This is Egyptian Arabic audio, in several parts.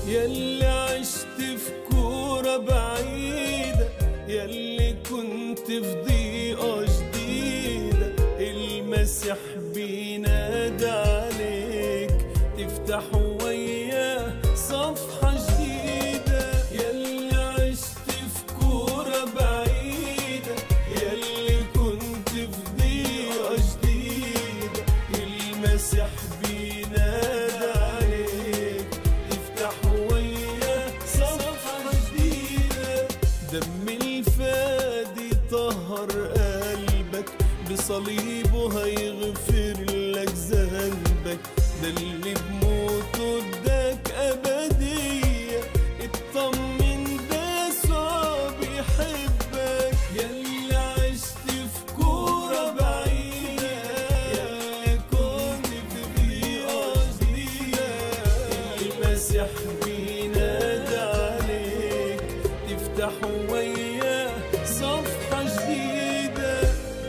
يلي عشت في كورة بعيدة يلي كنت في ضيقة جديدة المسيح بينادى عليك تفتح وياه صفحة جديدة يلي عشت في كورة بعيدة يلي كنت في ضيقة جديدة المسيح بينادى عليك تفتح وياه صفحة جديدة دم الفادي طهر قلبك بصليبه هيغفر لك ذنبك ده اللي بموته اداك أبدية اطمن ده يسوع بيحبك يلي عشت في كورة بعيدة يلي كنت في ضيقة جديدة المسيح بينادى عليك تفتح وياه صفحة جديدة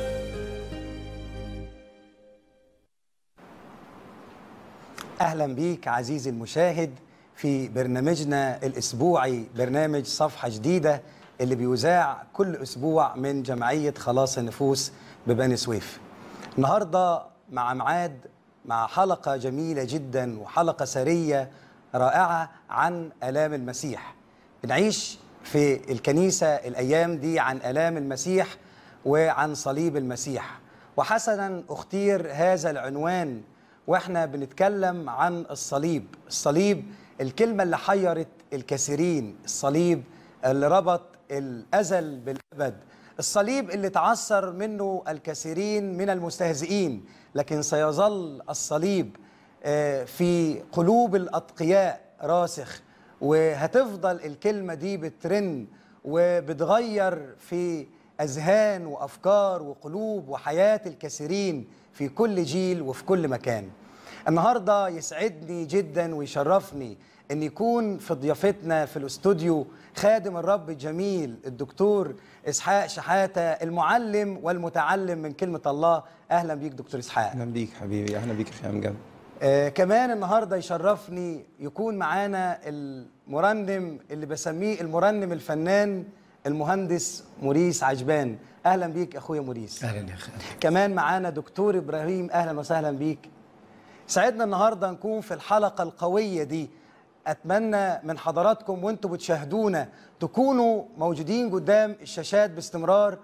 اهلا بيك عزيزي المشاهد في برنامجنا الاسبوعي برنامج صفحه جديده اللي بيذاع كل اسبوع من جمعيه خلاص النفوس ببني سويف. النهارده مع ميعاد مع حلقه جميله جدا وحلقه سريه رائعه عن الام المسيح. بنعيش في الكنيسه الايام دي عن الام المسيح وعن صليب المسيح. وحسنا اختير هذا العنوان واحنا بنتكلم عن الصليب الصليب الكلمة اللي حيرت الكثيرين الصليب اللي ربط الأزل بالأبد الصليب اللي تعثر منه الكثيرين من المستهزئين لكن سيظل الصليب آه، في قلوب الأتقياء راسخ وهتفضل الكلمة دي بترن وبتغير في أذهان وأفكار وقلوب وحياة الكثيرين في كل جيل وفي كل مكان النهاردة يسعدني جدا ويشرفني أن يكون في ضيافتنا في الاستوديو خادم الرب الجميل الدكتور إسحاق شحاتة المعلم والمتعلم من كلمة الله أهلا بيك دكتور إسحاق اهلا بيك حبيبي اهلا بيك يا امجد آه كمان النهارده يشرفني يكون معانا المرنم اللي بسميه المرنم الفنان المهندس موريس عجبان اهلا بيك اخويا موريس اهلا يا اخي كمان معانا دكتور ابراهيم اهلا وسهلا بيك سعدنا النهارده نكون في الحلقه القويه دي اتمنى من حضراتكم وانتم بتشاهدونا تكونوا موجودين قدام الشاشات باستمرار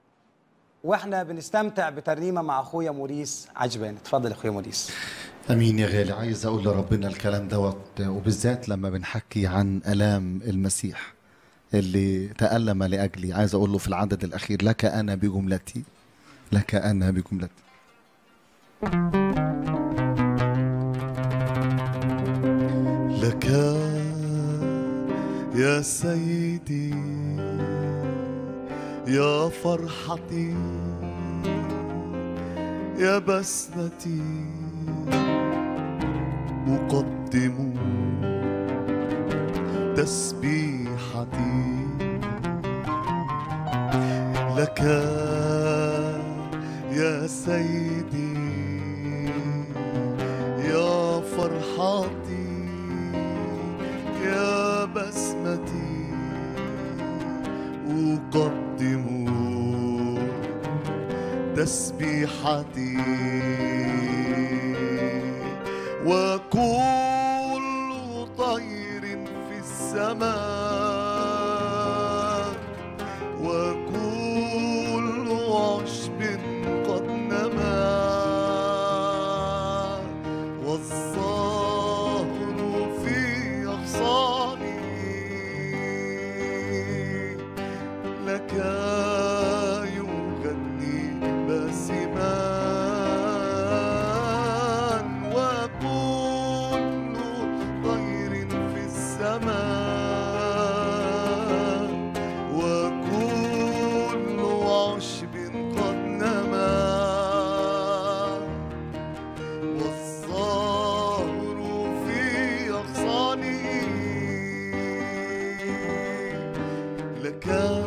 واحنا بنستمتع بترنيمه مع اخويا موريس عجبان اتفضل يا اخويا موريس امين يا غالي عايز اقول لربنا الكلام دوت وبالذات لما بنحكي عن الام المسيح اللي تألم لأجلي عايز أقول له في العدد الأخير لك أنا بجملتي لك أنا بجملتي لك يا سيدي يا فرحتي يا بسمتي أقدم تسبيحتي لك يا سيدي يا فرحتي يا بسمتي أقدم تسبيحتي وكل طير في السماء وكل عشب قد نما والظهر في أغصاني لك يغني باسما وكل طير في السماء وكل عشب قد نما والظهر في أغصانه لك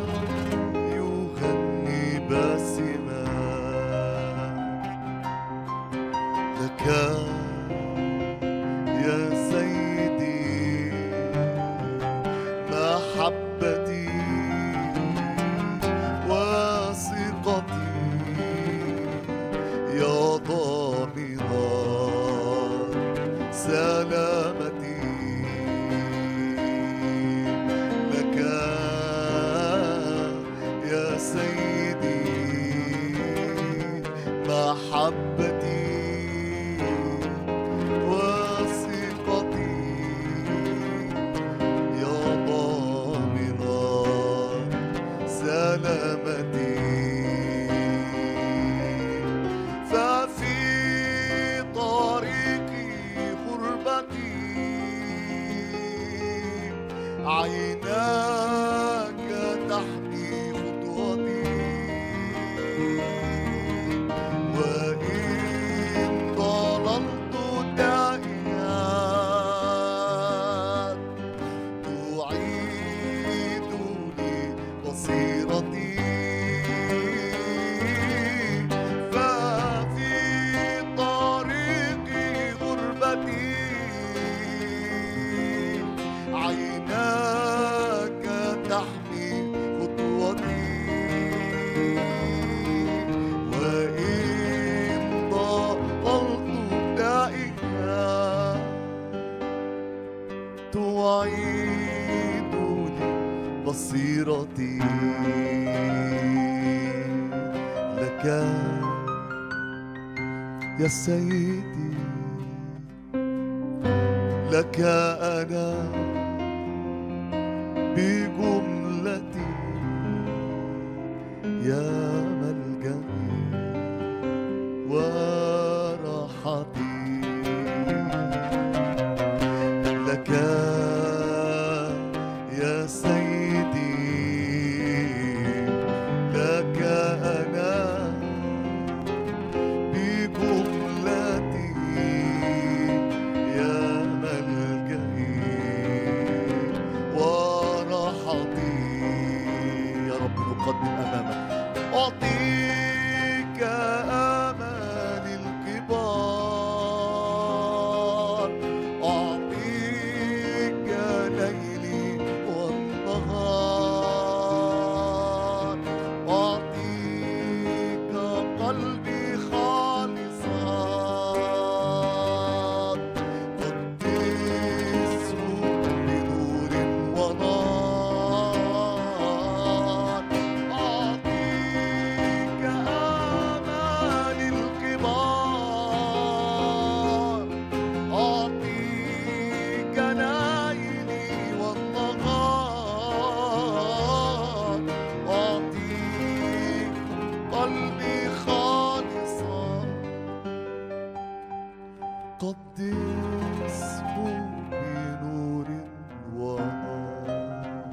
يغني باسما لك يا سيدي سلامتي لك يا سيدي محبتي وثقتي يا ضامن سلامتي ففي طريقي غربتي عيناك تحمي خطوتي وإن ضللت دائما تعيدني بصيرتي ففي طريقي غربتي عيناك تحمي خطوتي وإن ضللت دائما تعيدني بصيرتي لك يا سيدي لك أنا بجملتي يا ملجئي وراحتي لك يا سيدي لك أنا بجملتي يا ملجئي وراحتي يا رب نقدم أمامك أعطيك أمان الكبار أعطيك ليلي والنهار أعطيك قلبي خالصا قدسه بنور ونار أعطيك آمال الكبار أعطيك ليلي والنهار أعطيك قلبي خالصا قدسه بنور ونار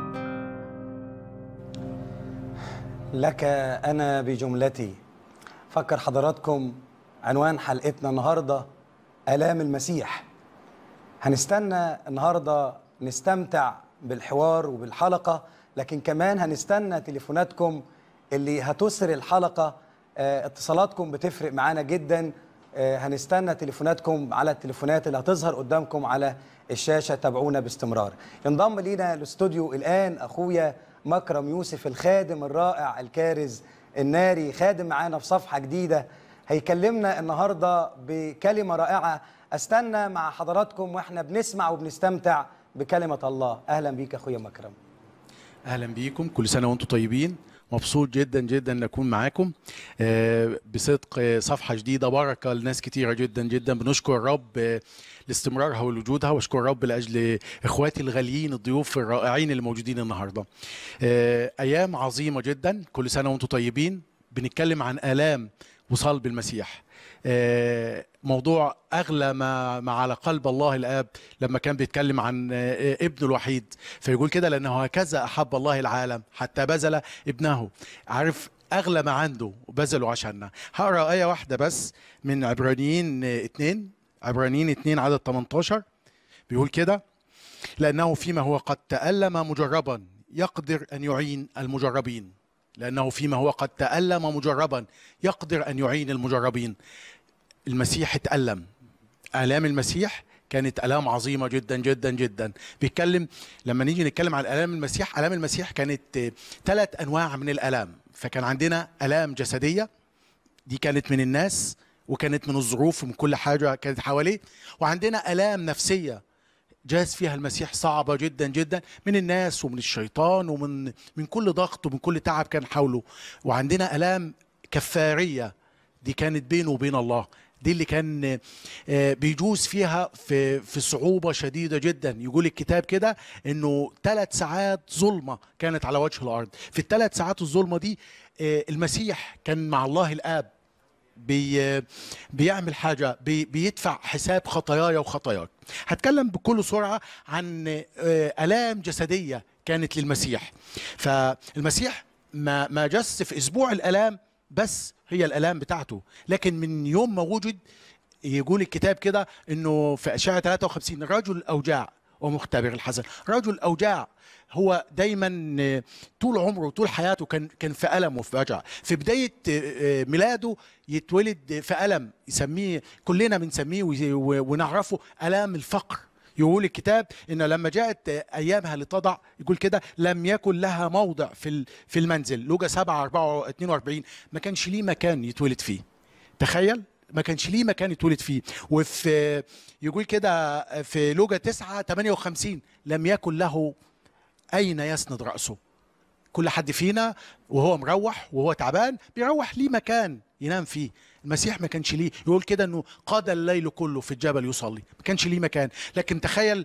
لك أنا بجملتي فكر حضراتكم عنوان حلقتنا النهاردة آلام المسيح هنستنى النهاردة نستمتع بالحوار وبالحلقة لكن كمان هنستنى تليفوناتكم اللي هتسر الحلقة آه، اتصالاتكم بتفرق معانا جدا آه، هنستنى تليفوناتكم على التليفونات اللي هتظهر قدامكم على الشاشة تابعونا باستمرار ينضم لينا الاستوديو الآن أخويا مكرم يوسف الخادم الرائع الكارز الناري خادم معانا في صفحة جديدة هيكلمنا النهاردة بكلمة رائعة استنى مع حضراتكم واحنا بنسمع وبنستمتع بكلمة الله أهلا بيك أخويا مكرم اهلا بيكم كل سنه وانتم طيبين مبسوط جدا جدا ان اكون معاكم آه، بصدق آه، صفحه جديده بركه لناس كتيره جدا جدا بنشكر الرب آه، لاستمرارها ولوجودها واشكر الرب لاجل اخواتي الغاليين الضيوف الرائعين اللي موجودين النهارده آه، ايام عظيمه جدا كل سنه وانتم طيبين بنتكلم عن الام وصلب المسيح آه، موضوع اغلى ما ما على قلب الله الاب لما كان بيتكلم عن آه، ابنه الوحيد فيقول كده لانه هكذا احب الله العالم حتى بذل ابنه عارف اغلى ما عنده بذله عشاننا هقرا ايه واحده بس من عبرانيين آه، اتنين عبرانيين اتنين عدد 18 بيقول كده لانه فيما هو قد تالم مجربا يقدر ان يعين المجربين لانه فيما هو قد تالم مجربا يقدر ان يعين المجربين المسيح اتألم آلام المسيح كانت آلام عظيمة جدا جدا جدا بيتكلم لما نيجي نتكلم عن آلام المسيح آلام المسيح كانت ثلاث أنواع من الآلام فكان عندنا آلام جسدية دي كانت من الناس وكانت من الظروف ومن كل حاجه كانت حواليه وعندنا الام نفسيه جاز فيها المسيح صعبة جدا جدا من الناس ومن الشيطان ومن من كل ضغط ومن كل تعب كان حوله وعندنا آلام كفارية دي كانت بينه وبين الله دي اللي كان آه، بيجوز فيها في في صعوبة شديدة جدا يقول الكتاب كده انه ثلاث ساعات ظلمة كانت على وجه الارض في الثلاث ساعات الظلمة دي آه، المسيح كان مع الله الاب بي بيعمل حاجه بي بيدفع حساب خطاياي وخطاياك هتكلم بكل سرعه عن آه، الام جسديه كانت للمسيح فالمسيح ما ما جس في اسبوع الالام بس هي الالام بتاعته لكن من يوم ما وجد يقول الكتاب كده انه في اشعه 53 رجل اوجاع ومختبر الحزن رجل اوجاع هو دايما آه، طول عمره وطول حياته كان كان في الم وفي وجع في بدايه آه، آه، ميلاده يتولد في الم يسميه كلنا بنسميه وي- و- ونعرفه الام الفقر يقول الكتاب ان لما جاءت ايامها لتضع يقول كده لم يكن لها موضع في ال- في المنزل لوجا 7 4 42 ما كانش ليه مكان يتولد فيه تخيل ما كانش ليه مكان يتولد فيه وفي يقول كده في لوجا 9 58 لم يكن له اين يسند راسه كل حد فينا وهو مروح وهو تعبان بيروح ليه مكان ينام فيه المسيح ما كانش ليه يقول كده انه قضى الليل كله في الجبل يصلي ما كانش ليه مكان لكن تخيل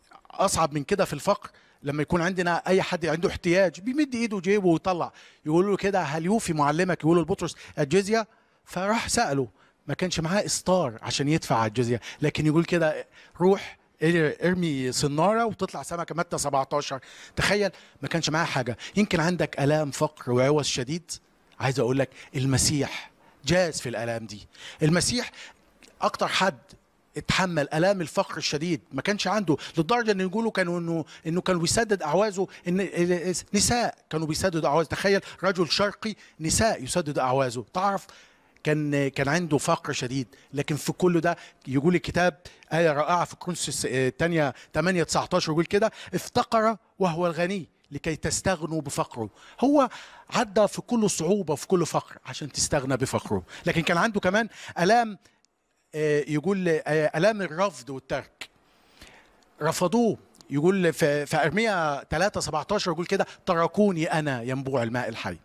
اصعب من كده في الفقر لما يكون عندنا اي حد عنده احتياج بيمد ايده جيبه ويطلع يقول له كده هل يوفي معلمك يقول له لبطرس الجزيه فراح ساله ما كانش معاه استار عشان يدفع الجزيه لكن يقول كده روح ارمي صناره وتطلع سمكه متى 17 تخيل ما كانش معاه حاجه يمكن عندك الام فقر وعوز شديد عايز اقول لك المسيح جاز في الالام دي المسيح اكتر حد اتحمل الام الفقر الشديد ما كانش عنده لدرجه ان يقولوا كانوا انه انه كانوا بيسدد اعوازه ان نساء كانوا بيسددوا اعواز تخيل رجل شرقي نساء يسدد اعوازه تعرف كان كان عنده فقر شديد لكن في كل ده يقول الكتاب آية رائعة في كورنثوس الثانية 8 19 يقول كده افتقر وهو الغني لكي تستغنوا بفقره هو عدى في كل صعوبة في كل فقر عشان تستغنى بفقره لكن كان عنده كمان ألام آه، يقول آه، ألام الرفض والترك رفضوه يقول في في ارميا 3 17 يقول كده تركوني انا ينبوع الماء الحي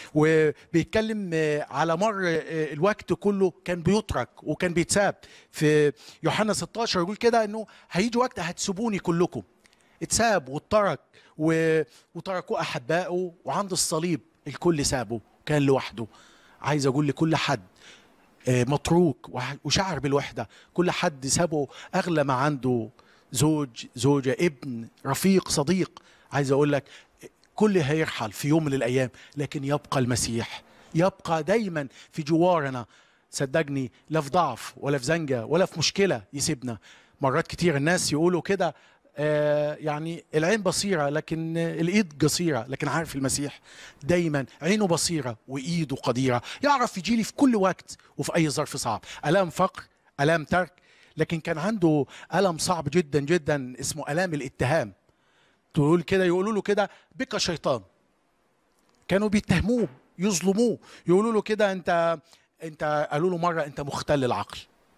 وبيتكلم آه، على مر آه، الوقت كله كان بيترك وكان بيتساب في يوحنا 16 يقول كده انه هيجي وقت هتسيبوني كلكم اتساب واترك و... وتركوه احبائه وعند الصليب الكل سابه كان لوحده عايز اقول لكل حد آه، متروك وح- وشعر بالوحده كل حد سابه اغلى ما عنده زوج زوجه ابن رفيق صديق عايز اقول لك كل هيرحل في يوم من الايام لكن يبقى المسيح يبقى دايما في جوارنا صدقني لا في ضعف ولا في زنجه ولا في مشكله يسيبنا مرات كتير الناس يقولوا كده آه، يعني العين بصيره لكن آه، الايد قصيره لكن عارف المسيح دايما عينه بصيره وايده قديره يعرف يجي لي في كل وقت وفي اي ظرف صعب الام فقر الام ترك لكن كان عنده الم صعب جدا جدا اسمه الام الاتهام تقول كده يقولوا له كده بك شيطان كانوا بيتهموه يظلموه يقولوا له كده انت انت قالوا له مره انت مختل العقل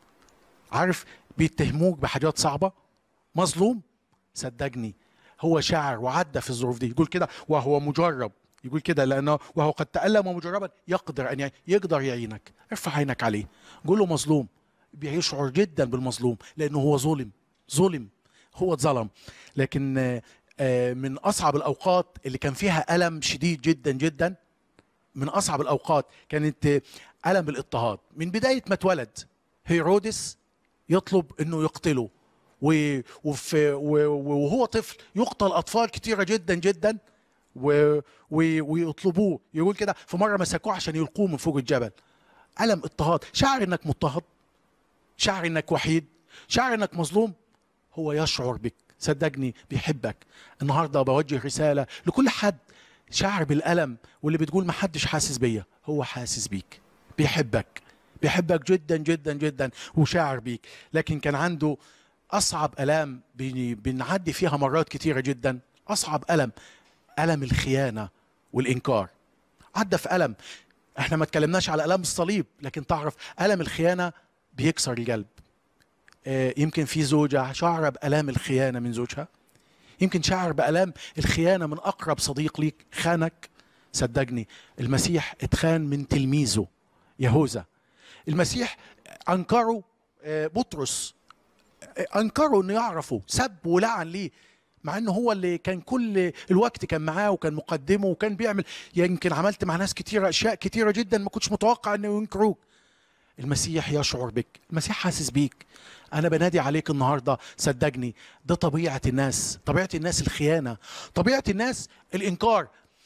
عارف بيتهموك بحاجات صعبه مظلوم صدقني هو شاعر وعدى في الظروف دي يقول كده وهو مجرب يقول كده لانه وهو قد تألم مجربا يقدر ان يعين يقدر يعينك ارفع عينك عليه قول له مظلوم بيشعر جدا بالمظلوم لانه هو ظلم ظلم هو اتظلم لكن آه، آه، من اصعب الاوقات اللي كان فيها الم شديد جدا جدا من اصعب الاوقات كانت آه، الم الاضطهاد من بدايه ما اتولد هيرودس يطلب انه يقتله و- وفي و- وهو طفل يقتل اطفال كتيره جدا جدا و- و- ويطلبوه يقول كده في مره مسكوه عشان يلقوه من فوق الجبل الم اضطهاد شعر انك مضطهد شعر انك وحيد شعر انك مظلوم هو يشعر بك صدقني بيحبك النهارده بوجه رساله لكل حد شعر بالالم واللي بتقول ما حدش حاسس بيا هو حاسس بيك بيحبك بيحبك جدا جدا جدا وشاعر بيك لكن كان عنده اصعب الام بن- بنعدي فيها مرات كتيره جدا اصعب الم الم الخيانه والانكار عدى في الم احنا ما اتكلمناش على الام الصليب لكن تعرف الم الخيانه بيكسر القلب آه، يمكن في زوجه شعر بالام الخيانه من زوجها يمكن شعر بالام الخيانه من اقرب صديق ليك خانك صدقني المسيح اتخان من تلميذه يهوذا المسيح انكره آه، بطرس آه، انكره انه يعرفه سب ولعن ليه مع انه هو اللي كان كل الوقت كان معاه وكان مقدمه وكان بيعمل يمكن عملت مع ناس كتيره اشياء كتيره جدا ما كنتش متوقع انه ينكروك المسيح يشعر بك المسيح حاسس بيك انا بنادي عليك النهارده صدقني ده طبيعه الناس طبيعه الناس الخيانه طبيعه الناس الانكار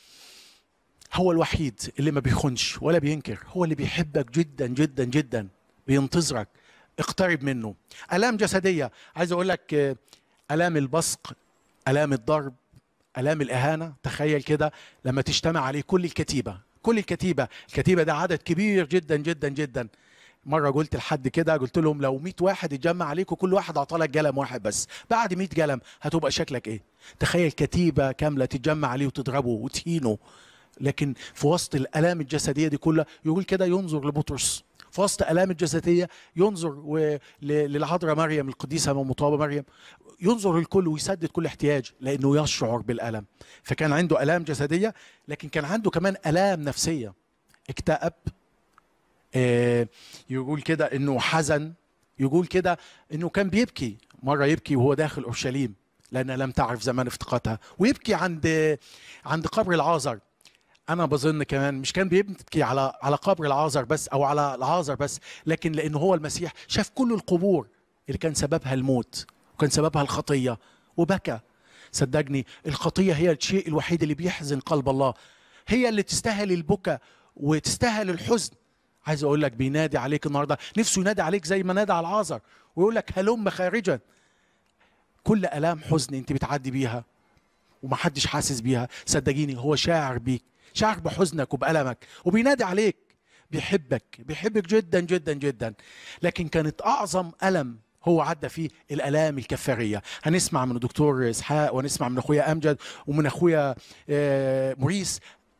هو الوحيد اللي ما بيخونش ولا بينكر هو اللي بيحبك جدا جدا جدا بينتظرك اقترب منه الام جسديه عايز اقول لك آه، الام البصق الام الضرب الام الاهانه تخيل كده لما تجتمع عليه كل الكتيبه كل الكتيبه الكتيبه ده عدد كبير جدا جدا جدا مره قلت لحد كده قلت لهم لو 100 واحد اتجمع عليك وكل واحد عطالك قلم واحد بس بعد 100 قلم هتبقى شكلك ايه تخيل كتيبه كامله تتجمع عليه وتضربه وتهينه لكن في وسط الالام الجسديه دي كلها يقول كده ينظر لبطرس في وسط الام الجسديه ينظر و- ل- للعذراء مريم القديسه مطابه مريم ينظر للكل ويسدد كل احتياج لانه يشعر بالالم فكان عنده الام جسديه لكن كان عنده كمان الام نفسيه اكتئب آه، يقول كده انه حزن يقول كده انه كان بيبكي مره يبكي وهو داخل اورشليم لان لم تعرف زمان افتقادها ويبكي عند عند قبر العازر انا بظن كمان مش كان بيبكي على على قبر العازر بس او على العازر بس لكن لانه هو المسيح شاف كل القبور اللي كان سببها الموت وكان سببها الخطيه وبكى صدقني الخطيه هي الشيء الوحيد اللي بيحزن قلب الله هي اللي تستاهل البكا وتستاهل الحزن عايز اقول لك بينادي عليك النهارده نفسه ينادي عليك زي ما نادى على العازر ويقول لك هلم خارجا كل الام حزن انت بتعدي بيها ومحدش حاسس بيها صدقيني هو شاعر بيك شاعر بحزنك وبألمك وبينادي عليك بيحبك بيحبك جدا جدا جدا لكن كانت أعظم ألم هو عدى فيه الآلام الكفارية هنسمع من الدكتور إسحاق ونسمع من أخويا أمجد ومن أخويا آه، موريس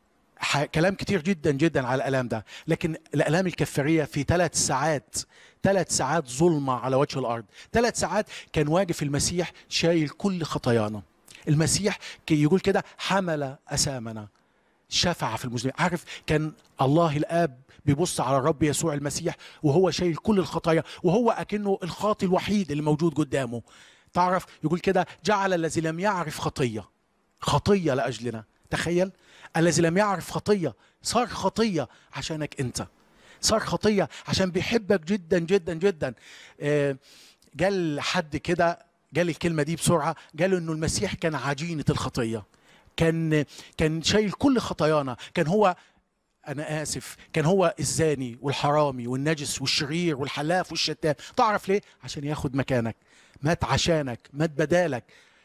ح- كلام كتير جدا جدا على الالام ده لكن الالام الكفاريه في ثلاث ساعات ثلاث ساعات ظلمه على وجه الارض ثلاث ساعات كان واقف المسيح شايل كل خطايانا المسيح كي يقول كده حمل اسامنا شفع في المسلمين عارف كان الله الاب بيبص على الرب يسوع المسيح وهو شايل كل الخطايا وهو اكنه الخاطي الوحيد اللي موجود قدامه تعرف يقول كده جعل الذي لم يعرف خطيه خطيه لاجلنا تخيل الذي لم يعرف خطيه صار خطيه عشانك انت صار خطيه عشان بيحبك جدا جدا جدا آه، قال حد كده قال الكلمه دي بسرعه قال انه المسيح كان عجينه الخطيه كان كان شايل كل خطايانا كان هو انا اسف كان هو الزاني والحرامي والنجس والشرير والحلاف والشتام تعرف ليه عشان ياخد مكانك مات عشانك مات بدالك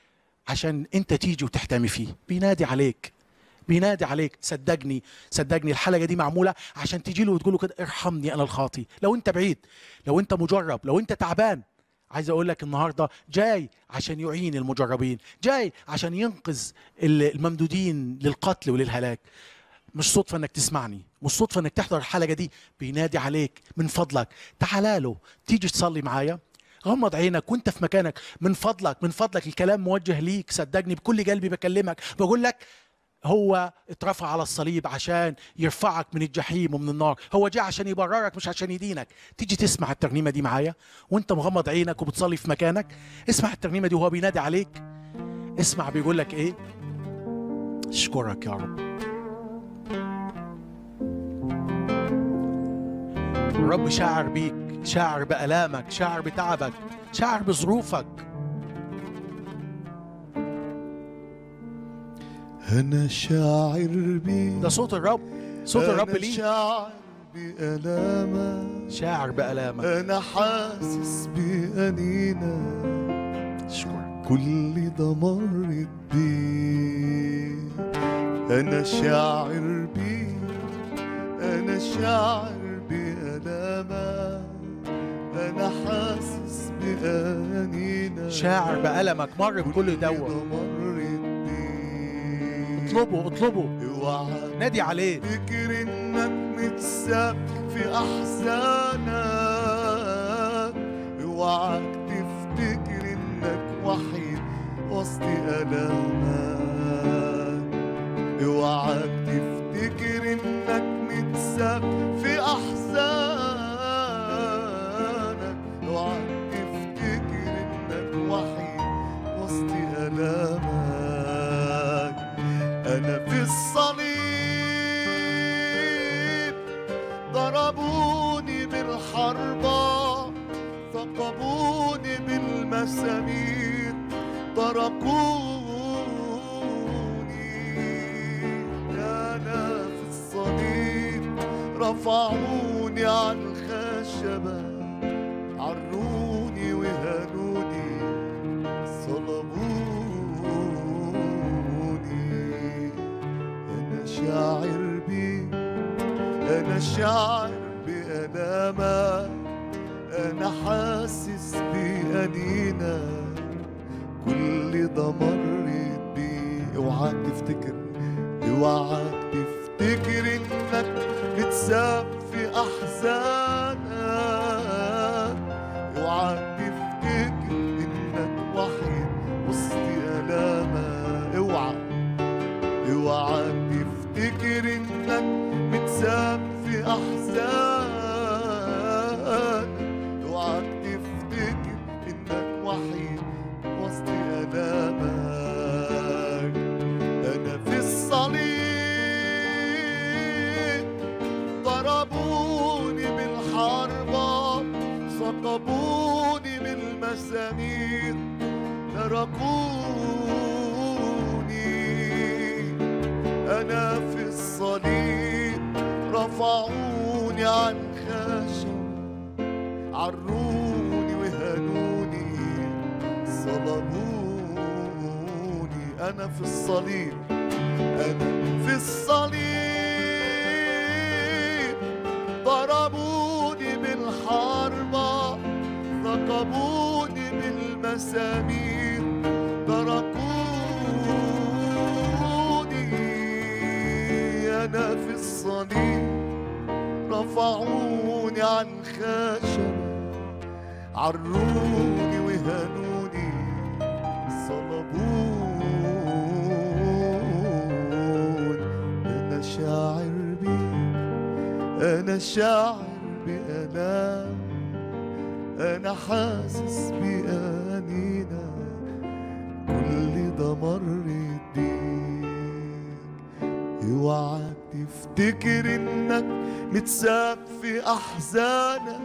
عشان انت تيجي وتحتمي فيه بينادي عليك بينادي عليك صدقني صدقني الحلقه دي معموله عشان تيجي له وتقول له كده ارحمني انا الخاطي لو انت بعيد لو انت مجرب لو انت تعبان عايز اقول لك النهارده جاي عشان يعين المجربين جاي عشان ينقذ ال- الممدودين للقتل وللهلاك مش صدفه انك تسمعني مش صدفه انك تحضر الحلقه دي بينادي عليك من فضلك تعال له تيجي تصلي معايا غمض عينك وانت في مكانك من فضلك من فضلك الكلام موجه ليك صدقني بكل قلبي بكلمك بقول لك هو اترفع على الصليب عشان يرفعك من الجحيم ومن النار هو جاء عشان يبررك مش عشان يدينك تيجي تسمع الترنيمة دي معايا وانت مغمض عينك وبتصلي في مكانك اسمع الترنيمة دي وهو بينادي عليك اسمع بيقول لك ايه اشكرك يا رب الرب شاعر بيك شاعر بألامك شاعر بتعبك شاعر بظروفك أنا شاعر بيك ده صوت الرب صوت الرب أنا ليك شاعر بألامك شاعر بألامك أنا حاسس بأنينك اشكرك كل ده مرت بيه أنا شاعر بيه أنا شاعر بألامك أنا حاسس بأنينك شاعر بألمك مر بكل كل ده دوت مرت بيه اطلبه اطلبه اوعى نادي عليه فكر انك متساب في احزانك اوعك تفتكر انك وحيد وسط الامك اوعك تفتكر انك متساب في احزانك اوعك تفتكر انك وحيد وسط الامك انا في الصليب ضربوني بالحربة ثقبوني بالمسامير تركوني أنا في الصليب رفعوني عن الخشبة عروني وهانوني صلبوني أنا شاعر بيك أنا شاعر بألامك أنا حاسس بأنينك كل ده مريت بيه اوعاك تفتكر اوعاك تفتكر انك بتساب في احزانك اوعاك تفتكر انك وحيد وسط الامك اوعى اوعاك تفتكر انك متساب في احزانك اوعاك تفتكر انك وحيد وسط الامك انا في الصليب ضربوني بالحربة ثقبوني بالمسامير تركوني أنا في الصليب رفعوني عن خشب عروني وهانوني صلبوني أنا في الصليب أنا في الصليب ضربوني بالحربة ثقبوني بالمسامير تركوني أنا في الصليب رفعوني عن خشبة عروني وهانوني صلبوني أنا شاعر بيك أنا شاعر بألام أنا حاسس بأنينا كل ده مريت بيك اوعك تفتكر انك متساب في احزانك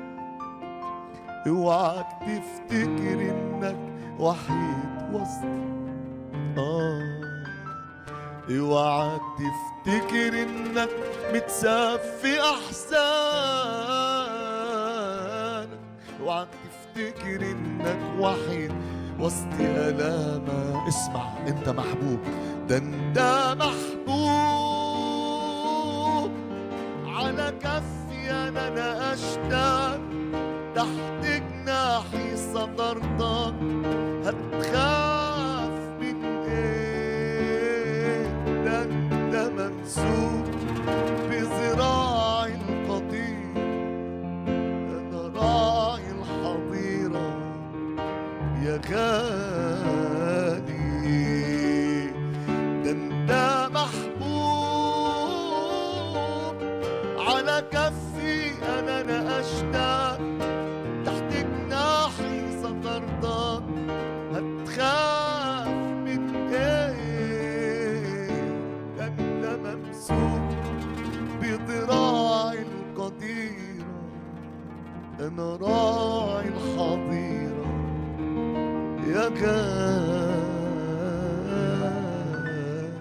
اوعك تفتكر انك وحيد وسط اه اوعك تفتكر انك متساب في احزانك اوعك تفتكر انك وحيد وسط الامك اسمع انت محبوب ده انت محبوب على كفي انا انا اشتاق تحت جناحي صدرتك هتخاف من ايه ده انت ممسوك بذراعي القدير انا راعي الحظيره يا غالي ده انت محبوب على كفي انا انا اشتاق تحت جناحي سطرتك هتخاف من ايه ده انت ممسوك بذراعي القديره انا راعي الحظيره يا غالي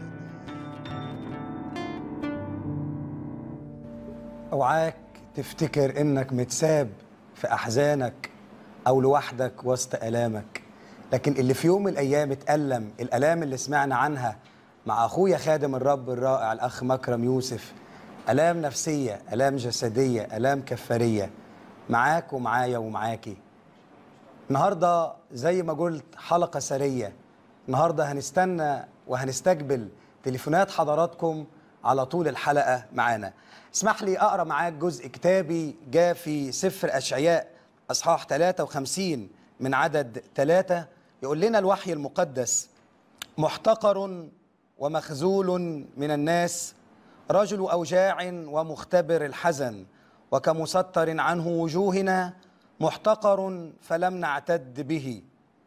اوعاك تفتكر انك متساب في احزانك او لوحدك وسط الامك لكن اللي في يوم من الايام اتالم الالام اللي سمعنا عنها مع اخويا خادم الرب الرائع الاخ مكرم يوسف الام نفسيه الام جسديه الام كفاريه معاك ومعايا ومعاكي النهارده زي ما قلت حلقه سريه النهارده هنستنى وهنستقبل تليفونات حضراتكم على طول الحلقة معانا اسمح لي أقرأ معاك جزء كتابي جاء في سفر أشعياء أصحاح 53 من عدد ثلاثة يقول لنا الوحي المقدس محتقر ومخذول من الناس رجل أوجاع ومختبر الحزن وكمستر عنه وجوهنا محتقر فلم نعتد به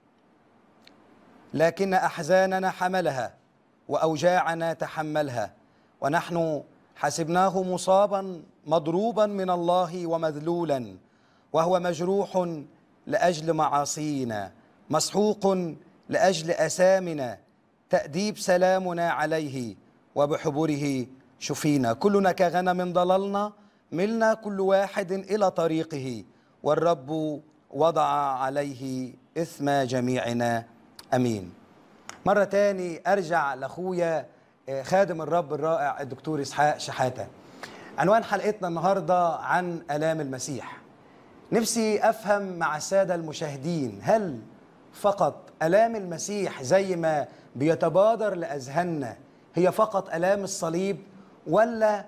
لكن أحزاننا حملها وأوجاعنا تحملها ونحن حسبناه مصابا مضروبا من الله ومذلولا وهو مجروح لأجل معاصينا مسحوق لأجل أسامنا تأديب سلامنا عليه وبحبره شفينا كلنا كغنم ضللنا ملنا كل واحد إلى طريقه والرب وضع عليه إثم جميعنا أمين مرة تاني أرجع لأخويا آه، خادم الرب الرائع الدكتور إسحاق شحاتة عنوان حلقتنا النهاردة عن آلام المسيح نفسي أفهم مع السادة المشاهدين هل فقط آلام المسيح زي ما بيتبادر لأذهاننا هي فقط آلام الصليب ولا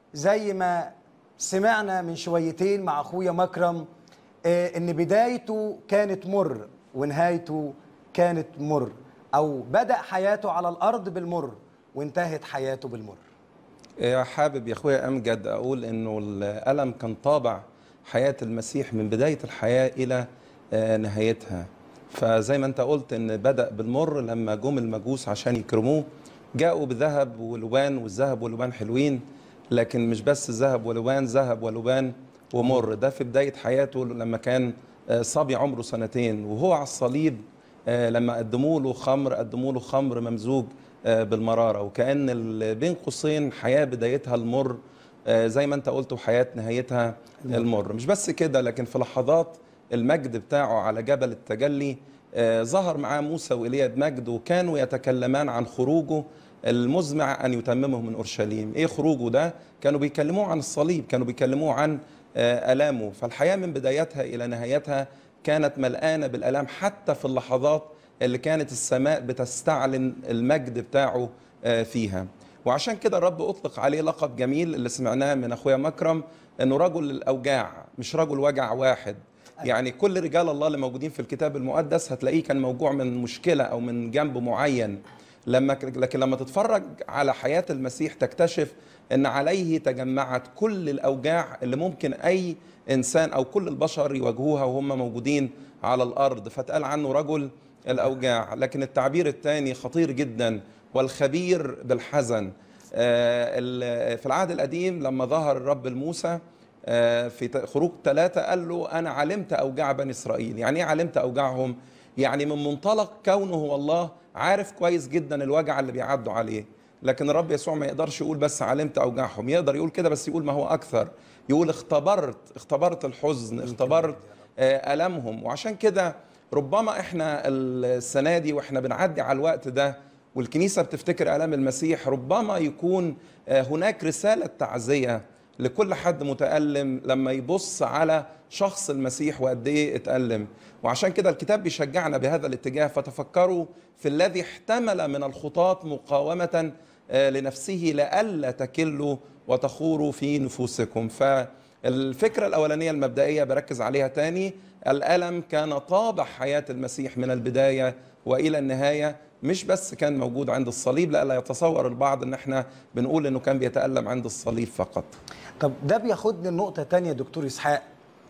زي ما سمعنا من شويتين مع أخويا مكرم آه، إن بدايته كانت مر ونهايته كانت مر أو بدأ حياته على الأرض بالمر وانتهت حياته بالمر إيه، حابب يا اخويا امجد اقول انه الالم كان طابع حياه المسيح من بدايه الحياه الى آه، نهايتها فزي ما انت قلت ان بدا بالمر لما جم المجوس عشان يكرموه جاءوا بذهب ولبان والذهب واللبان حلوين لكن مش بس ذهب ولبان ذهب ولبان ومر ده في بدايه حياته لما كان آه، صبي عمره سنتين وهو على الصليب آه، لما قدموا له خمر قدموا له خمر ممزوج آه، بالمراره وكان ال- بين قوسين حياه بدايتها المر آه، زي ما انت قلت وحياه نهايتها المر مش بس كده لكن في لحظات المجد بتاعه على جبل التجلي آه، ظهر معاه موسى وإيليا بمجد وكانوا يتكلمان عن خروجه المزمع أن يتممه من أورشليم إيه خروجه ده؟ كانوا بيكلموه عن الصليب كانوا بيكلموه عن آه، آلامه فالحياة من بدايتها إلى نهايتها كانت ملقانة بالآلام حتى في اللحظات اللي كانت السماء بتستعلن المجد بتاعه آه، فيها وعشان كده الرب أطلق عليه لقب جميل اللي سمعناه من أخويا مكرم أنه رجل الأوجاع مش رجل وجع واحد يعني كل رجال الله اللي موجودين في الكتاب المقدس هتلاقيه كان موجوع من مشكلة أو من جنب معين لما لكن لما تتفرج على حياة المسيح تكتشف ان عليه تجمعت كل الاوجاع اللي ممكن اي انسان او كل البشر يواجهوها وهم موجودين على الارض فتقال عنه رجل الاوجاع لكن التعبير الثاني خطير جدا والخبير بالحزن آه، ال- في العهد القديم لما ظهر الرب لموسى آه، في ت- خروج ثلاثة قال له أنا علمت أوجاع بني إسرائيل يعني إيه علمت أوجاعهم؟ يعني من منطلق كونه هو الله عارف كويس جدا الوجع اللي بيعدوا عليه لكن الرب يسوع ما يقدرش يقول بس علمت أوجاعهم يقدر يقول كده بس يقول ما هو أكثر يقول اختبرت اختبرت الحزن اختبرت آه، ألمهم وعشان كده ربما احنا السنة دي واحنا بنعدي على الوقت ده والكنيسة بتفتكر آلام المسيح ربما يكون آه، هناك رسالة تعزية لكل حد متألم لما يبص على شخص المسيح وقد ايه اتألم وعشان كده الكتاب بيشجعنا بهذا الاتجاه فتفكروا في الذي احتمل من الخطاة مقاومة آه، لنفسه لئلا تكلوا وتخوروا في نفوسكم فالفكرة الأولانية المبدئية بركز عليها تاني الألم كان طابع حياة المسيح من البداية وإلى النهاية مش بس كان موجود عند الصليب لا لا يتصور البعض ان احنا بنقول انه كان بيتألم عند الصليب فقط طب ده بياخدني لنقطة تانية دكتور إسحاق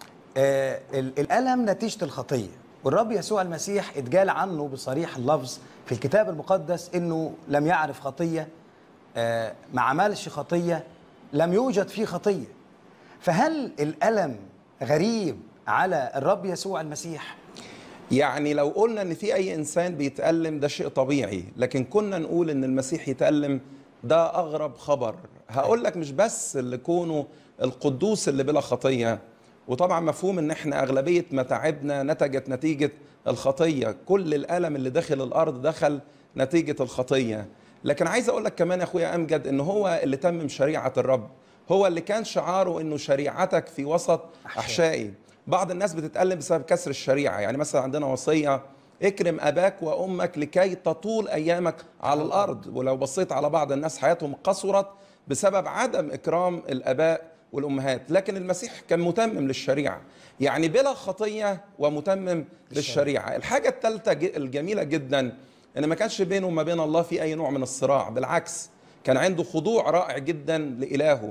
آه ال- الألم نتيجة الخطية والرب يسوع المسيح اتجال عنه بصريح اللفظ في الكتاب المقدس إنه لم يعرف خطية آه ما عملش خطية لم يوجد فيه خطية فهل الألم غريب على الرب يسوع المسيح؟ يعني لو قلنا ان في اي انسان بيتألم ده شيء طبيعي لكن كنا نقول ان المسيح يتألم ده اغرب خبر هقول لك مش بس اللي كونه القدوس اللي بلا خطية وطبعا مفهوم ان احنا اغلبية متاعبنا نتجت نتيجة الخطية كل الالم اللي داخل الارض دخل نتيجة الخطية لكن عايز اقول لك كمان يا اخويا امجد ان هو اللي تمم شريعة الرب هو اللي كان شعاره انه شريعتك في وسط احشائي بعض الناس بتتألم بسبب كسر الشريعة يعني مثلا عندنا وصية اكرم أباك وأمك لكي تطول أيامك على الأرض ولو بصيت على بعض الناس حياتهم قصرت بسبب عدم اكرام الاباء والامهات لكن المسيح كان متمم للشريعه يعني بلا خطيه ومتمم للشريعه الحاجه الثالثه الجميله جدا ان ما كانش بينه وما بين الله في اي نوع من الصراع بالعكس كان عنده خضوع رائع جدا لالهه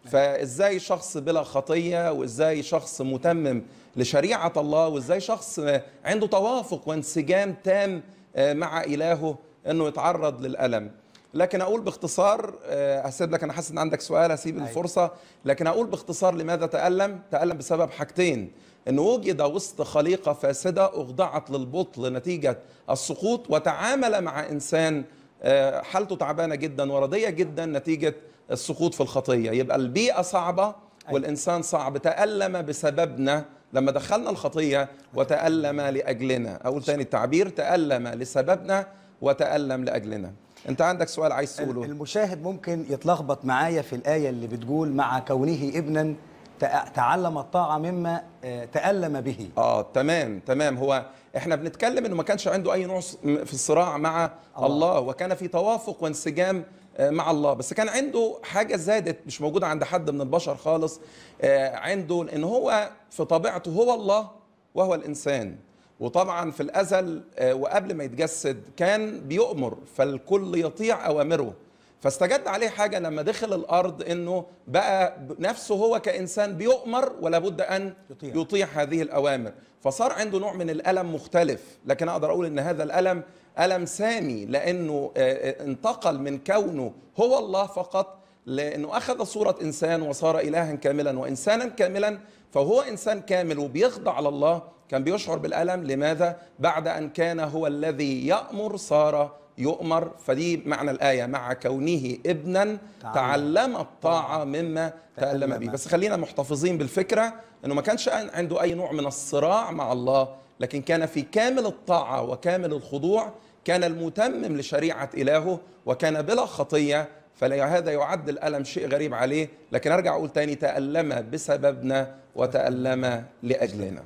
فازاي شخص بلا خطيه وازاي شخص متمم لشريعه الله وازاي شخص عنده توافق وانسجام تام مع الهه انه يتعرض للالم لكن اقول باختصار آه، هسيب لك انا حاسس ان عندك سؤال هسيب أيوة. الفرصه لكن اقول باختصار لماذا تالم تالم بسبب حاجتين انه وجد وسط خليقه فاسده اخضعت للبطل نتيجه السقوط وتعامل مع انسان آه، حالته تعبانه جدا ورديه جدا نتيجه السقوط في الخطيه يبقى البيئه صعبه والانسان صعب تالم بسببنا لما دخلنا الخطيه وتالم لاجلنا اقول تاني التعبير تالم لسببنا وتالم لاجلنا انت عندك سؤال عايز تقوله المشاهد ممكن يتلخبط معايا في الآية اللي بتقول مع كونه ابنا تع- تعلم الطاعة مما آه، تألم به اه تمام تمام هو احنا بنتكلم انه ما كانش عنده اي نوع ص- م- في الصراع مع الله. الله, الله وكان في توافق وانسجام آه، مع الله بس كان عنده حاجة زادت مش موجودة عند حد من البشر خالص آه، عنده ان هو في طبيعته هو الله وهو الانسان وطبعا في الازل آه، وقبل ما يتجسد كان بيؤمر فالكل يطيع اوامره فاستجد عليه حاجة لما دخل الأرض إنه بقى نفسه هو كإنسان بيؤمر ولا بد أن يطيع. يطيع. يطيع هذه الأوامر فصار عنده نوع من الألم مختلف لكن أقدر أقول إن هذا الألم ألم سامي لأنه آه، آه، انتقل من كونه هو الله فقط لأنه أخذ صورة إنسان وصار إلها كاملا وإنسانا كاملا فهو إنسان كامل وبيخضع لله كان بيشعر بالألم لماذا؟ بعد أن كان هو الذي يأمر صار يؤمر فدي معنى الآية مع كونه ابنا تعلم الطاعة مما تألم به تألم. بس خلينا محتفظين بالفكرة أنه ما كانش عنده أي نوع من الصراع مع الله لكن كان في كامل الطاعة وكامل الخضوع كان المتمم لشريعة إلهه وكان بلا خطية فهذا يعد الألم شيء غريب عليه لكن أرجع أقول تاني تألم بسببنا وتألم لأجلنا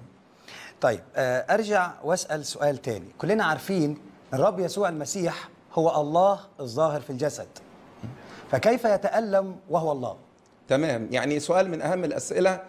طيب آه، أرجع وأسأل سؤال تاني كلنا عارفين أن الرب يسوع المسيح هو الله الظاهر في الجسد فكيف يتألم وهو الله تمام يعني سؤال من أهم الأسئلة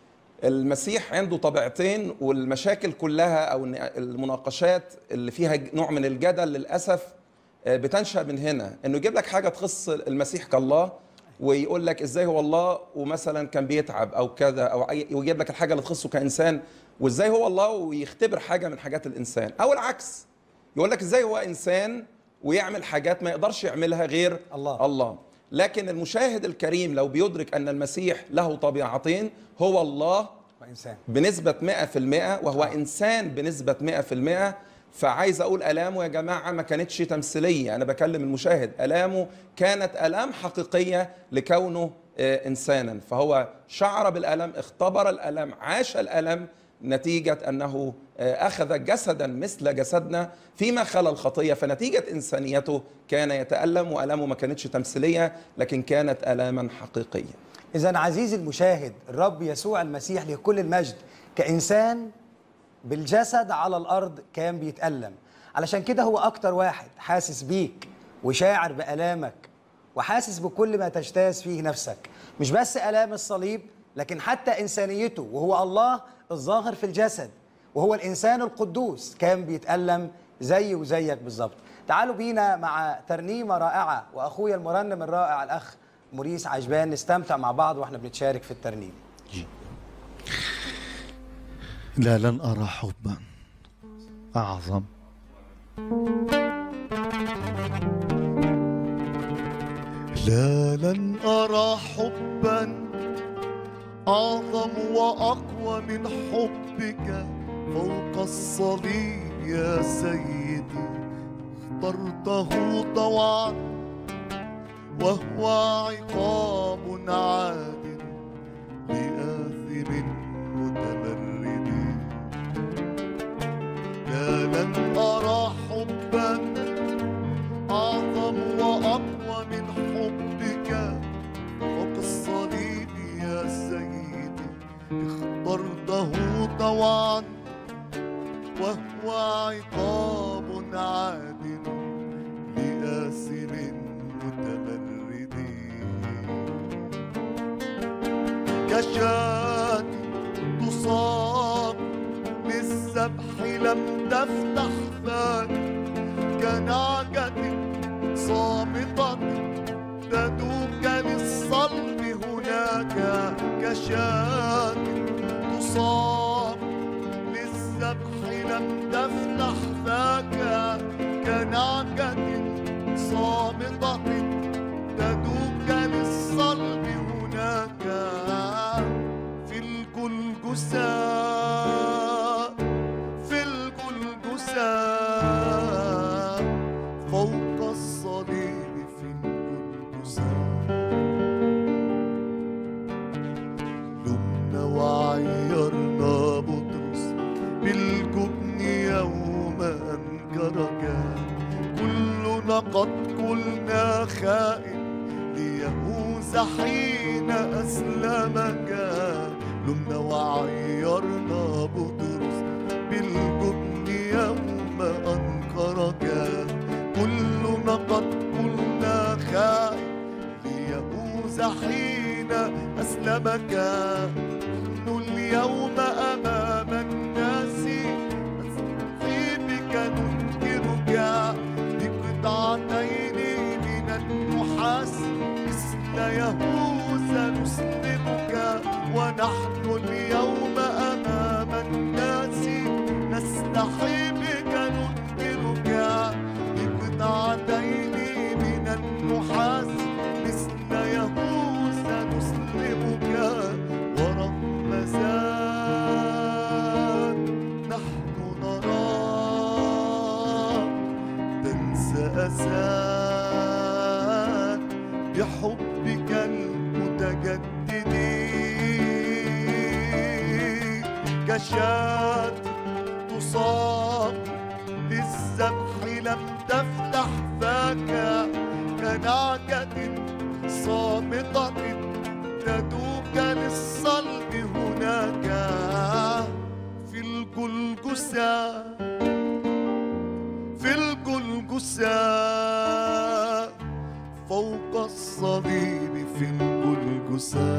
المسيح عنده طبيعتين والمشاكل كلها أو المناقشات اللي فيها نوع من الجدل للأسف آه، بتنشأ من هنا إنه يجيب لك حاجة تخص المسيح كالله ويقول لك ازاي هو الله ومثلا كان بيتعب او كذا او أي- ويجيب لك الحاجه اللي تخصه كانسان وازاي هو الله ويختبر حاجه من حاجات الانسان او العكس يقول لك ازاي هو انسان ويعمل حاجات ما يقدرش يعملها غير الله. الله لكن المشاهد الكريم لو بيدرك ان المسيح له طبيعتين هو الله وإنسان بنسبة 100% وهو إنسان بنسبة 100% فعايز أقول ألامه يا جماعة ما كانتش تمثيلية أنا بكلم المشاهد ألامه كانت ألام حقيقية لكونه آه، إنسانا فهو شعر بالألم اختبر الألم عاش الألم نتيجة أنه آه، أخذ جسدا مثل جسدنا فيما خلا الخطية فنتيجة إنسانيته كان يتألم وألامه ما كانتش تمثيلية لكن كانت ألاما حقيقية إذا عزيزي المشاهد الرب يسوع المسيح له كل المجد كإنسان بالجسد على الأرض كان بيتألم علشان كده هو أكتر واحد حاسس بيك وشاعر بألامك وحاسس بكل ما تجتاز فيه نفسك مش بس ألام الصليب لكن حتى إنسانيته وهو الله الظاهر في الجسد وهو الإنسان القدوس كان بيتألم زي وزيك بالظبط تعالوا بينا مع ترنيمة رائعة وأخويا المرنم الرائع الأخ موريس عجبان نستمتع مع بعض واحنا بنتشارك في الترنيم لا لن أرى حبا أعظم لا لن أرى حبا أعظم وأقوى من حبك فوق الصليب يا سيدي اخترته طوعا وهو عقاب عادل لآثم متمرد لا لن أرى حبا أعظم وأقوى من حبك فوق الصليب يا سيدي اخترته طوعا وهو عقاب عادل لآثم متمرد كشاة تصاب للذبح لم تفتح فاك كنعجة صامتة تدوك للصلب هناك كشاة تصاب للذبح لم تفتح فاك كنعجة صامتة تدوك للصلب هناك في الجلجسة في الجلجسة فوق الصليب في الجلجسة لمنا وعيرنا بطرس بالجبن يوم أنكرك كلنا قد قلنا خائن ليهوذا حين أسلمك لمنا وعيرنا بطرس بالجبن يوم أنكرك كلنا قد قلنا خائن ليهوذا حين أسلمك نحن اليوم أمام الناس نستحي بك ننكرك بقطعتين من النحاس مثل يهوذا نسلمك ونحن اليوم أمام الناس نستحي بك ننكرك بقطعتين من النحاس مثل يهوذا نسلمك ورغم ذلك نحن نراك تنسى أساك بحبك المتجدد كشاة تصاب للذبح لم تفتح فاك كنعجة صامتة تدوك للصلب هناك في الجلجسة في الجلجسة فوق الصليب في الجلجسة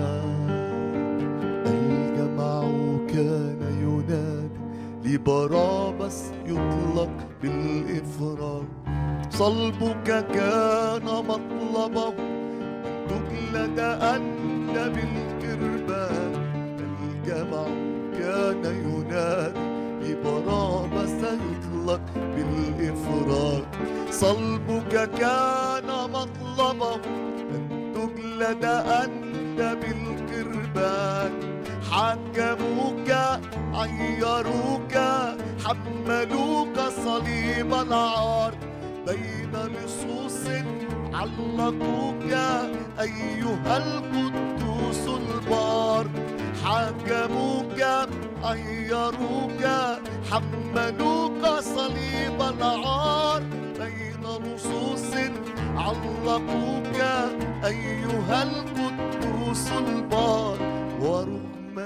الجمع كان ينادي لبرابس يطلق بالإفراج صلبك كان مطلبه أن تجلد أنت بالكربان الجمع كان ينادي لبرابس يطلق بالإفراج صلبك كان مطلبه أن تجلد أنت بالكربان حكموك عيروك حملوك صليب العار بين لصوص علقوك أيها القدوس البار حكموك عيروك حملوك صليب العار بين لصوص علقوك أيها القدوس البار ورغم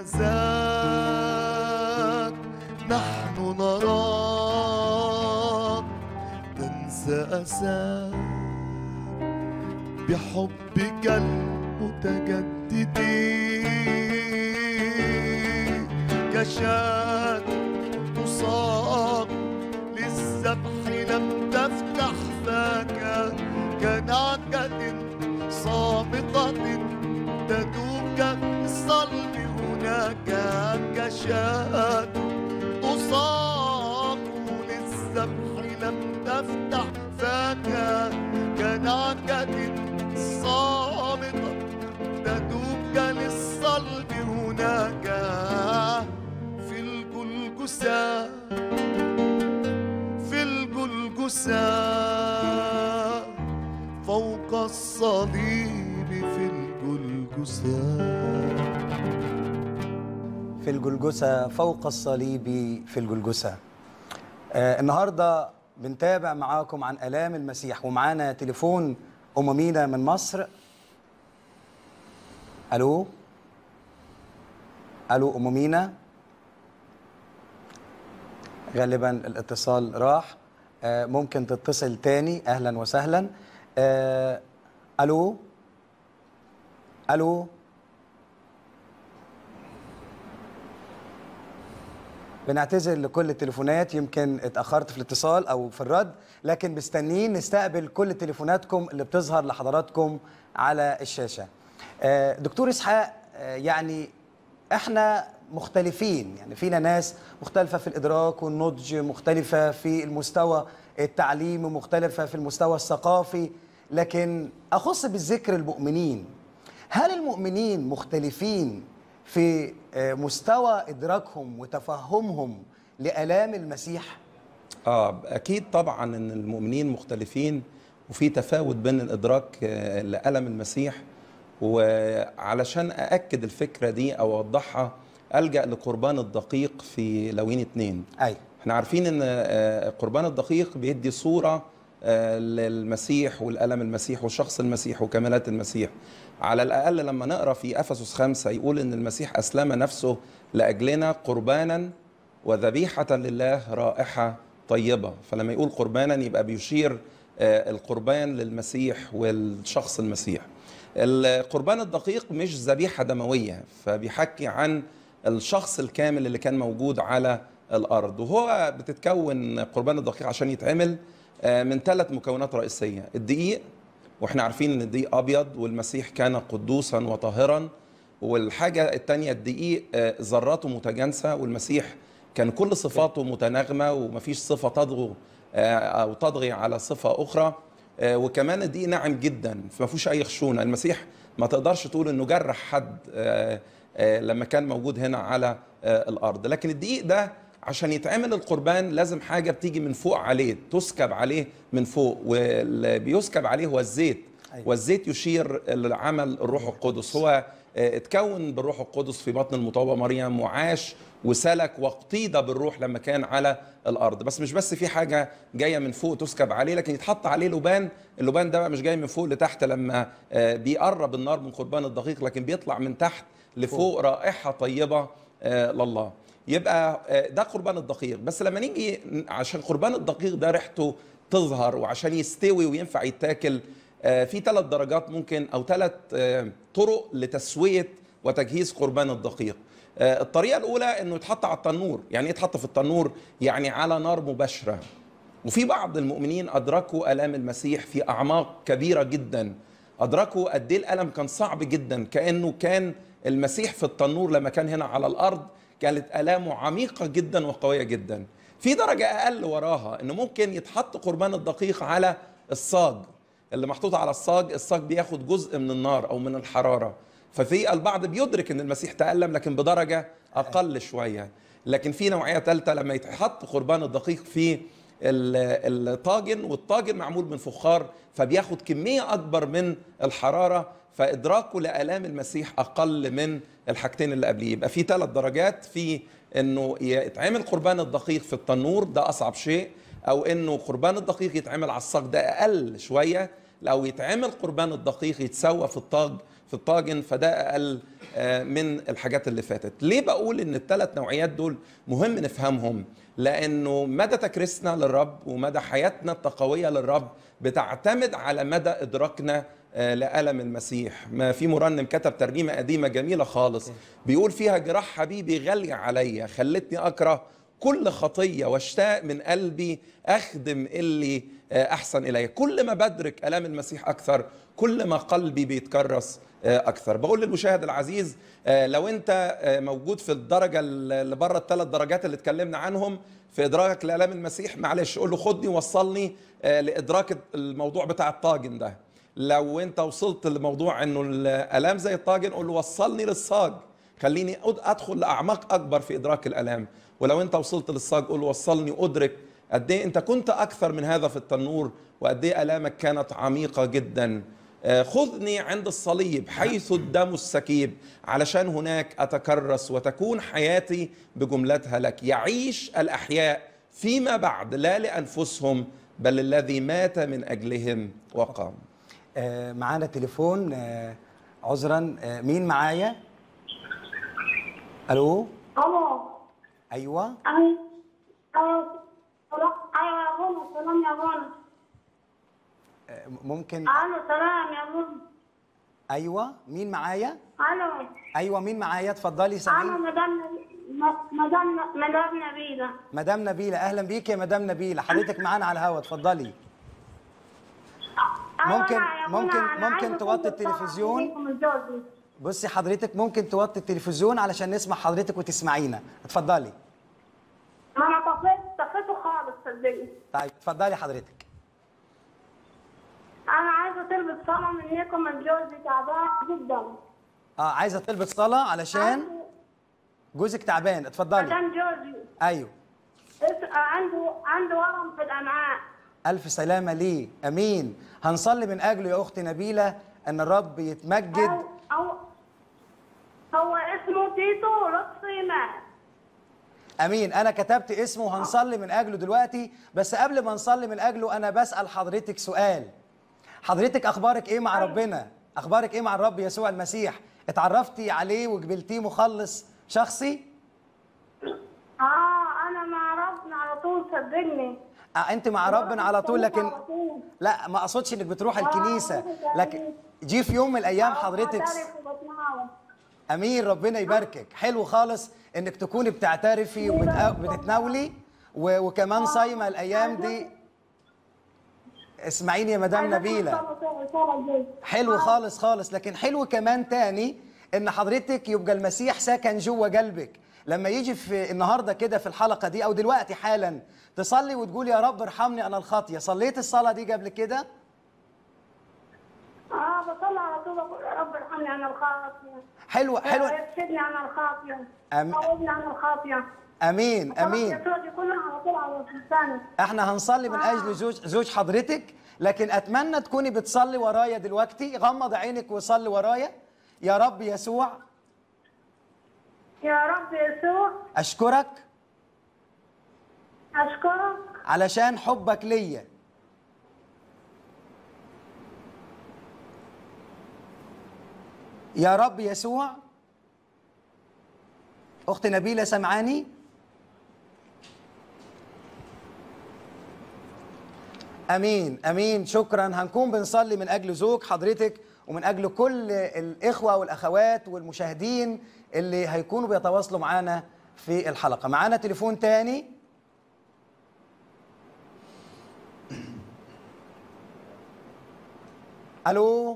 ذاك نحن نراك تنسى أساك بحبك المتجدد كشاة تصاب للذبح لم تفتح فاك كنعجة صامتة تدوك الصلب هناك كشاة تصاب للذبح لم تفتح فاك كنعجة صامتة تدوك للصلب هناك في الجلجسة في الجلجسة فوق الصليب في الجلجسة في الجلجسة فوق الصليب في الجلجسة آه النهاردة بنتابع معاكم عن آلام المسيح ومعانا تليفون أم مينا من مصر ألو ألو أم مينا غالبا الاتصال راح آه ممكن تتصل تاني أهلا وسهلا آه ألو ألو بنعتذر لكل التليفونات يمكن اتاخرت في الاتصال او في الرد لكن مستنيين نستقبل كل تليفوناتكم اللي بتظهر لحضراتكم على الشاشه آه، دكتور اسحاق آه، يعني احنا مختلفين يعني فينا ناس مختلفة في الإدراك والنضج مختلفة في المستوى التعليمي مختلفة في المستوى الثقافي لكن أخص بالذكر المؤمنين هل المؤمنين مختلفين في آه، مستوى إدراكهم وتفهمهم لآلام المسيح؟ اه اكيد طبعا ان المؤمنين مختلفين وفي تفاوت بين الادراك آه، لالم المسيح وعلشان ااكد الفكره دي او اوضحها الجا لقربان الدقيق في لوين اتنين أي احنا عارفين ان آه، قربان الدقيق بيدي صوره آه، للمسيح والالم المسيح وشخص المسيح وكمالات المسيح على الاقل لما نقرا في افسس خمسة يقول ان المسيح اسلم نفسه لاجلنا قربانا وذبيحه لله رائحه طيبه فلما يقول قربانا يبقى بيشير آه، القربان للمسيح والشخص المسيح القربان الدقيق مش ذبيحه دمويه فبيحكي عن الشخص الكامل اللي كان موجود على الارض وهو بتتكون قربان الدقيق عشان يتعمل آه، من ثلاث مكونات رئيسيه الدقيق واحنا عارفين ان الدقيق ابيض والمسيح كان قدوسا وطاهرا والحاجه الثانيه الدقيق آه، ذراته متجانسه والمسيح كان كل صفاته متناغمه ومفيش صفه تضغو آه، او تضغي على صفه اخرى آه، وكمان الدقيق ناعم جدا فما فيهوش اي خشونه المسيح ما تقدرش تقول انه جرح حد آه، آه، لما كان موجود هنا على آه، الارض لكن الدقيق ده عشان يتعمل القربان لازم حاجه بتيجي من فوق عليه تسكب عليه من فوق واللي بيسكب عليه هو الزيت أيوة. والزيت يشير لعمل الروح القدس هو آه، اتكون بالروح القدس في بطن المطوبه مريم وعاش وسلك واقتيد بالروح لما كان على الارض بس مش بس في حاجه جايه من فوق تسكب عليه لكن يتحط عليه لبان اللبان ده بقى مش جاي من فوق لتحت لما آه، بيقرب النار من قربان الدقيق لكن بيطلع من تحت لفوق رائحه طيبه آه، لله يبقى آه، ده قربان الدقيق بس لما نيجي عشان قربان الدقيق ده ريحته تظهر وعشان يستوي وينفع يتاكل آه، في ثلاث درجات ممكن او ثلاث طرق لتسويه وتجهيز قربان الدقيق آه، الطريقه الاولى انه يتحط على التنور يعني ايه يتحط في التنور يعني على نار مباشره وفي بعض المؤمنين ادركوا الام المسيح في اعماق كبيره جدا ادركوا قد ايه الالم كان صعب جدا كانه كان المسيح في التنور لما كان هنا على الارض كانت الامه عميقه جدا وقويه جدا في درجه اقل وراها انه ممكن يتحط قربان الدقيق على الصاج اللي محطوط على الصاج الصاج بياخد جزء من النار او من الحراره ففي البعض بيدرك ان المسيح تالم لكن بدرجه اقل شويه لكن في نوعيه ثالثه لما يتحط قربان الدقيق في ال- الطاجن والطاجن معمول من فخار فبياخد كميه اكبر من الحراره فادراكه لالام المسيح اقل من الحاجتين اللي قبليه يبقى في ثلاث درجات في انه يتعمل قربان الدقيق في التنور ده اصعب شيء او انه قربان الدقيق يتعمل على الصاج ده اقل شويه لو يتعمل قربان الدقيق يتسوى في الطاج في الطاجن فده اقل آه، من الحاجات اللي فاتت ليه بقول ان الثلاث نوعيات دول مهم نفهمهم لانه مدى تكريسنا للرب ومدى حياتنا التقويه للرب بتعتمد على مدى ادراكنا آه، لألم المسيح ما في مرنم كتب ترنيمة قديمة جميلة خالص بيقول فيها جراح حبيبي غالية عليا خلتني أكره كل خطية واشتاق من قلبي أخدم اللي آه، أحسن إلي كل ما بدرك ألام المسيح أكثر كل ما قلبي بيتكرس آه، أكثر بقول للمشاهد العزيز آه، لو أنت آه، موجود في الدرجة اللي بره الثلاث درجات اللي اتكلمنا عنهم في إدراكك لآلام المسيح معلش قول له خدني وصلني آه، لإدراك الموضوع بتاع الطاجن ده لو انت وصلت لموضوع انه الالام زي الطاجن قول له وصلني للصاج خليني أد- ادخل لاعماق اكبر في ادراك الالام ولو انت وصلت للصاج قول له وصلني ادرك قد ايه انت كنت اكثر من هذا في التنور وقد ايه الامك كانت عميقه جدا آه، خذني عند الصليب حيث الدم السكيب علشان هناك اتكرس وتكون حياتي بجملتها لك يعيش الاحياء فيما بعد لا لانفسهم بل الذي مات من اجلهم وقام آه، معانا تليفون آه، عذرا آه، مين معايا الو الو ايوه اي ايوه ايوه يا غنى سلام يا غنى آه، ممكن الو سلام يا غنى ايوه مين معايا الو ايوه مين معايا اتفضلي انا سامعين مدام م- مدام مدام نبيلة مدام نبيله اهلا بيك يا مدام نبيله حضرتك معانا على الهوا اتفضلي أيوة ممكن- أنا يا أبونا ممكن- أنا ممكن عايزة توطي أطلب طلب التلفزيون؟ منكم الجوزي. بصي حضرتك ممكن توطي التلفزيون علشان نسمع حضرتك وتسمعينا اتفضلي ما أنا طفيت طفيته خالص صدقني طيب اتفضلي حضرتك أنا عايزة طلب صلاة منكم الجوزي تعبان جدا اه عايزه طلبة صلاه علشان عنده- جوزك تعبان اتفضلي مدام جوزي ايوه اس- عنده عنده ورم في الأمعاء الف سلامه ليه امين هنصلي من اجله يا اختي نبيله ان الرب يتمجد أو أو هو اسمه تيتو لطفي مات امين انا كتبت اسمه وهنصلي من اجله دلوقتي بس قبل ما نصلي من اجله انا بسال حضرتك سؤال حضرتك اخبارك ايه مع ربنا اخبارك ايه مع الرب يسوع المسيح اتعرفتي عليه وقبلتيه مخلص شخصي اه انا مع ربنا على طول صدقني آه انت مع ربنا على طول لكن على طول. لا ما اقصدش انك بتروح آه، الكنيسه بتعرف. لكن جي في يوم من الايام آه، حضرتك بعترف وبتناول. امين ربنا يباركك حلو خالص انك تكوني بتعترفي وبتتناولي و- وكمان صايمه الايام دي اسمعيني يا مدام عايزة نبيله أطلب صلاة- صلاة جاي. حلو خالص خالص لكن حلو كمان تاني ان حضرتك يبقى المسيح ساكن جوه قلبك لما يجي في النهارده كده في الحلقه دي او دلوقتي حالا تصلي وتقول يا رب ارحمني انا الخاطيه صليت الصلاه دي قبل كده اه بصلي على طول أقول يا رب ارحمني انا الخاطيه حلو حلو يرشدني انا الخاطيه أم- عوضني انا الخاطيه امين امين يسوع دي كلها على طول على لساني احنا هنصلي من اجل زوج زوج حضرتك لكن اتمنى تكوني بتصلي ورايا دلوقتي غمض عينك وصلي ورايا يا رب يسوع يا رب يسوع اشكرك اشكرك علشان حبك ليا يا رب يسوع اخت نبيله سمعاني امين امين شكرا هنكون بنصلي من اجل زوج حضرتك ومن اجل كل الاخوه والاخوات والمشاهدين اللي هيكونوا بيتواصلوا معانا في الحلقه معانا تليفون تاني الو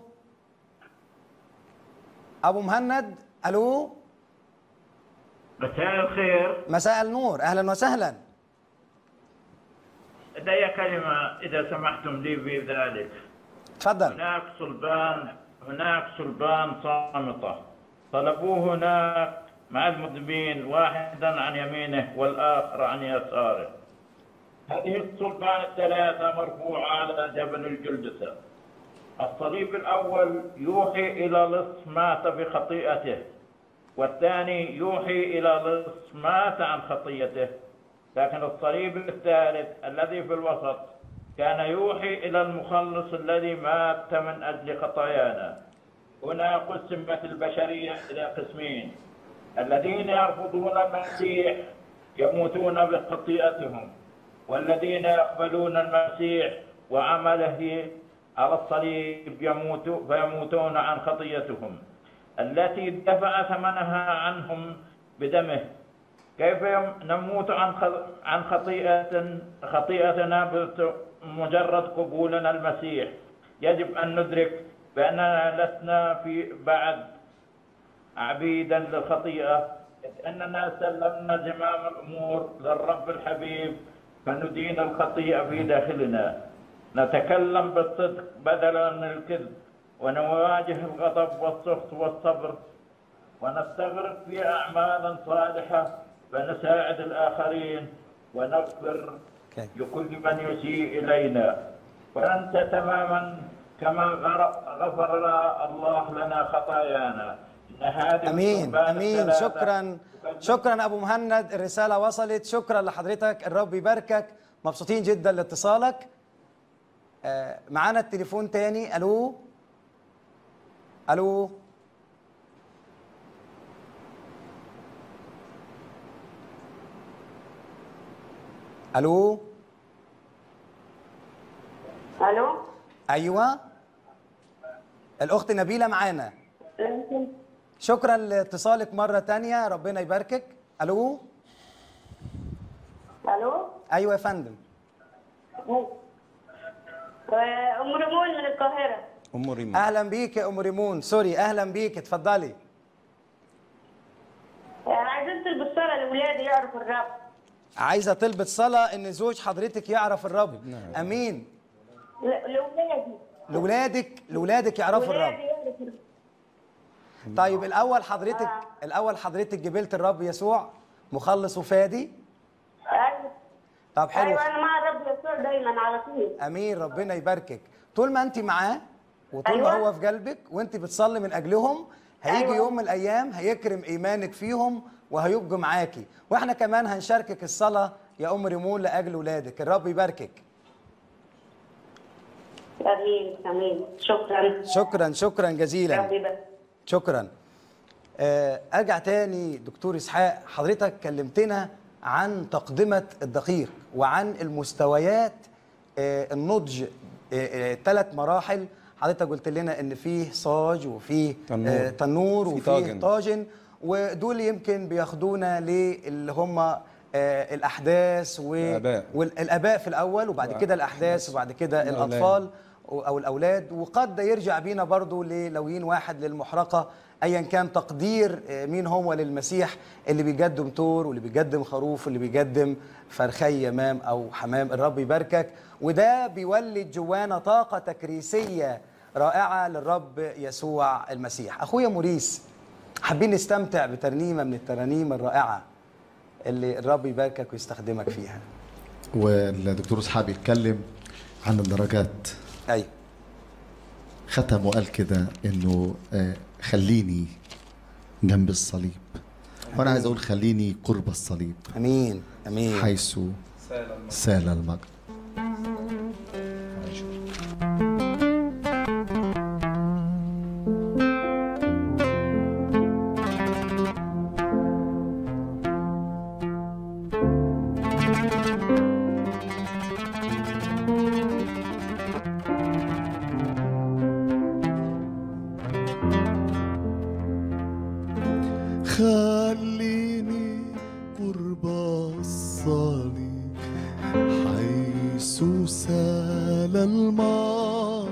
ابو مهند الو مساء الخير مساء النور اهلا وسهلا لدي كلمة إذا سمحتم لي بذلك تفضل هناك صلبان هناك صلبان صامتة طلبوه هناك مع المذنبين واحدا عن يمينه والآخر عن يساره هذه الصلبان الثلاثة مرفوعة على جبل الجلدسة الصليب الأول يوحي إلى لص مات بخطيئته والثاني يوحي إلى لص مات عن خطيته لكن الصليب الثالث الذي في الوسط كان يوحي إلى المخلص الذي مات من أجل خطايانا هنا قسمت البشرية إلى قسمين الذين يرفضون المسيح يموتون بخطيئتهم والذين يقبلون المسيح وعمله على الصليب يموت فيموتون عن خطيتهم التي دفع ثمنها عنهم بدمه كيف يم- نموت عن خ- عن خطيئة خطيئتنا بمجرد قبولنا المسيح يجب أن ندرك بأننا لسنا في بعد عبيدا للخطيئة إذ أننا سلمنا زمام الأمور للرب الحبيب فندين الخطيئة في داخلنا نتكلم بالصدق بدلا من الكذب ونواجه الغضب والسخط والصبر ونستغرق في أعمال صالحة فنساعد الآخرين ونغفر أوكي. لكل من يسيء إلينا وننسى تماما كما غر- غفر الله لنا خطايانا إن هذه امين القربان امين الثلاثة شكرا شكرا ابو مهند الرساله وصلت شكرا لحضرتك الرب يباركك مبسوطين جدا لاتصالك آه، معانا التليفون تاني الو الو الو الو ايوه الاخت نبيله معانا شكرا لاتصالك مره تانية ربنا يباركك الو الو ايوه يا فندم آه، ام ريمون من القاهره ام ريما اهلا بيك يا ام ريمون سوري اهلا بيك اتفضلي آه، عايزين تلبس صلاه لاولادي يعرفوا الرب عايزه تلبس صلاه ان زوج حضرتك يعرف الرب امين ل- لاولادي لاولادك لاولادك يعرفوا الرب ولادي يعرفوا الرب طيب الاول حضرتك الاول حضرتك جبلت الرب يسوع مخلص وفادي ايوه طب حلو ايوه انا مع الرب يسوع دايما على طول امين ربنا يباركك طول ما انت معاه وطول ما أيوة. هو في قلبك وانت بتصلي من اجلهم هيجي أيوة. يوم من الايام هيكرم ايمانك فيهم وهيبقوا معاكي واحنا كمان هنشاركك الصلاه يا ام ريمون لاجل ولادك الرب يباركك امين امين شكرا شكرا شكرا جزيلا ربي بس شكرا آه، ارجع تاني دكتور اسحاق حضرتك كلمتنا عن تقدمه الدقيق وعن المستويات آه، النضج ثلاث مراحل حضرتك قلت لنا ان فيه صاج وفيه تنور. آه، تنور في وفيه طاجن. طاجن ودول يمكن بياخدونا للي هم آه، الاحداث و... الآباء. والاباء في الاول وبعد كده الاحداث وبعد كده الأولاد. الاطفال او الاولاد وقد ده يرجع بينا برضو للوين واحد للمحرقه ايا كان تقدير آه، مين هو للمسيح اللي بيقدم تور واللي بيقدم خروف واللي بيقدم فرخي يمام او حمام الرب يباركك وده بيولد جوانا طاقه تكريسيه رائعه للرب يسوع المسيح اخويا موريس حابين نستمتع بترنيمه من الترانيم الرائعه اللي الرب يباركك ويستخدمك فيها والدكتور اسحاق بيتكلم عن الدرجات ايوه ختم وقال كده انه آه، خليني جنب الصليب وانا عايز اقول خليني قرب الصليب امين امين حيث سال المجد خليني قرب الصليب حيث سال المجرى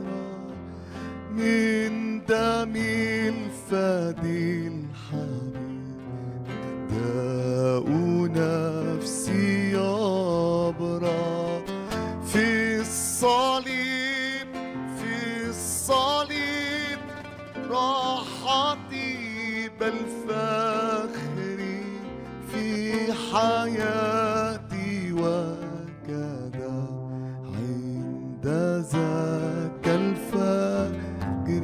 من دم الفدي الحبيب داء نفسي يبرى في الصليب في الصليب راحتي بل فخري في حياتي وكذا عند ذاك الفجر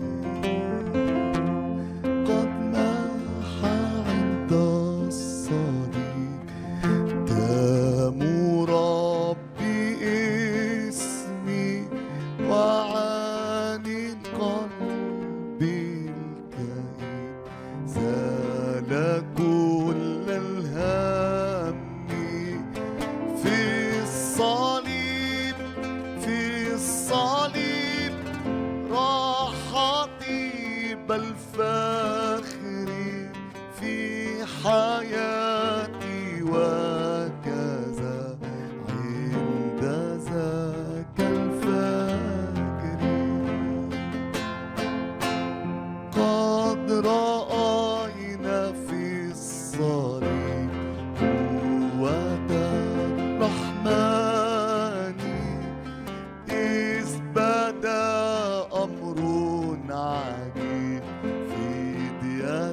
قد ماح عند الصليب دام ربي اسمي وعن القلب الكئيب زال كل الهم في الصليب في الصليب راحتي بل فخري في حياتي وكذا عند ذاك الفجر قد رأينا في الصليب قوة الرحمن إذ بدا أمر عجيب فدية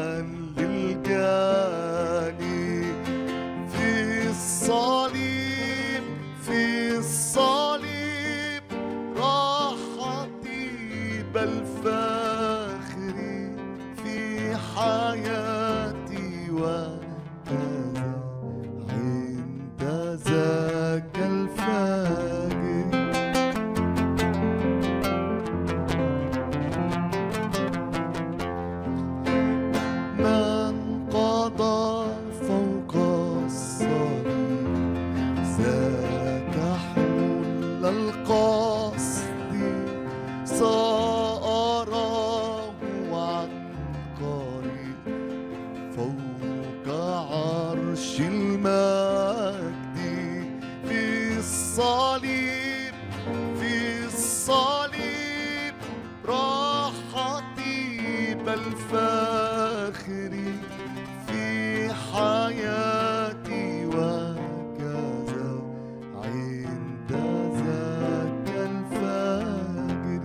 للجاني في الصليب في الصليب راحتي بل فخري في حياتي وكذا عند ذاك الفجر من قضى فوق الصليب ذاك حل القصد سأراه عن قريب فوق الصليب في الصليب راحتي بل فاخري في حياتي وكذا عند ذاك الفجر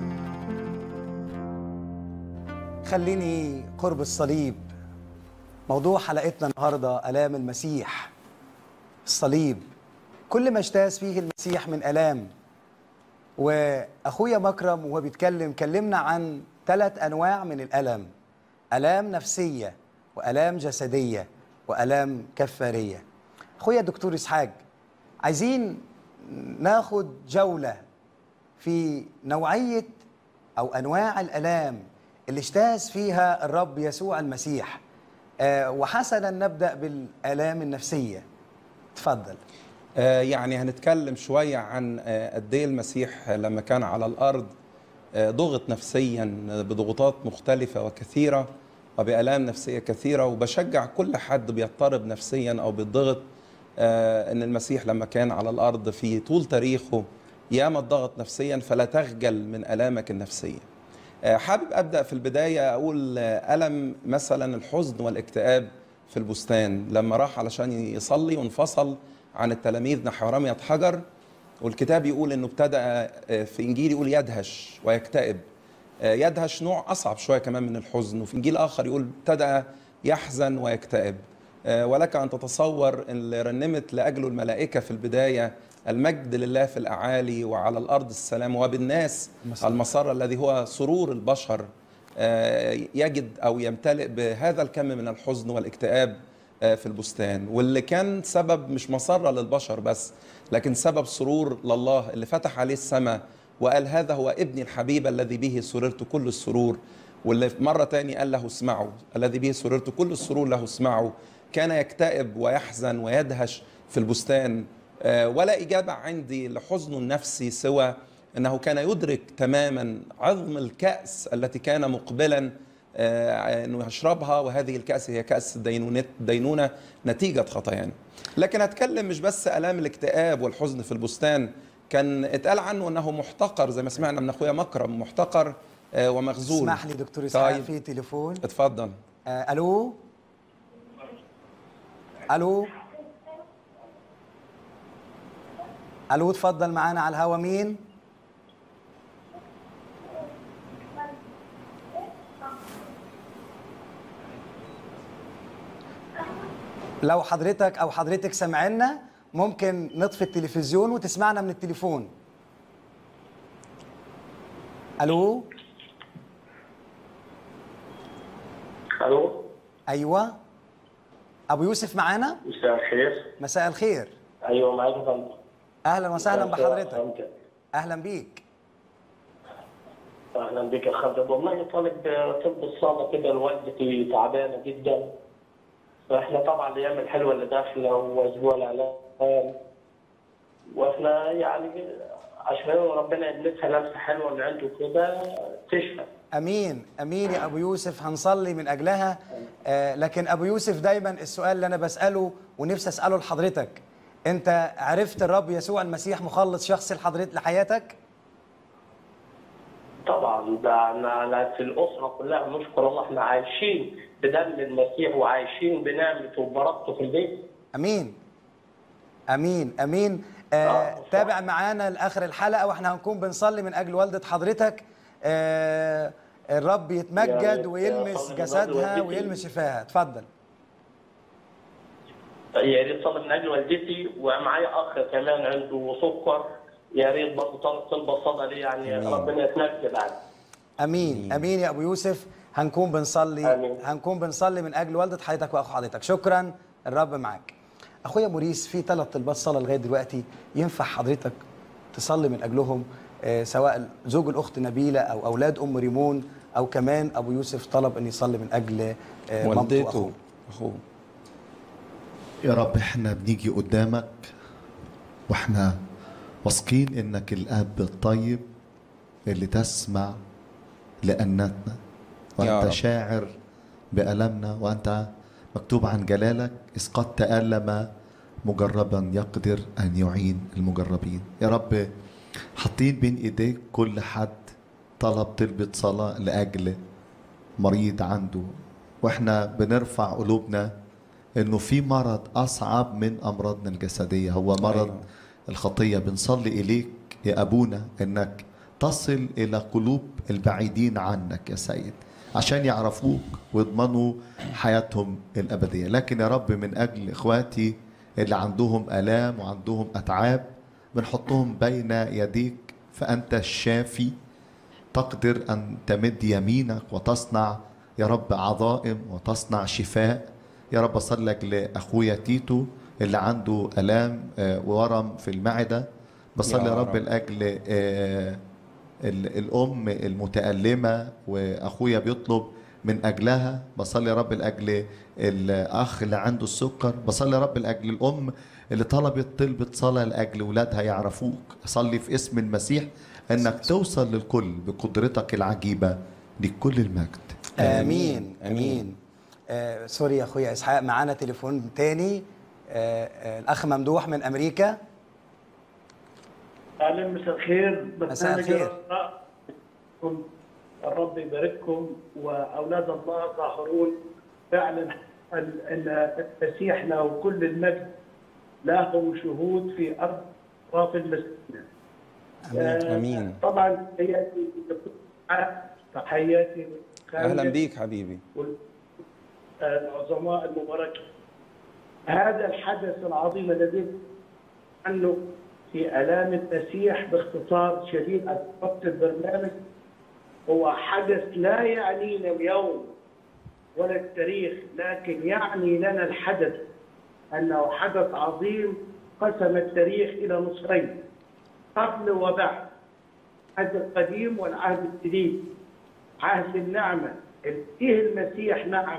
خليني قرب الصليب موضوع حلقتنا النهارده الام المسيح الصليب كل ما اجتاز فيه المسيح من الام واخويا مكرم وهو بيتكلم كلمنا عن ثلاث انواع من الالم الام نفسيه والام جسديه والام كفاريه اخويا دكتور اسحاق عايزين ناخد جوله في نوعيه او انواع الالام اللي اجتاز فيها الرب يسوع المسيح آه، وحسنا نبدا بالالام النفسيه تفضل آه، يعني هنتكلم شوية عن آه، قد ايه المسيح لما كان على الأرض آه، ضغط نفسيا بضغوطات مختلفة وكثيرة وبآلام نفسية كثيرة وبشجع كل حد بيضطرب نفسيا أو بيتضغط آه، إن المسيح لما كان على الأرض في طول تاريخه ياما اتضغط نفسيا فلا تخجل من آلامك النفسية آه، حابب أبدأ في البداية أقول آه، ألم مثلا الحزن والاكتئاب في البستان لما راح علشان يصلي وانفصل عن التلاميذ نحو رمية حجر والكتاب يقول انه ابتدأ آه، في انجيل يقول يدهش ويكتئب آه، يدهش نوع اصعب شويه كمان من الحزن وفي انجيل اخر يقول ابتدأ يحزن ويكتئب آه، ولك ان تتصور اللي رنمت لاجله الملائكه في البدايه المجد لله في الاعالي وعلى الارض السلام وبالناس المسار. المسار الذي هو سرور البشر آه، يجد او يمتلئ بهذا الكم من الحزن والاكتئاب آه، في البستان واللي كان سبب مش مسرة للبشر بس لكن سبب سرور لله اللي فتح عليه السماء وقال هذا هو ابني الحبيب الذي به سررت كل السرور واللي في مرة تاني قال له اسمعوا الذي به سررت كل السرور له اسمعوا كان يكتئب ويحزن ويدهش في البستان آه، ولا إجابة عندي لحزنه النفسي سوى أنه كان يدرك تماما عظم الكأس التي كان مقبلا آه، أنه يشربها وهذه الكأس هي كأس الدينونة دينونة نتيجة خطايانا لكن هتكلم مش بس آلام الاكتئاب والحزن في البستان كان اتقال عنه أنه محتقر زي ما سمعنا من أخويا مكرم محتقر آه، ومخزون اسمح لي دكتور اسحاق طيب. في تليفون اتفضل آه، الو الو الو اتفضل معانا على الهوا مين لو حضرتك او حضرتك سمعنا ممكن نطفي التلفزيون وتسمعنا من التليفون الو الو ايوه ابو يوسف معانا مساء الخير مساء الخير ايوه معاك يا فندم اهلا وسهلا مساء بحضرتك فندم. اهلا بيك اهلا بك يا خالد والله طالب طب الصاله كده لوالدتي تعبانه جدا فاحنا طبعا الايام الحلوه اللي داخله واسبوع الاعلام واحنا يعني عشان ربنا يلمسها لمسه حلوه من عنده كده تشفى امين امين يا ابو يوسف هنصلي من اجلها آه لكن ابو يوسف دايما السؤال اللي انا بساله ونفسي اساله لحضرتك انت عرفت الرب يسوع المسيح مخلص شخصي لحضرتك لحياتك طبعا ده انا أنا في الاسره كلها نشكر الله احنا عايشين بدم المسيح وعايشين بنعمته وبركته في البيت امين امين امين آه آه، صح. تابع معانا لاخر الحلقه واحنا هنكون بنصلي من اجل والده حضرتك آه الرب يا يتمجد ريت ويلمس صلي جسدها والدتي. ويلمس شفاها اتفضل يا ريت صلي من اجل والدتي ومعايا اخ كمان عنده سكر يا ريت برضه طلب طلب الصدى دي يعني آمين. ربنا يتمجد عنه امين امين يا ابو يوسف هنكون بنصلي آمين. هنكون بنصلي من اجل والده حضرتك واخو حضرتك شكرا الرب معاك اخويا موريس في ثلاث طلبات صلاه لغايه دلوقتي ينفع حضرتك تصلي من اجلهم آه، سواء زوج الاخت نبيله او اولاد ام ريمون او كمان ابو يوسف طلب ان يصلي من اجل آه، مامته والدته واخوه اخوه يا رب احنا بنيجي قدامك واحنا واثقين انك الاب الطيب اللي تسمع لأنتنا يا وانت رب. شاعر بألمنا وانت مكتوب عن جلالك إذ قد تألم مجربا يقدر أن يعين المجربين يا رب حاطين بين إيديك كل حد طلب طلبة صلاة لأجل مريض عنده واحنا بنرفع قلوبنا انه في مرض اصعب من امراضنا الجسديه هو مرض أيوة. الخطيه بنصلي اليك يا ابونا انك تصل الى قلوب البعيدين عنك يا سيد عشان يعرفوك ويضمنوا حياتهم الابديه لكن يا رب من اجل اخواتي اللي عندهم الام وعندهم اتعاب بنحطهم بين يديك فانت الشافي تقدر ان تمد يمينك وتصنع يا رب عظائم وتصنع شفاء يا رب اصلي لك لاخويا تيتو اللي عنده الام آه، وورم في المعده بصلي يا يا رب رب. لاجل آه، ال- الام المتالمه واخويا بيطلب من اجلها بصلي يا رب لاجل الاخ اللي عنده السكر بصلي يا رب لاجل الام اللي طلبت طلبة صلاة لاجل اولادها يعرفوك اصلي في اسم المسيح انك توصل للكل بقدرتك العجيبه لكل المجد امين امين آه سوري يا اخويا اسحاق معانا تليفون تاني آه آه الاخ ممدوح من امريكا اهلا مساء الخير مساء برنامج الخير. الرخاء. كن- الرب يبارككم واولاد الله ظاهرون فعلا ال- ال- المسيح له كل المجد له شهود في ارض اطراف المسيح آه، امين طبعا تحياتي تحياتي اهلا بيك حبيبي العظماء المباركين هذا الحدث العظيم الذي عنه في آلام المسيح باختصار شديد أسقطت البرنامج هو حدث لا يعنينا اليوم ولا التاريخ لكن يعني لنا الحدث أنه حدث عظيم قسم التاريخ إلى نصفين قبل وبعد العهد القديم والعهد الجديد عهد النعمة فيه المسيح نعم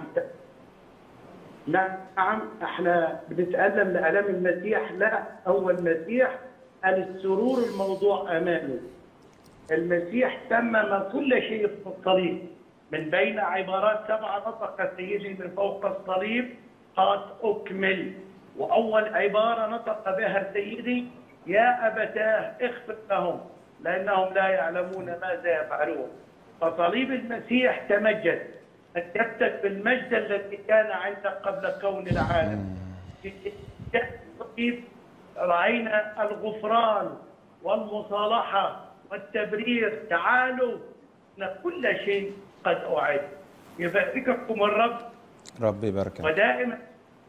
نعم احنا بنتألم لألم المسيح لا هو المسيح قال السرور الموضوع أمامه المسيح تمم كل شيء في الصليب من بين عبارات سبعة نطق سيدي من فوق الصليب قد أكمل وأول عبارة نطق بها سيدي يا أبتاه اغفر لهم لأنهم لا يعلمون ماذا يفعلون فصليب المسيح تمجد أجبتك بالمجد الذي كان عندك قبل كون العالم في الصليب رأينا الغفران والمصالحة والتبرير تعالوا إن كل شيء قد أعد يبارككم الرب رب يباركك ودائما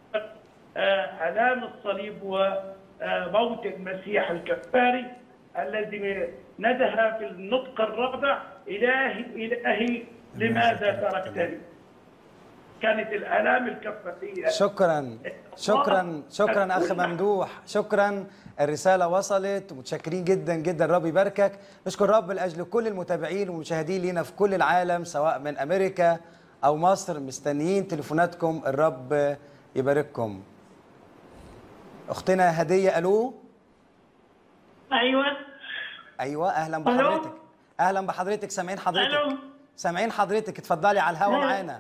آه، آلام الصليب وموت المسيح الكفاري الذي ندها في النطق الرابع إلهي إلهي لماذا تركتني كانت الآلام الكفارية شكرا شكرا شكرا اخ ممدوح شكرا الرساله وصلت ومتشكرين جدا جدا رب يباركك نشكر رب لاجل كل المتابعين والمشاهدين لينا في كل العالم سواء من امريكا او مصر مستنيين تليفوناتكم الرب يبارككم اختنا هديه الو ايوه ايوه اهلا ألو. بحضرتك اهلا بحضرتك سامعين حضرتك الو سامعين حضرتك اتفضلي على الهوا أهلا. معانا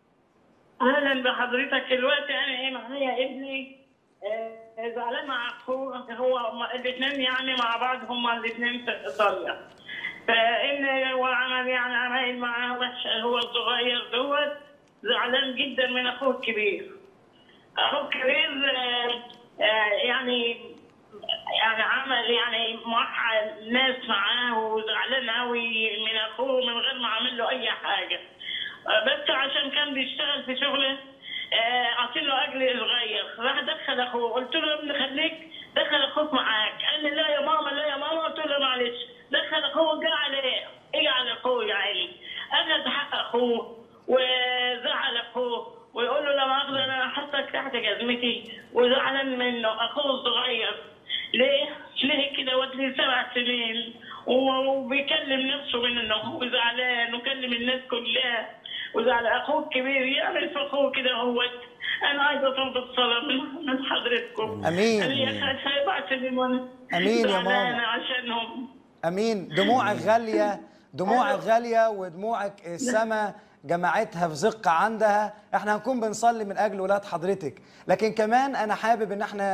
اهلا بحضرتك دلوقتي انا ايه معايا ابني آه، زعلان مع اخوه هو الاثنين يعني مع بعض هما الاثنين في ايطاليا فان هو عمل يعني عمايل معاه وحشه هو الصغير دوت زعلان جدا من اخوه الكبير اخوه الكبير آه، آه، يعني يعني عمل يعني موقع ناس معاه وزعلان قوي من اخوه من غير ما عمل له اي حاجه آه، بس عشان كان بيشتغل في شغله آه، عاطين له اجر صغير راح دخل اخوه قلت له يا ابني خليك دخل اخوك معاك قال لي لا يا ماما لا يا ماما قلت له معلش دخل اخوه جه عليه اجى على اخوه يا عيني اخذ حق اخوه وزعل اخوه ويقول له لا مؤاخذة انا حطك تحت جزمتي وزعلان منه اخوه الصغير ليه؟ ليه كده ودي سبع سنين وبيكلم نفسه من انه هو زعلان وكلم الناس كلها وزعل اخوه الكبير يعمل في اخوه كده هوت انا عايزه طلب الصلاه من من حضرتكم أمين. أنا يا أخي سبع سنين وانا أمين يا زعلانة ماما. عشانهم امين دموعك غاليه دموعك غاليه ودموعك السماء جمعتها في زقة عندها احنا هنكون بنصلي من اجل ولاد حضرتك لكن كمان انا حابب ان احنا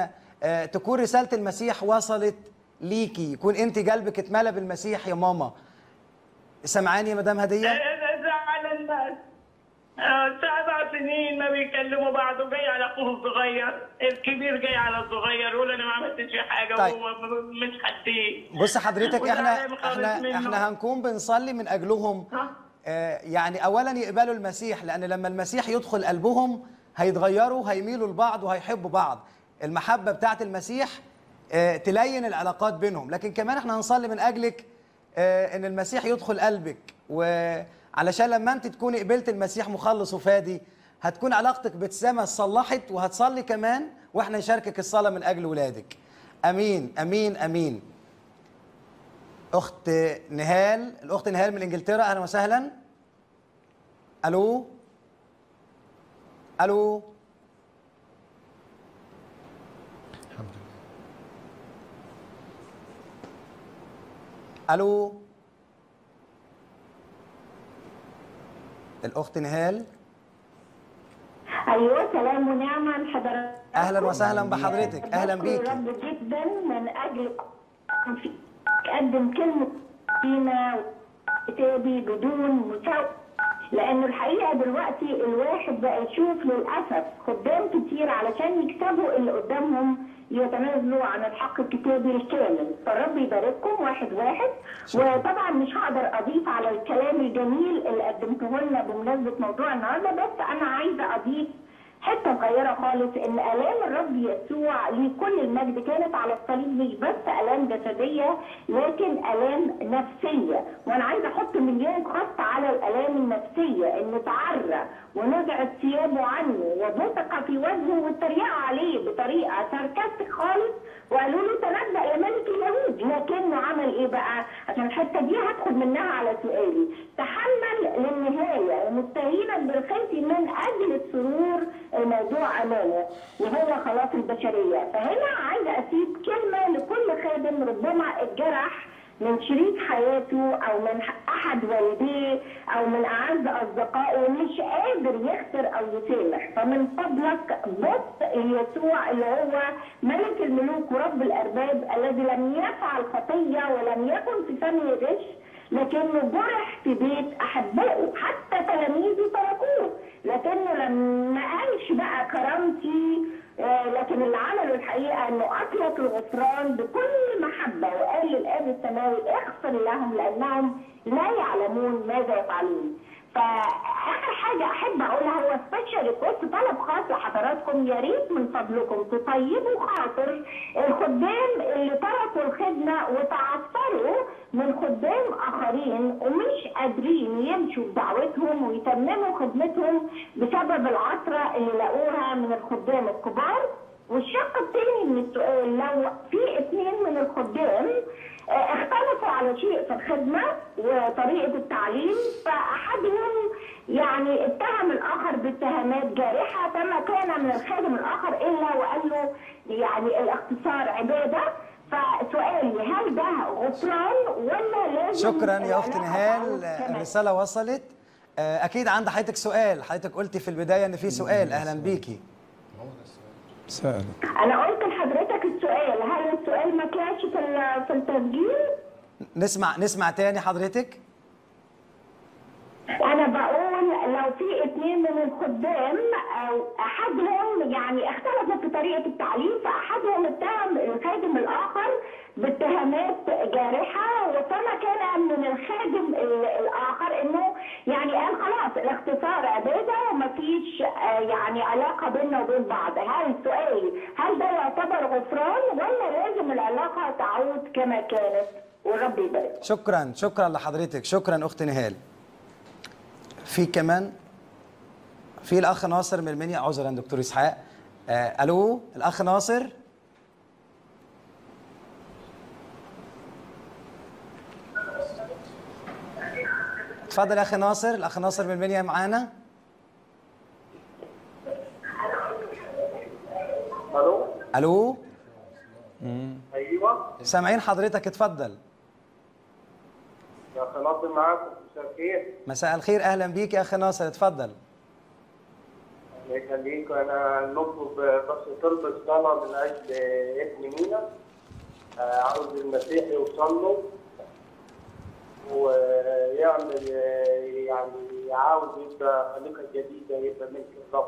آه، تكون رساله المسيح وصلت ليكي يكون انت قلبك اتملى بالمسيح يا ماما سمعاني يا مدام هديه زعل الناس آه، سبع سنين ما بيكلموا بعض وجاي على اخوه الصغير الكبير جاي على الصغير يقول انا ما عملتش حاجه طيب. وهو م- مش حديه بص حضرتك احنا وزعلان خالص احنا منه. احنا هنكون بنصلي من اجلهم ها؟ آه، يعني اولا يقبلوا المسيح لان لما المسيح يدخل قلبهم هيتغيروا هيميلوا لبعض وهيحبوا بعض المحبه بتاعت المسيح آه، تلين العلاقات بينهم لكن كمان احنا هنصلي من اجلك آه، ان المسيح يدخل قلبك وعلشان لما انت تكوني قبلت المسيح مخلص وفادي هتكون علاقتك بتسامى اتصلحت وهتصلي كمان واحنا نشاركك الصلاه من اجل ولادك امين امين امين اخت نهال الاخت نهال من انجلترا اهلا وسهلا الو الو الو الاخت نهال ايوه سلام ونعمه لحضرتك اهلا وسهلا بحضرتك اهلا بشكر بيكي رب جدا من اجل في اقدم كلمه فينا كتابي بدون مساواه لانه الحقيقه دلوقتي الواحد بقى يشوف للاسف خدام كتير علشان يكسبوا اللي قدامهم يتنازلوا عن الحق الكتابي الكامل فالرب يبارككم واحد واحد وطبعا مش هقدر اضيف على الكلام الجميل اللي قدمته لنا بمناسبه موضوع النهارده بس انا عايزه اضيف حته صغيره خالص ان الام الرب يسوع لكل المجد كانت على الصليب مش بس الام جسديه لكن الام نفسيه وانا عايزه احط مليون خط على الالام النفسيه انه تعرى ونزعت ثيابه عنه وبصق في وجهه واتريقوا عليه بطريقه ساركاستيك خالص وقالوا له تنبأ يا ملك اليهود لكنه عمل ايه بقى؟ عشان الحته دي هدخل منها على سؤالي تحمل للنهايه مستهينا بالخزي من اجل السرور الموضوع امامه وهو خلاص البشريه فهنا عايزه اسيب كلمه لكل خادم ربما اتجرح من شريك حياته او من احد والديه او من اعز اصدقائه مش قادر يغفر او يسامح فمن فضلك بص ليسوع اللي هو ملك الملوك ورب الارباب الذي لم يفعل خطيه ولم يكن في فمه غش لكنه جرح في بيت احبائه حتى تلاميذه تركوه لكنه لما قالش بقى كرامتي آه، لكن اللي عمله الحقيقه انه اطلق الغفران بكل محبه وقال للاب السماوي اغفر لهم لانهم لا يعلمون ماذا يفعلون. فاخر حاجه احب اقولها هو سبيشال ريكوست طلب خاص لحضراتكم يا ريت من فضلكم تطيبوا خاطر الخدام اللي تركوا الخدمه وتعثروا من خدام اخرين ومش قادرين يمشوا بدعوتهم ويتمموا خدمتهم بسبب العثره اللي لقوها من الخدام الكبار والشق الثاني من السؤال لو في اثنين من الخدام آه، اختلفوا على شيء في الخدمه وطريقه التعليم فاحدهم يعني اتهم الاخر باتهامات جارحه فما كان من الخادم الاخر الا وقال له يعني الاختصار عباده فسؤالي هل ده غفران ولا لازم شكرا يا اخت العلاقة نهال تعود كما الرساله وصلت آه، اكيد عند حضرتك سؤال حضرتك قلتي في البدايه ان في سؤال اهلا بيكي سأل انا قلت لحضرتك السؤال هل السؤال ما كانش في ال- في التسجيل نسمع نسمع تاني حضرتك انا بقول لو في اثنين من الخدام او احدهم يعني اختلفوا في طريقه التعليم فاحدهم اتهم الخادم الاخر باتهامات جارحه وفما كان من الخادم ال- الاخر انه يعني قال خلاص الاختصار عباده ومفيش آه، يعني علاقه بيننا وبين بعض هل سؤالي هل ده يعتبر غفران ولا لازم العلاقه تعود كما كانت ورب يبارك شكرا شكرا لحضرتك شكرا اخت نهال في كمان في الاخ ناصر من المنيا عذرا دكتور اسحاق آه الو الاخ ناصر اتفضل يا اخي ناصر الاخ ناصر من المنيا معانا الو الو ايوه سامعين حضرتك اتفضل يا اخي ناصر معاكم مساء الخير مساء الخير اهلا بيك يا اخي ناصر اتفضل الله يخليك انا نطلب بس طلب الصلاه من اجل ابن مينا آه، عاوز المسيح يوصل له ويعمل آه، يعني عاوز يبقى خليقه جديده يبقى ملك الرب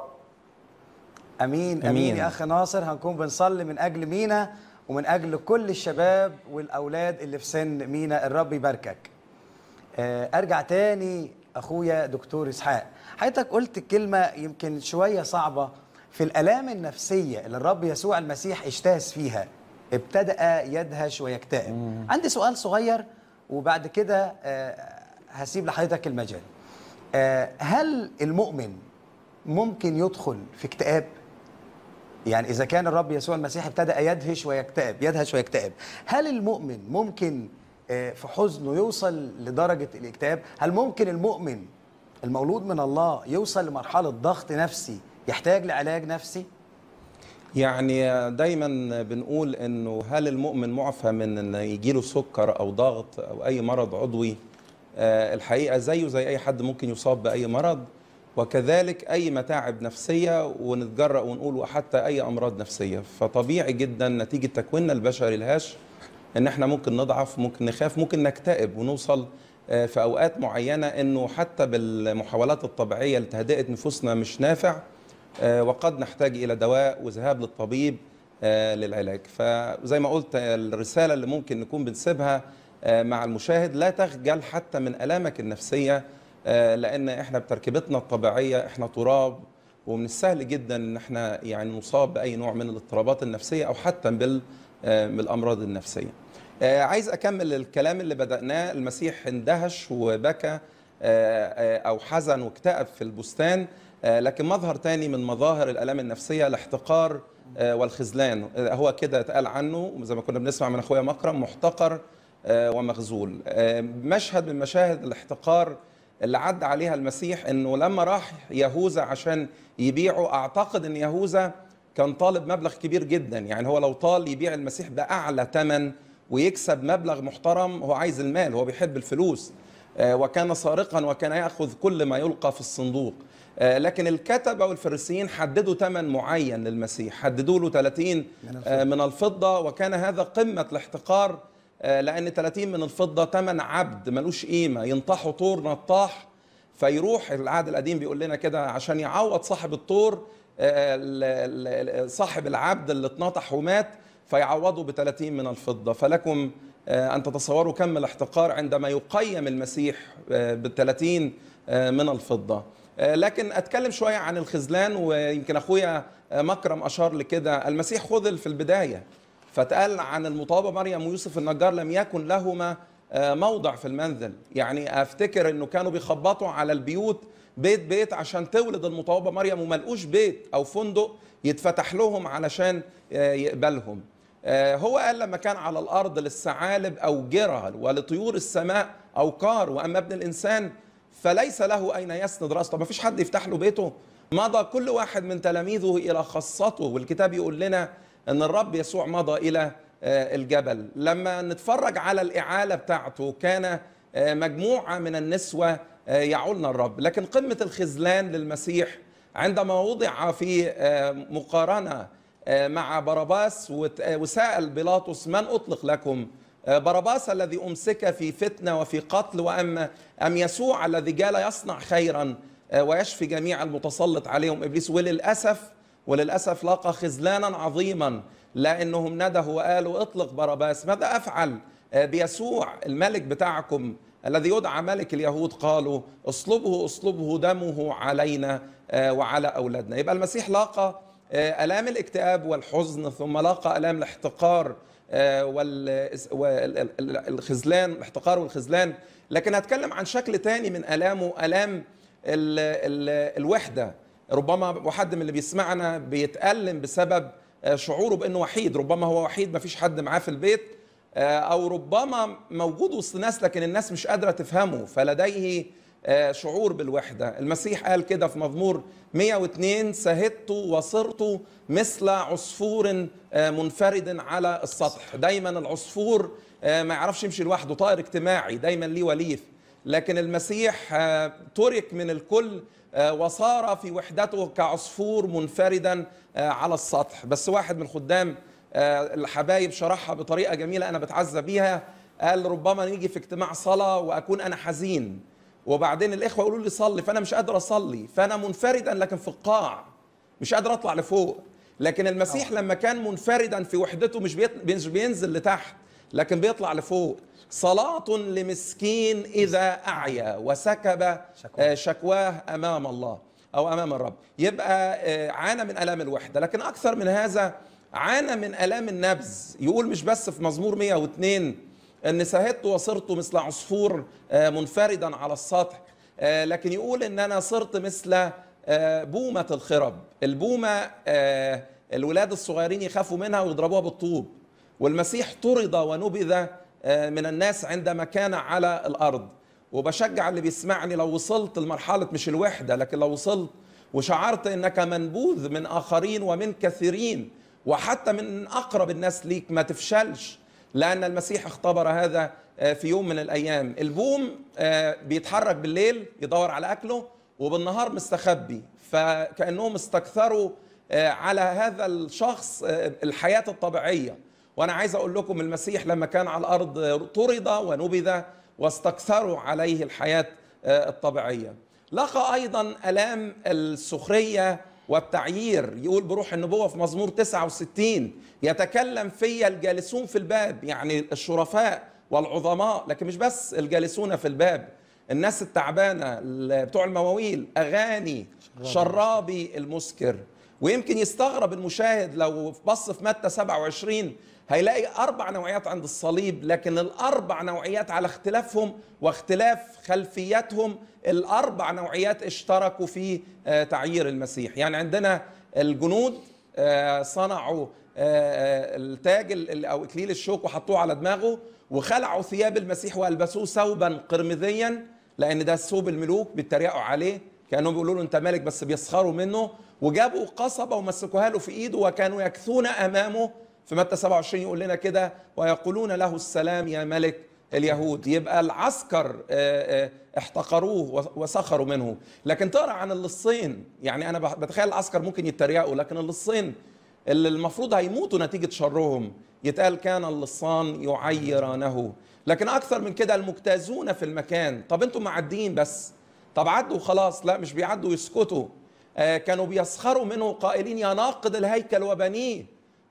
امين امين, أمين. يا اخ ناصر هنكون بنصلي من اجل مينا ومن اجل كل الشباب والاولاد اللي في سن مينا الرب يباركك آه، ارجع تاني اخويا دكتور اسحاق حضرتك قلت كلمه يمكن شويه صعبه في الالام النفسيه اللي الرب يسوع المسيح اجتاز فيها ابتدا يدهش ويكتئب عندي سؤال صغير وبعد كده آه، هسيب لحضرتك المجال آه، هل المؤمن ممكن يدخل في اكتئاب يعني إذا كان الرب يسوع المسيح ابتدأ يدهش ويكتئب يدهش ويكتئب هل المؤمن ممكن آه، في حزنه يوصل لدرجة الاكتئاب هل ممكن المؤمن المولود من الله يوصل لمرحلة ضغط نفسي يحتاج لعلاج نفسي يعني دايما بنقول انه هل المؤمن معفى من ان يجيله سكر او ضغط او اي مرض عضوي آه، الحقيقه زيه زي اي حد ممكن يصاب باي مرض وكذلك اي متاعب نفسيه ونتجرأ ونقول وحتى اي امراض نفسيه فطبيعي جدا نتيجه تكويننا البشري الهش ان احنا ممكن نضعف ممكن نخاف ممكن نكتئب ونوصل آه، في اوقات معينه انه حتى بالمحاولات الطبيعيه لتهدئه نفوسنا مش نافع آه، وقد نحتاج الى دواء وذهاب للطبيب آه، للعلاج فزي ما قلت آه، الرساله اللي ممكن نكون بنسيبها آه، مع المشاهد لا تخجل حتى من الامك النفسيه آه، لان احنا بتركيبتنا الطبيعيه احنا تراب ومن السهل جدا ان احنا يعني نصاب باي نوع من الاضطرابات النفسيه او حتى بال آه، بالامراض النفسيه. آه، عايز اكمل الكلام اللي بداناه المسيح اندهش وبكى آه، آه، او حزن واكتئب في البستان آه، لكن مظهر تاني من مظاهر الالام النفسيه الاحتقار آه، والخذلان آه، هو كده اتقال عنه زي ما كنا بنسمع من اخويا مكرم محتقر آه، ومخذول آه، مشهد من مشاهد الاحتقار اللي عدى عليها المسيح انه لما راح يهوذا عشان يبيعه اعتقد ان يهوذا كان طالب مبلغ كبير جدا يعني هو لو طال يبيع المسيح باعلى ثمن ويكسب مبلغ محترم هو عايز المال هو بيحب الفلوس آه، وكان سارقا وكان ياخذ كل ما يلقى في الصندوق آه، لكن الكتبه والفريسيين حددوا ثمن معين للمسيح حددوا له 30 آه، من الفضه وكان هذا قمه الاحتقار آه، لان 30 من الفضه ثمن عبد ملوش قيمه ينطحوا طور نطاح فيروح العهد القديم بيقول لنا كده عشان يعوض صاحب الطور آه، ال- ال- ال- صاحب العبد اللي اتنطح ومات فيعوضه ب 30 من الفضه فلكم آه، ان تتصوروا كم الاحتقار عندما يقيم المسيح ب 30 من الفضه آه، لكن اتكلم شويه عن الخذلان ويمكن اخويا آه، مكرم اشار لكده المسيح خذل في البدايه فتقال عن المطابة مريم ويوسف النجار لم يكن لهما آه، موضع في المنزل يعني افتكر انه كانوا بيخبطوا على البيوت بيت بيت عشان تولد المطوبة مريم وما لقوش بيت او فندق يتفتح لهم علشان آه، يقبلهم آه، هو قال لما كان على الارض للثعالب اوجره ولطيور السماء اوقار واما ابن الانسان فليس له اين يسند راسه طب ما فيش حد يفتح له بيته مضى كل واحد من تلاميذه الى خاصته والكتاب يقول لنا ان الرب يسوع مضى الى آه، الجبل لما نتفرج على الاعاله بتاعته كان آه، مجموعه من النسوه آه، يعولن الرب لكن قمه الخذلان للمسيح عندما وضع في آه، مقارنه آه، مع باراباس وت- آه، وسأل بيلاطس من أطلق لكم آه، باراباس الذي أمسك في فتنة وفي قتل وأم أم يسوع الذي جال يصنع خيرا آه، ويشفي جميع المتسلط عليهم إبليس وللأسف وللأسف لاقى خذلانا عظيما لأنهم ندهوا وقالوا اطلق باراباس ماذا أفعل آه، بيسوع الملك بتاعكم الذي يدعى ملك اليهود قالوا اصلبه اصلبه دمه علينا آه، وعلى أولادنا يبقى المسيح لاقى آه، آلام الاكتئاب والحزن ثم لاقى آلام الاحتقار والخذلان الاحتقار والخذلان لكن هتكلم عن شكل تاني من آلامه آلام ال ال الوحدة ربما واحد من اللي بيسمعنا بيتألم بسبب آه، شعوره بأنه وحيد ربما هو وحيد مفيش حد معاه في البيت آه، أو ربما موجود وسط ناس لكن الناس مش قادرة تفهمه فلديه آه، شعور بالوحدة المسيح قال كده في مزمور 102 سهدت وصرت مثل عصفور آه، منفرد على السطح دايما العصفور آه، ما يعرفش يمشي لوحده طائر اجتماعي دايما ليه وليف لكن المسيح آه، ترك من الكل آه، وصار في وحدته كعصفور منفردا آه، على السطح بس واحد من خدام آه، الحبايب شرحها بطريقة جميلة أنا بتعزى بيها قال ربما نيجي في اجتماع صلاة وأكون أنا حزين وبعدين الإخوة يقولوا لي صلي فأنا مش قادر أصلي فأنا منفردا لكن في القاع مش قادر أطلع لفوق لكن المسيح لما كان منفردا في وحدته مش بيط- مش بينزل لتحت لكن بيطلع لفوق صلاة لمسكين إذا أعيا وسكب آه، شكواه أمام الله أو أمام الرب يبقى آه، عانى من آلام الوحدة لكن أكثر من هذا عانى من آلام النبذ يقول مش بس في مزمور 102 ان سهدت وصرت مثل عصفور آه، منفردا على السطح آه، لكن يقول ان انا صرت مثل آه، بومة الخرب البومة آه، الولاد الصغيرين يخافوا منها ويضربوها بالطوب والمسيح طرد ونبذ آه، من الناس عندما كان على الارض وبشجع اللي بيسمعني لو وصلت لمرحله مش الوحده لكن لو وصلت وشعرت انك منبوذ من اخرين ومن كثيرين وحتى من اقرب الناس ليك ما تفشلش لان المسيح اختبر هذا آه، في يوم من الايام البوم آه، بيتحرك بالليل يدور على اكله وبالنهار مستخبي فكانهم استكثروا آه، على هذا الشخص آه، الحياه الطبيعيه وانا عايز اقول لكم المسيح لما كان على الارض آه، طرد ونبذ واستكثروا عليه الحياه آه، الطبيعيه لقى ايضا الام السخريه والتعيير يقول بروح النبوه في مزمور 69 يتكلم في الجالسون في الباب يعني الشرفاء والعظماء لكن مش بس الجالسون في الباب الناس التعبانه ال- بتوع المواويل اغاني شرابي المسكر ويمكن يستغرب المشاهد لو بص في متى 27 هيلاقي اربع نوعيات عند الصليب لكن الاربع نوعيات على اختلافهم واختلاف خلفياتهم الاربع نوعيات اشتركوا في آه، تعيير المسيح يعني عندنا الجنود آه، صنعوا آه، آه، التاج ال- او اكليل الشوك وحطوه على دماغه وخلعوا ثياب المسيح والبسوه ثوبا قرمزيا لان ده ثوب الملوك بيتريقوا عليه كانهم بيقولوا له انت ملك بس بيسخروا منه وجابوا قصبه ومسكوها له في ايده وكانوا يكثون امامه في متى 27 يقول لنا كده ويقولون له السلام يا ملك اليهود يبقى العسكر آه، آه، احتقروه وسخروا منه لكن تقرا عن اللصين يعني انا بتخيل العسكر ممكن يتريقوا لكن اللصين اللي المفروض هيموتوا نتيجة شرهم يتقال كان اللصان يعيرانه لكن أكثر من كده المجتازون في المكان طب أنتم معديين بس طب عدوا خلاص لا مش بيعدوا يسكتوا آه كانوا بيسخروا منه قائلين يا ناقد الهيكل وبنيه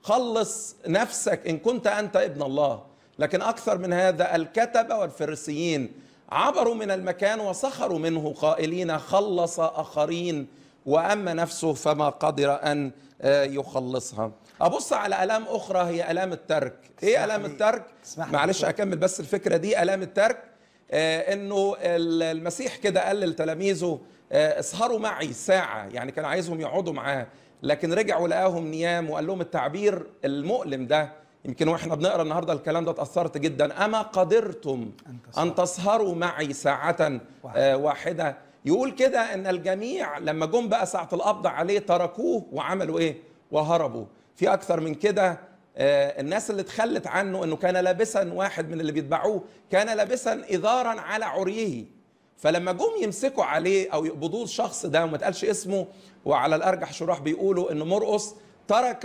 خلص نفسك إن كنت أنت ابن الله لكن أكثر من هذا الكتبة والفريسيين عبروا من المكان وسخروا منه قائلين خلص آخرين واما نفسه فما قدر ان آه، يخلصها ابص على الام اخرى هي الام الترك ايه الام لي- الترك اسمح لي معلش دكتور. اكمل بس الفكره دي الام الترك آه، انه ال- المسيح كده قال لتلاميذه آه، اسهروا معي ساعه يعني كان عايزهم يقعدوا معاه لكن رجعوا لقاهم نيام وقال لهم التعبير المؤلم ده يمكن واحنا بنقرا النهارده الكلام ده اتاثرت جدا اما قدرتم ان تسهروا معي ساعه آه، واحده يقول كده ان الجميع لما جم بقى ساعه القبض عليه تركوه وعملوا ايه وهربوا في اكثر من كده آه، الناس اللي اتخلت عنه انه كان لابسا واحد من اللي بيتبعوه كان لابسا اذارا على عريه فلما جم يمسكوا عليه او يقبضوه الشخص ده وما تقالش اسمه وعلى الارجح شراح بيقولوا ان مرقس ترك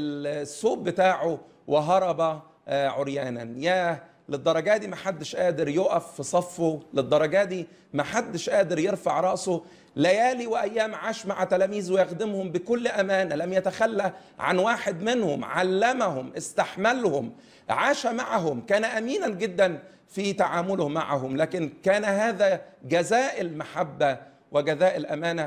الثوب بتاعه وهرب آه، عريانا ياه للدرجه دي محدش قادر يقف في صفه للدرجه دي محدش قادر يرفع راسه ليالي وايام عاش مع تلاميذه ويخدمهم بكل امانه لم يتخلى عن واحد منهم علمهم استحملهم عاش معهم كان امينا جدا في تعامله معهم لكن كان هذا جزاء المحبه وجزاء الامانه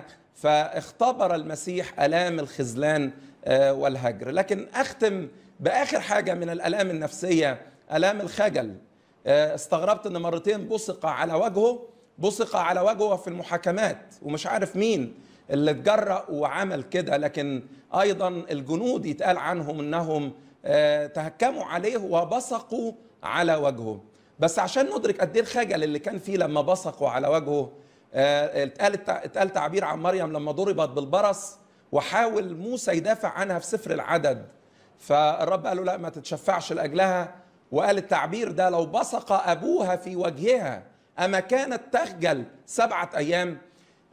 فاختبر المسيح الام الخذلان آه، والهجر لكن اختم باخر حاجه من الالام النفسيه الام الخجل آه، استغربت ان مرتين بصق على وجهه بصق على وجهه في المحاكمات ومش عارف مين اللي اتجرأ وعمل كده لكن ايضا الجنود يتقال عنهم انهم آه، تهكموا عليه وبصقوا على وجهه بس عشان ندرك قد ايه الخجل اللي كان فيه لما بصقوا على وجهه آه، اتقال اتقال تعبير عن مريم لما ضربت بالبرص وحاول موسى يدافع عنها في سفر العدد فالرب قال له لا ما تتشفعش لاجلها وقال التعبير ده لو بصق ابوها في وجهها اما كانت تخجل سبعه ايام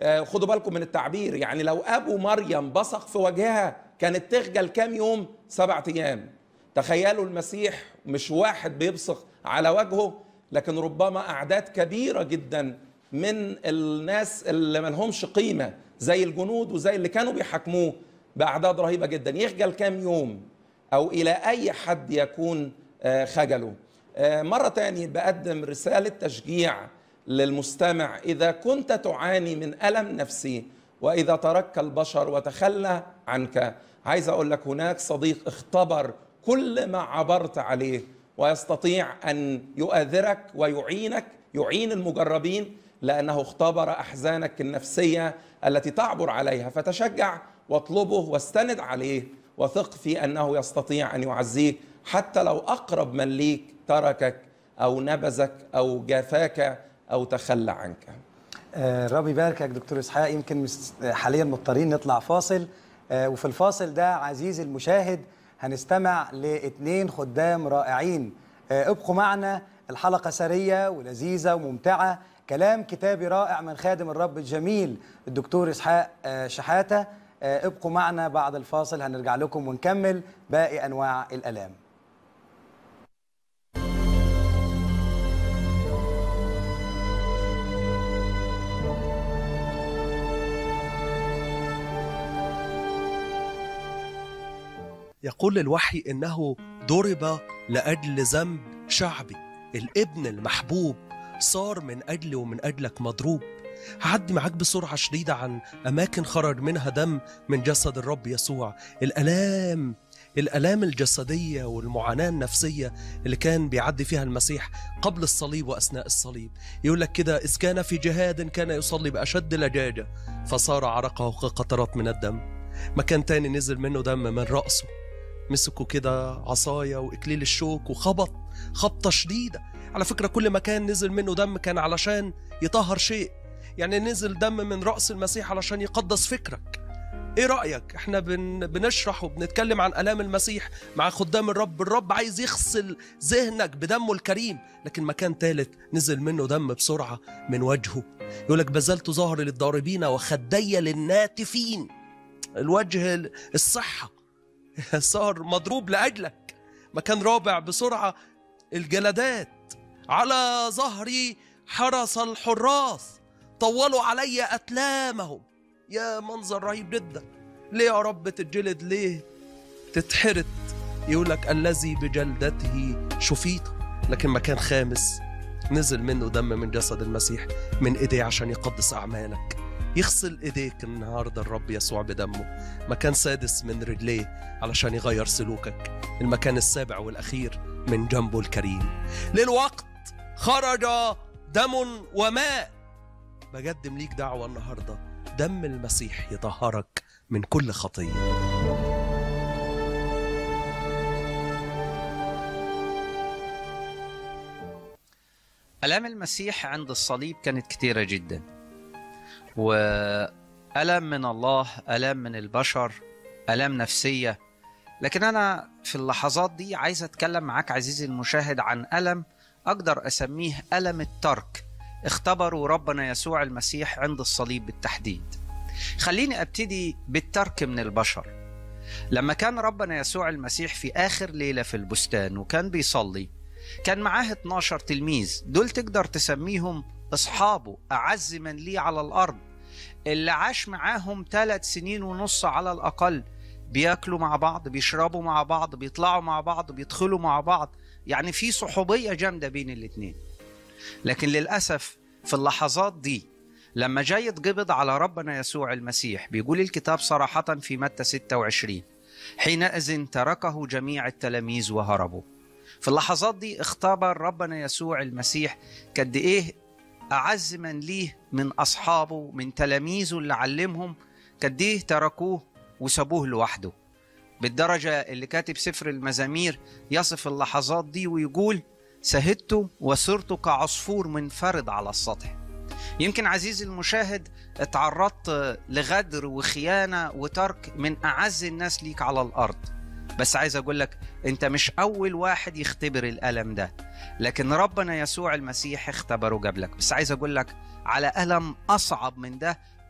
آه، خدوا بالكم من التعبير يعني لو ابو مريم بصق في وجهها كانت تخجل كام يوم سبعة ايام تخيلوا المسيح مش واحد بيبصق على وجهه لكن ربما اعداد كبيره جدا من الناس اللي ملهمش قيمه زي الجنود وزي اللي كانوا بيحاكموه باعداد رهيبه جدا يخجل كام يوم او الى اي حد يكون آه، خجله آه، مرة تاني بقدم رسالة تشجيع للمستمع إذا كنت تعاني من ألم نفسي وإذا ترك البشر وتخلى عنك عايز أقول لك هناك صديق اختبر كل ما عبرت عليه ويستطيع أن يؤثرك ويعينك يعين المجربين لأنه اختبر أحزانك النفسية التي تعبر عليها فتشجع واطلبه واستند عليه وثق في أنه يستطيع أن يعزيك حتى لو أقرب من ليك تركك أو نبذك أو جافاك أو تخلى عنك آه، رب يباركك دكتور اسحاق يمكن مس- حاليا مضطرين نطلع فاصل آه، وفي الفاصل ده عزيزي المشاهد هنستمع لاثنين خدام رائعين آه، ابقوا معنا الحلقة سرية ولذيذة وممتعة كلام كتابي رائع من خادم الرب الجميل الدكتور اسحاق آه، شحاتة آه، ابقوا معنا بعد الفاصل هنرجع لكم ونكمل باقي أنواع الألام يقول الوحي انه ضرب لاجل ذنب شعبي الابن المحبوب صار من اجلي ومن اجلك مضروب هعدي معاك بسرعه شديده عن اماكن خرج منها دم من جسد الرب يسوع الالام الالام الجسديه والمعاناه النفسيه اللي كان بيعدي فيها المسيح قبل الصليب واثناء الصليب يقول لك كده اذ كان في جهاد كان يصلي باشد لجاجه فصار عرقه كقطرات من الدم مكان تاني نزل منه دم من راسه مسكوا كده عصاية وإكليل الشوك وخبط خبطة شديدة على فكرة كل مكان نزل منه دم كان علشان يطهر شيء يعني نزل دم من رأس المسيح علشان يقدس فكرك ايه رأيك احنا بن بنشرح وبنتكلم عن ألام المسيح مع خدام الرب الرب عايز يغسل ذهنك بدمه الكريم لكن مكان ثالث نزل منه دم بسرعة من وجهه يقولك بذلت ظهري للضاربين وخدي للناتفين الوجه الصحة صار مضروب لأجلك مكان رابع بسرعة الجلدات على ظهري حرس الحراس طولوا علي أتلامهم يا منظر رهيب جدا ليه يا رب تتجلد ليه تتحرت يقولك الذي بجلدته شفيت لكن مكان خامس نزل منه دم من جسد المسيح من ايديه عشان يقدس اعمالك يغسل ايديك النهارده الرب يسوع بدمه مكان سادس من رجليه علشان يغير سلوكك المكان السابع والاخير من جنبه الكريم للوقت خرج دم وماء بقدم ليك دعوه النهارده دم المسيح يطهرك من كل خطيه آلام المسيح عند الصليب كانت كتيرة جدا وألم من الله ألم من البشر ألم نفسية لكن أنا في اللحظات دي عايز أتكلم معاك عزيزي المشاهد عن ألم أقدر أسميه ألم الترك اختبروا ربنا يسوع المسيح عند الصليب بالتحديد خليني أبتدي بالترك من البشر لما كان ربنا يسوع المسيح في آخر ليلة في البستان وكان بيصلي كان معاه 12 تلميذ دول تقدر تسميهم أصحابه أعز من لي على الأرض اللي عاش معاهم ثلاث سنين ونص على الأقل بياكلوا مع بعض بيشربوا مع بعض بيطلعوا مع بعض بيدخلوا مع بعض يعني في صحوبية جامدة بين الاتنين لكن للأسف في اللحظات دي لما جاي يتقبض على ربنا يسوع المسيح بيقول الكتاب صراحة في متى 26 حينئذ تركه جميع التلاميذ وهربوا في اللحظات دي اختبر ربنا يسوع المسيح قد ايه اعز من ليه من اصحابه من تلاميذه اللي علمهم قد ايه تركوه وسابوه لوحده بالدرجه اللي كاتب سفر المزامير يصف اللحظات دي ويقول سهدت وصرت كعصفور منفرد على السطح يمكن عزيزي المشاهد اتعرضت لغدر وخيانه وترك من اعز الناس ليك على الارض بس عايز اقول لك انت مش اول واحد يختبر الالم ده لكن ربنا يسوع المسيح اختبره قبلك بس عايز اقول لك على الم اصعب من ده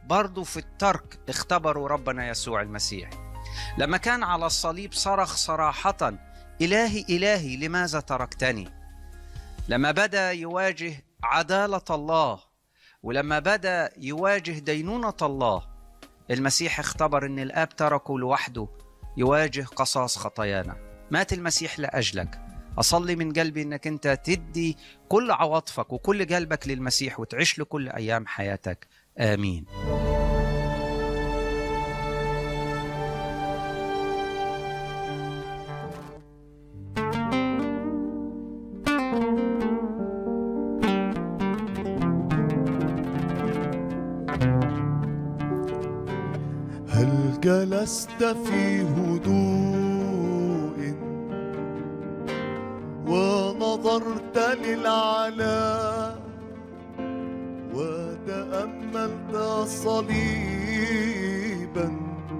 برضو في الترك اختبروا ربنا يسوع المسيح لما كان على الصليب صرخ صراحة إلهي إلهي لماذا تركتني لما بدأ يواجه عدالة الله ولما بدأ يواجه دينونة الله المسيح اختبر ان الاب تركه لوحده يواجه قصاص خطايانا مات المسيح لاجلك اصلي من قلبي انك انت تدي كل عواطفك وكل قلبك للمسيح وتعيش له كل ايام حياتك امين هل جلست في هدوء ونظرت للعلا وتأملت صليبا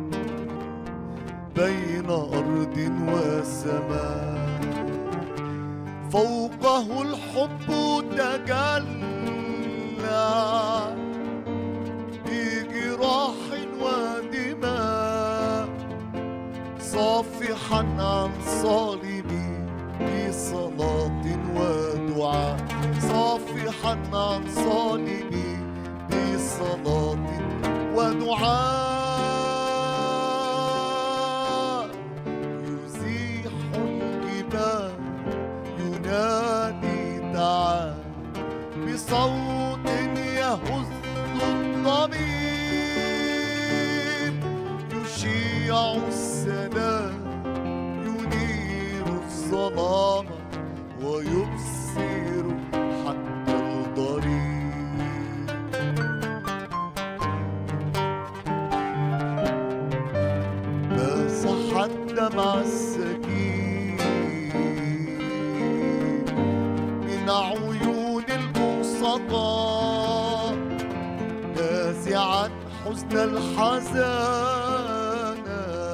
بين أرض وسماء فوقه الحب تجلى بجراح ودماء صافحا عن صليبي بصلاة ودعاء صافحا عن صليبي بصلاة ودعاء يزيح الجبال ينادي تعال بصوت يهز الضمير يشيع السلام ينير الظلام ويبصر حتى الضرير مسح الدمع السكين من عيون البسطاء نازعا حزن الحزان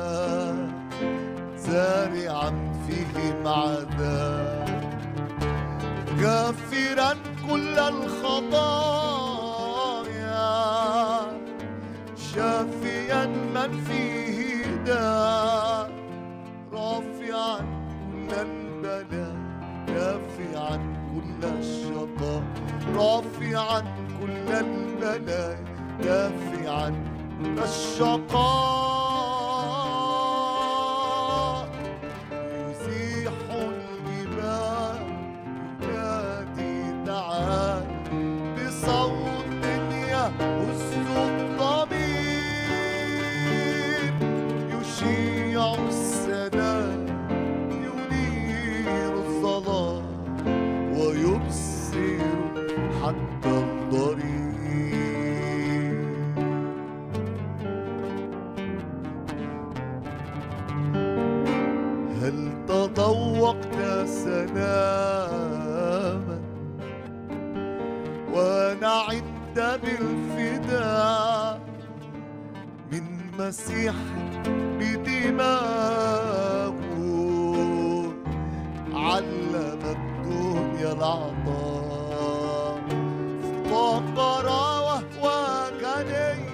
زارعا فيهم عذاب غافرا كل الخطايا شافيا من فيه داء رافعا كل البلاء دافعا كل الشقاء رافعا كل البلاء دافعا كل الشقاء يزيح الجبال ينادي تعال بصوت يهز الضمير يشيع السلام ينير الظلام ويبصر حتى الضرير هل تذوقت سلاما ونعدت بالفداء من مسيح بدماغه علم الدنيا العطاء فقر وهو غني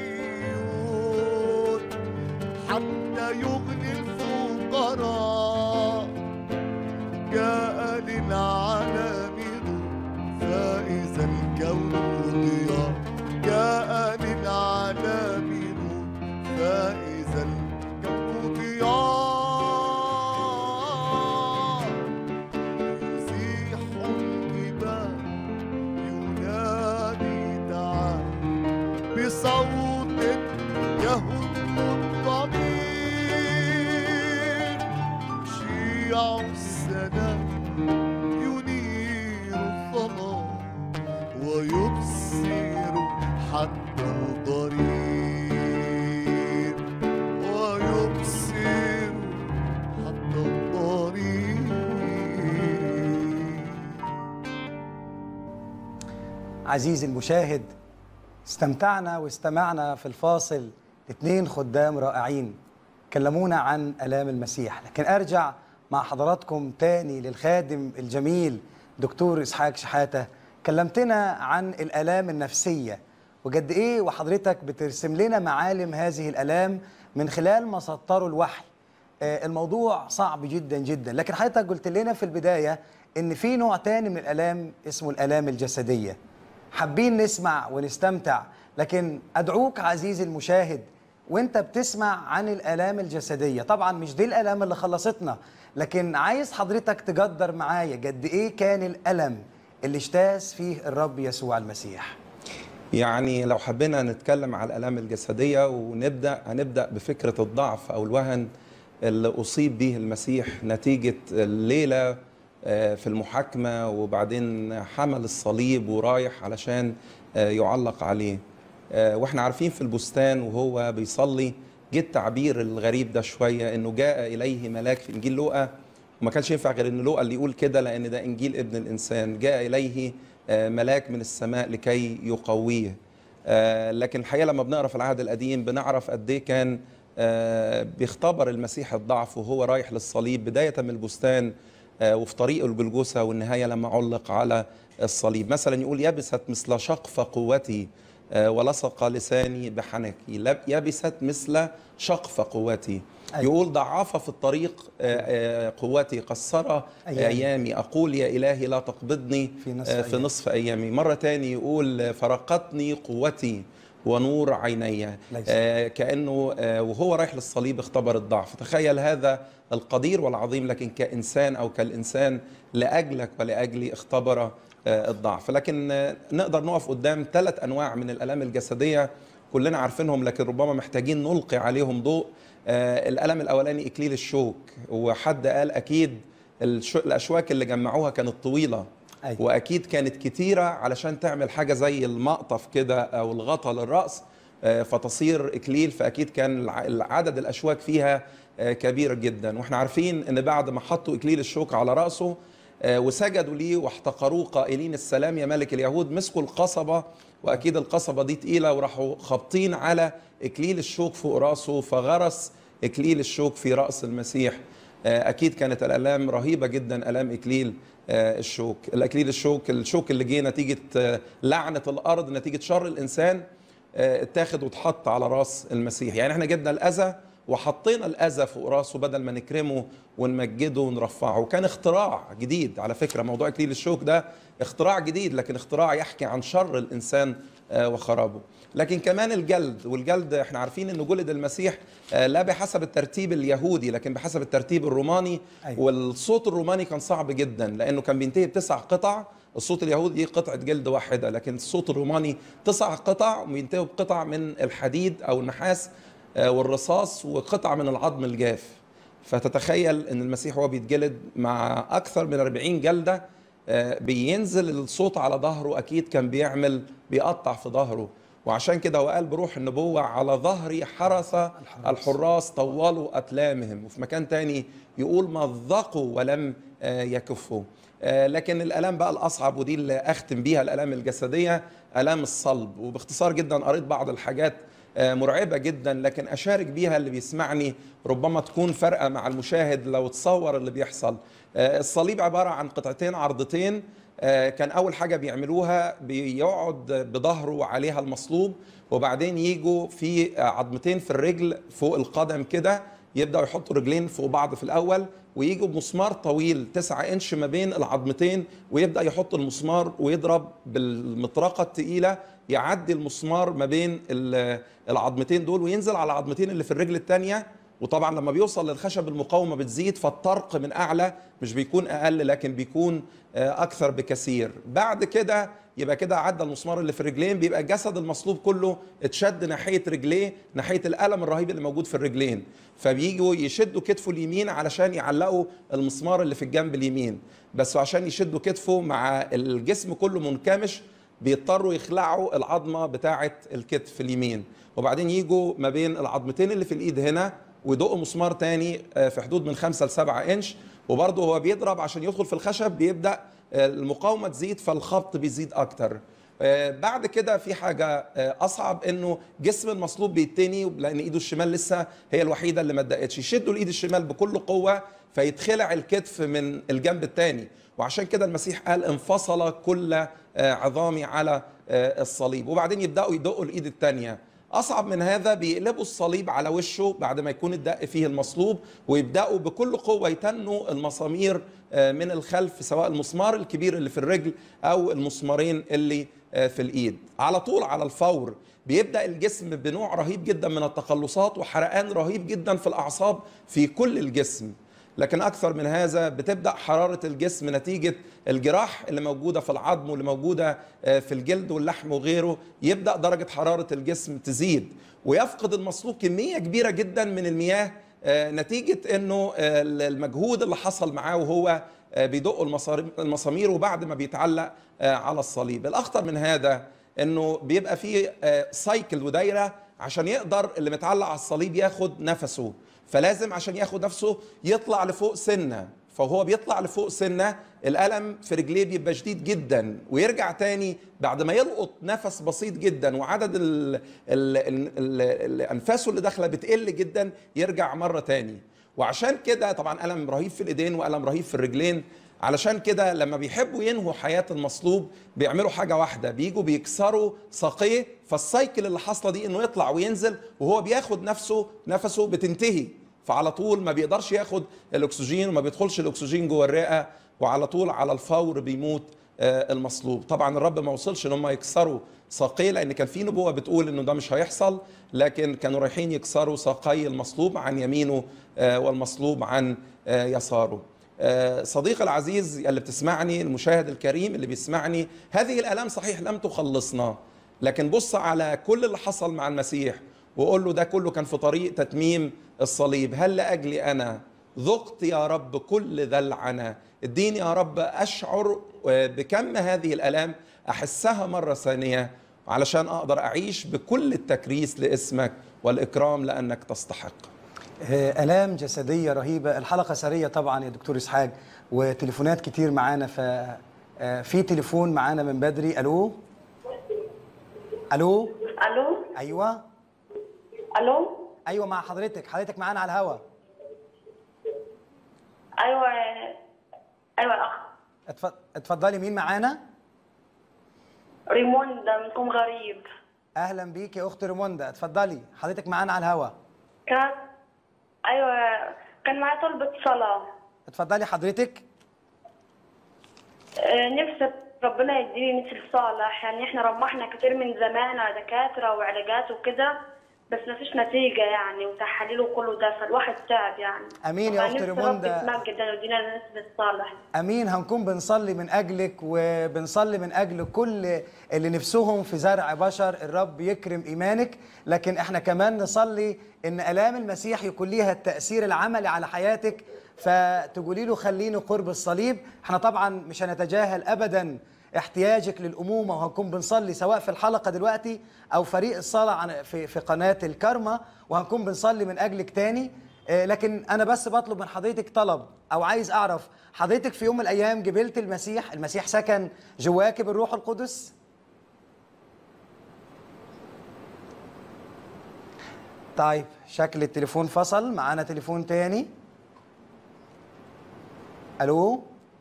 حتى يغني الفقراء جاء للعالم نور فإذا الكون ضياء جاء للعالم نور فإذا الكون ضياء يزيح الجبال ينادي تعال بصوت يهد الضمير شيع السلام ينير الظلام ويبصر حتى الضرير ويبصر حتى الضرير عزيزي المشاهد استمتعنا واستمعنا في الفاصل اثنين خدام رائعين كلمونا عن آلام المسيح لكن أرجع مع حضراتكم تاني للخادم الجميل دكتور إسحاق شحاتة كلمتنا عن الآلام النفسية وقد ايه وحضرتك بترسم لنا معالم هذه الالام من خلال ما سطره الوحي آه، الموضوع صعب جدا جدا لكن حضرتك قلت لنا في البدايه ان في نوع تاني من الالام اسمه الالام الجسديه حابين نسمع ونستمتع لكن ادعوك عزيزي المشاهد وانت بتسمع عن الالام الجسديه طبعا مش دي الالام اللي خلصتنا لكن عايز حضرتك تقدر معايا قد ايه كان الالم اللي اجتاز فيه الرب يسوع المسيح يعني لو حبينا نتكلم على الآلام الجسدية ونبدأ هنبدأ بفكرة الضعف أو الوهن اللي أصيب به المسيح نتيجة الليلة آه، في المحاكمة وبعدين حمل الصليب ورايح علشان آه، يعلق عليه آه، واحنا عارفين في البستان وهو بيصلي جه التعبير الغريب ده شوية انه جاء إليه ملاك في إنجيل لوقا وما كانش ينفع غير ان لوقا اللي يقول كده لان ده انجيل ابن الانسان جاء اليه آه، ملاك من السماء لكي يقويه آه، لكن الحقيقه لما بنقرا في العهد القديم بنعرف قد ايه كان آه، بيختبر المسيح الضعف وهو رايح للصليب بدايه من البستان آه، وفي طريقه الجلجوسه والنهايه لما علق على الصليب مثلا يقول يبست مثل شقف قوتي آه، ولصق لساني بحنكي لب- يبست مثل شقف قوتي أيوة. يقول ضعف في الطريق آه، آه، قوتي قصر أيامي. أيامي أقول يا إلهي لا تقبضني في نصف آه، في أيامي. نصف أيامي مرة تاني يقول آه، فرقتني قوتي ونور عيني ليس. آه، كأنه آه، وهو رايح للصليب اختبر الضعف تخيل هذا القدير والعظيم لكن كإنسان أو كالإنسان لأجلك ولأجلي اختبر آه، الضعف لكن آه، نقدر نقف قدام ثلاث أنواع من الآلام الجسدية كلنا عارفينهم لكن ربما محتاجين نلقي عليهم ضوء آه، الألم الأولاني إكليل الشوك وحد قال أكيد الش- الأشواك اللي جمعوها كانت طويلة أيوة. واكيد كانت كتيره علشان تعمل حاجه زي المقطف كده او الغطا للراس آه، فتصير اكليل فاكيد كان الع- العدد الاشواك فيها آه، كبير جدا واحنا عارفين ان بعد ما حطوا اكليل الشوك على راسه آه، وسجدوا ليه واحتقروه قائلين السلام يا ملك اليهود مسكوا القصبه واكيد القصبه دي تقيله وراحوا خابطين على اكليل الشوك فوق راسه فغرس اكليل الشوك في راس المسيح آه، اكيد كانت الالام رهيبه جدا الام اكليل آه، الشوك الاكليل الشوك الشوك اللي جه نتيجه آه، لعنه الارض نتيجه شر الانسان آه، اتاخد واتحط على راس المسيح يعني احنا جبنا الاذى وحطينا الاذى فوق راسه بدل ما نكرمه ونمجده ونرفعه وكان اختراع جديد على فكره موضوع اكليل الشوك ده اختراع جديد لكن اختراع يحكي عن شر الانسان آه، وخرابه لكن كمان الجلد والجلد احنا عارفين انه جلد المسيح آه، لا بحسب الترتيب اليهودي لكن بحسب الترتيب الروماني أيوة. والصوت الروماني كان صعب جدا لانه كان بينتهي بتسع قطع الصوت اليهودي قطعه جلد واحده لكن الصوت الروماني تسع قطع وينتهوا بقطع من الحديد او النحاس آه، والرصاص وقطع من العظم الجاف فتتخيل ان المسيح وهو بيتجلد مع اكثر من 40 جلده آه، بينزل الصوت على ظهره اكيد كان بيعمل بيقطع في ظهره وعشان كده هو قال بروح النبوة على ظهري حرس الحراس طولوا أتلامهم وفي مكان تاني يقول مضقوا ولم آه، يكفوا آه، لكن الآلام بقى الأصعب ودي اللي أختم بيها الآلام الجسدية آلام الصلب وباختصار جدا قريت بعض الحاجات آه، مرعبة جدا لكن أشارك بيها اللي بيسمعني ربما تكون فارقة مع المشاهد لو تصور اللي بيحصل آه، الصليب عبارة عن قطعتين عرضتين آه، كان أول حاجة بيعملوها بيقعد بظهره عليها المصلوب وبعدين يجوا في عظمتين في الرجل فوق القدم كده يبدأوا يحطوا رجلين فوق بعض في الأول ويجوا بمسمار طويل 9 انش ما بين العظمتين ويبدأ يحط المسمار ويضرب بالمطرقة التقيلة يعدي المسمار ما بين ال- العظمتين دول وينزل على العظمتين اللي في الرجل الثانية وطبعا لما بيوصل للخشب المقاومه بتزيد فالطرق من اعلى مش بيكون اقل لكن بيكون آه، اكثر بكثير بعد كده يبقى كده عدى المسمار اللي في الرجلين بيبقى جسد المصلوب كله اتشد ناحيه رجليه ناحيه الالم الرهيب اللي موجود في الرجلين فبييجوا يشدوا كتفه اليمين علشان يعلقوا المسمار اللي في الجنب اليمين بس عشان يشدوا كتفه مع الجسم كله منكمش بيضطروا يخلعوا العظمه بتاعه الكتف اليمين وبعدين يجوا ما بين العظمتين اللي في الايد هنا ويدقوا مسمار تاني آه، في حدود من 5 ل 7 انش وبرضه هو بيضرب عشان يدخل في الخشب بيبدا آه، المقاومه تزيد فالخبط بيزيد اكتر آه، بعد كده في حاجة آه، أصعب إنه جسم المصلوب بيتني لأن إيده الشمال لسه هي الوحيدة اللي ما اتدقتش يشدوا الإيد الشمال بكل قوة فيتخلع الكتف من الجنب الثاني وعشان كده المسيح قال انفصل كل آه، عظامي على آه، الصليب وبعدين يبدأوا يدقوا الإيد الثانية أصعب من هذا بيقلبوا الصليب على وشه بعد ما يكون الدق فيه المصلوب ويبدأوا بكل قوة يتنوا المسامير آه، من الخلف سواء المسمار الكبير اللي في الرجل أو المسمارين اللي آه، في الإيد على طول على الفور بيبدأ الجسم بنوع رهيب جدا من التقلصات وحرقان رهيب جدا في الأعصاب في كل الجسم لكن اكثر من هذا بتبدا حراره الجسم نتيجه الجراح اللي موجوده في العظم واللي موجوده آه، في الجلد واللحم وغيره يبدا درجه حراره الجسم تزيد ويفقد المصلوب كميه كبيره جدا من المياه آه، نتيجه انه آه، المجهود اللي حصل معاه وهو آه، بيدق المصاري- المسامير وبعد ما بيتعلق آه، على الصليب الاخطر من هذا انه بيبقى فيه آه، سايكل ودايره عشان يقدر اللي متعلق على الصليب ياخد نفسه فلازم عشان ياخد نفسه يطلع لفوق سنه فهو بيطلع لفوق سنه الالم في رجليه بيبقى شديد جدا ويرجع تاني بعد ما يلقط نفس بسيط جدا وعدد ال ال ال ال الانفاسه اللي داخله بتقل جدا يرجع مره تاني وعشان كده طبعا الم رهيب في الايدين والم رهيب في الرجلين علشان كده لما بيحبوا ينهوا حياة المصلوب بيعملوا حاجة واحدة بيجوا بيكسروا ساقيه فالسايكل اللي حاصلة دي انه يطلع وينزل وهو بياخد نفسه نفسه بتنتهي فعلى طول ما بيقدرش ياخد الاكسجين وما بيدخلش الاكسجين جوه الرئة وعلى طول على الفور بيموت آه، المصلوب طبعا الرب ما وصلش ان هم يكسروا ساقيه لان كان في نبوه بتقول انه ده مش هيحصل لكن كانوا رايحين يكسروا ساقي المصلوب عن يمينه آه، والمصلوب عن آه، يساره آه، صديقي العزيز اللي بتسمعني المشاهد الكريم اللي بيسمعني هذه الالام صحيح لم تخلصنا لكن بص على كل اللي حصل مع المسيح وقول له ده كله كان في طريق تتميم الصليب هل لاجلي انا ذقت يا رب كل ذا العنا اديني يا رب اشعر بكم هذه الالام احسها مره ثانيه علشان اقدر اعيش بكل التكريس لاسمك والاكرام لانك تستحق آه، آلام جسدية رهيبة الحلقة سرية طبعا يا دكتور إسحاق وتليفونات كتير معانا ف آه، في تليفون معانا من بدري ألو ألو الو أيوة الو أيوة مع حضرتك حضرتك معانا على الهوا ايوه ايوه يا اخ اتف- اتفضلي مين معانا ريموندا منكم غريب أهلا بيك يا أخت ريموندا اتفضلي حضرتك معانا على الهوا كان ايوه كان معي طلبة صلاة اتفضلي حضرتك آه، نفسي ربنا يديني مثل صالح يعني احنا رمحنا كتير من زمان على دكاترة وعلاجات وكده بس ما فيش نتيجة يعني وتحاليل وكله ده فالواحد تعب يعني أمين يا أخت فنفسي ريموندا. ربي يتمجد ويدينا نسبة صالح امين هنكون بنصلي من اجلك وبنصلي من اجل كل اللي نفسهم في زرع بشر الرب يكرم ايمانك لكن احنا كمان نصلي ان الام المسيح يكون ليها التاثير العملي على حياتك فتقولي له خليني قرب الصليب احنا طبعا مش هنتجاهل ابدا احتياجك للامومه وهنكون بنصلي سواء في الحلقه دلوقتي او فريق الصلاه عن- في في قناه الكرمه وهنكون بنصلي من اجلك تاني آه، لكن انا بس بطلب من حضرتك طلب او عايز اعرف حضرتك في يوم من الايام جبلت المسيح المسيح سكن جواك بالروح القدس طيب شكل التليفون فصل معانا تليفون تاني الو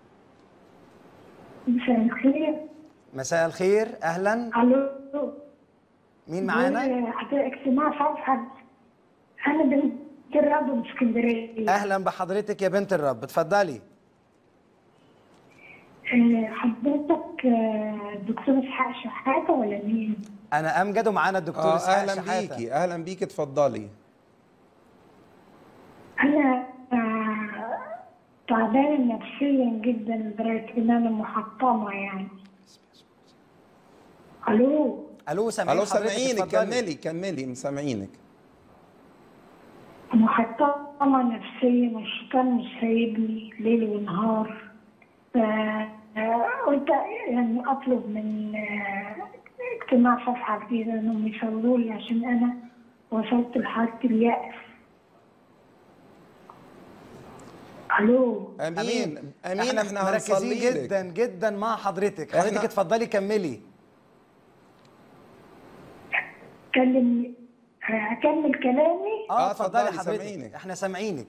مساء الخير مساء الخير اهلا الو مين معانا حضرتك اجتماع صفحة انا بنت الرب من اسكندريه اهلا بحضرتك يا بنت الرب اتفضلي آه، حضرتك آه، دكتور اسحاق شحاته ولا مين؟ انا امجد ومعانا الدكتور آه اسحاق اهلا شحاتة. بيكي اهلا بيكي اتفضلي انا آه، تعبانه نفسيا جدا لدرجه ان انا محطمه يعني الو الو سامعين الو حضرتك، سامعينك اتفضلي. كملي كملي مسامعينك محطمه نفسيا والشيطان مش سايبني ليل ونهار ف- آه، قلت يعني اطلب من آه، اجتماع صفحه جديده انهم يصلوا لي عشان انا وصلت لحاله اليأس الو امين امين احنا, احنا مركزين هنصلي لك جدا جدا مع حضرتك إحنا- حضرتك اتفضلي كملي اتكلم هكمل كلامي اه اتفضلي، اتفضلي حضرتك سامعينك. احنا سامعينك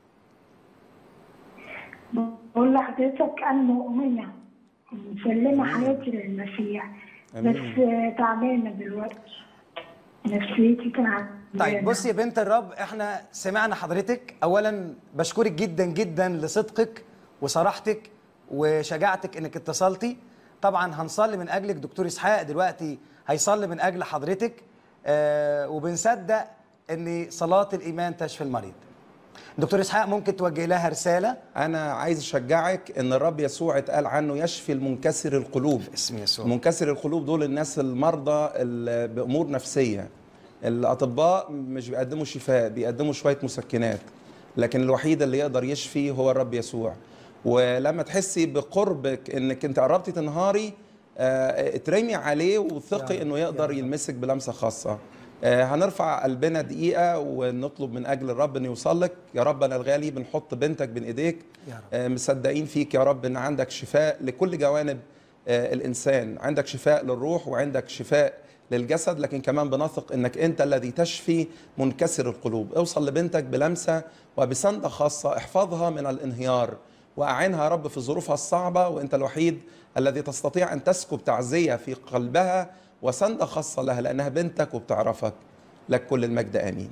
بقول لحضرتك انا مؤمنه مسلمه حياتي للمسيح أمين. بس آه، تعبانه دلوقتي نفسيتي تعبانه طيب بصي يا بنت الرب احنا سمعنا حضرتك اولا بشكرك جدا جدا لصدقك وصراحتك وشجاعتك انك اتصلتي طبعا هنصلي من اجلك دكتور اسحاق دلوقتي هيصلي من اجل حضرتك آه وبنصدق ان صلاه الايمان تشفي المريض دكتور اسحاق ممكن توجه لها رساله انا عايز اشجعك ان الرب يسوع اتقال عنه يشفي المنكسر القلوب اسم يسوع منكسر القلوب دول الناس المرضى اللي بامور نفسيه الاطباء مش بيقدموا شفاء بيقدموا شويه مسكنات لكن الوحيد اللي يقدر يشفي هو الرب يسوع ولما تحسي بقربك انك انت قربتي تنهاري آه، اترمي عليه وثقي انه يقدر يلمسك بلمسه خاصه آه، هنرفع قلبنا دقيقه ونطلب من اجل الرب انه يوصل لك يا رب انا الغالي بنحط بنتك بين ايديك يا رب. آه، مصدقين فيك يا رب ان عندك شفاء لكل جوانب آه، الانسان عندك شفاء للروح وعندك شفاء للجسد لكن كمان بنثق انك انت الذي تشفي منكسر القلوب اوصل لبنتك بلمسه وبسنده خاصه احفظها من الانهيار واعينها يا رب في ظروفها الصعبه وانت الوحيد الذي تستطيع ان تسكب تعزيه في قلبها وسنده خاصه لها لانها بنتك وبتعرفك لك كل المجد امين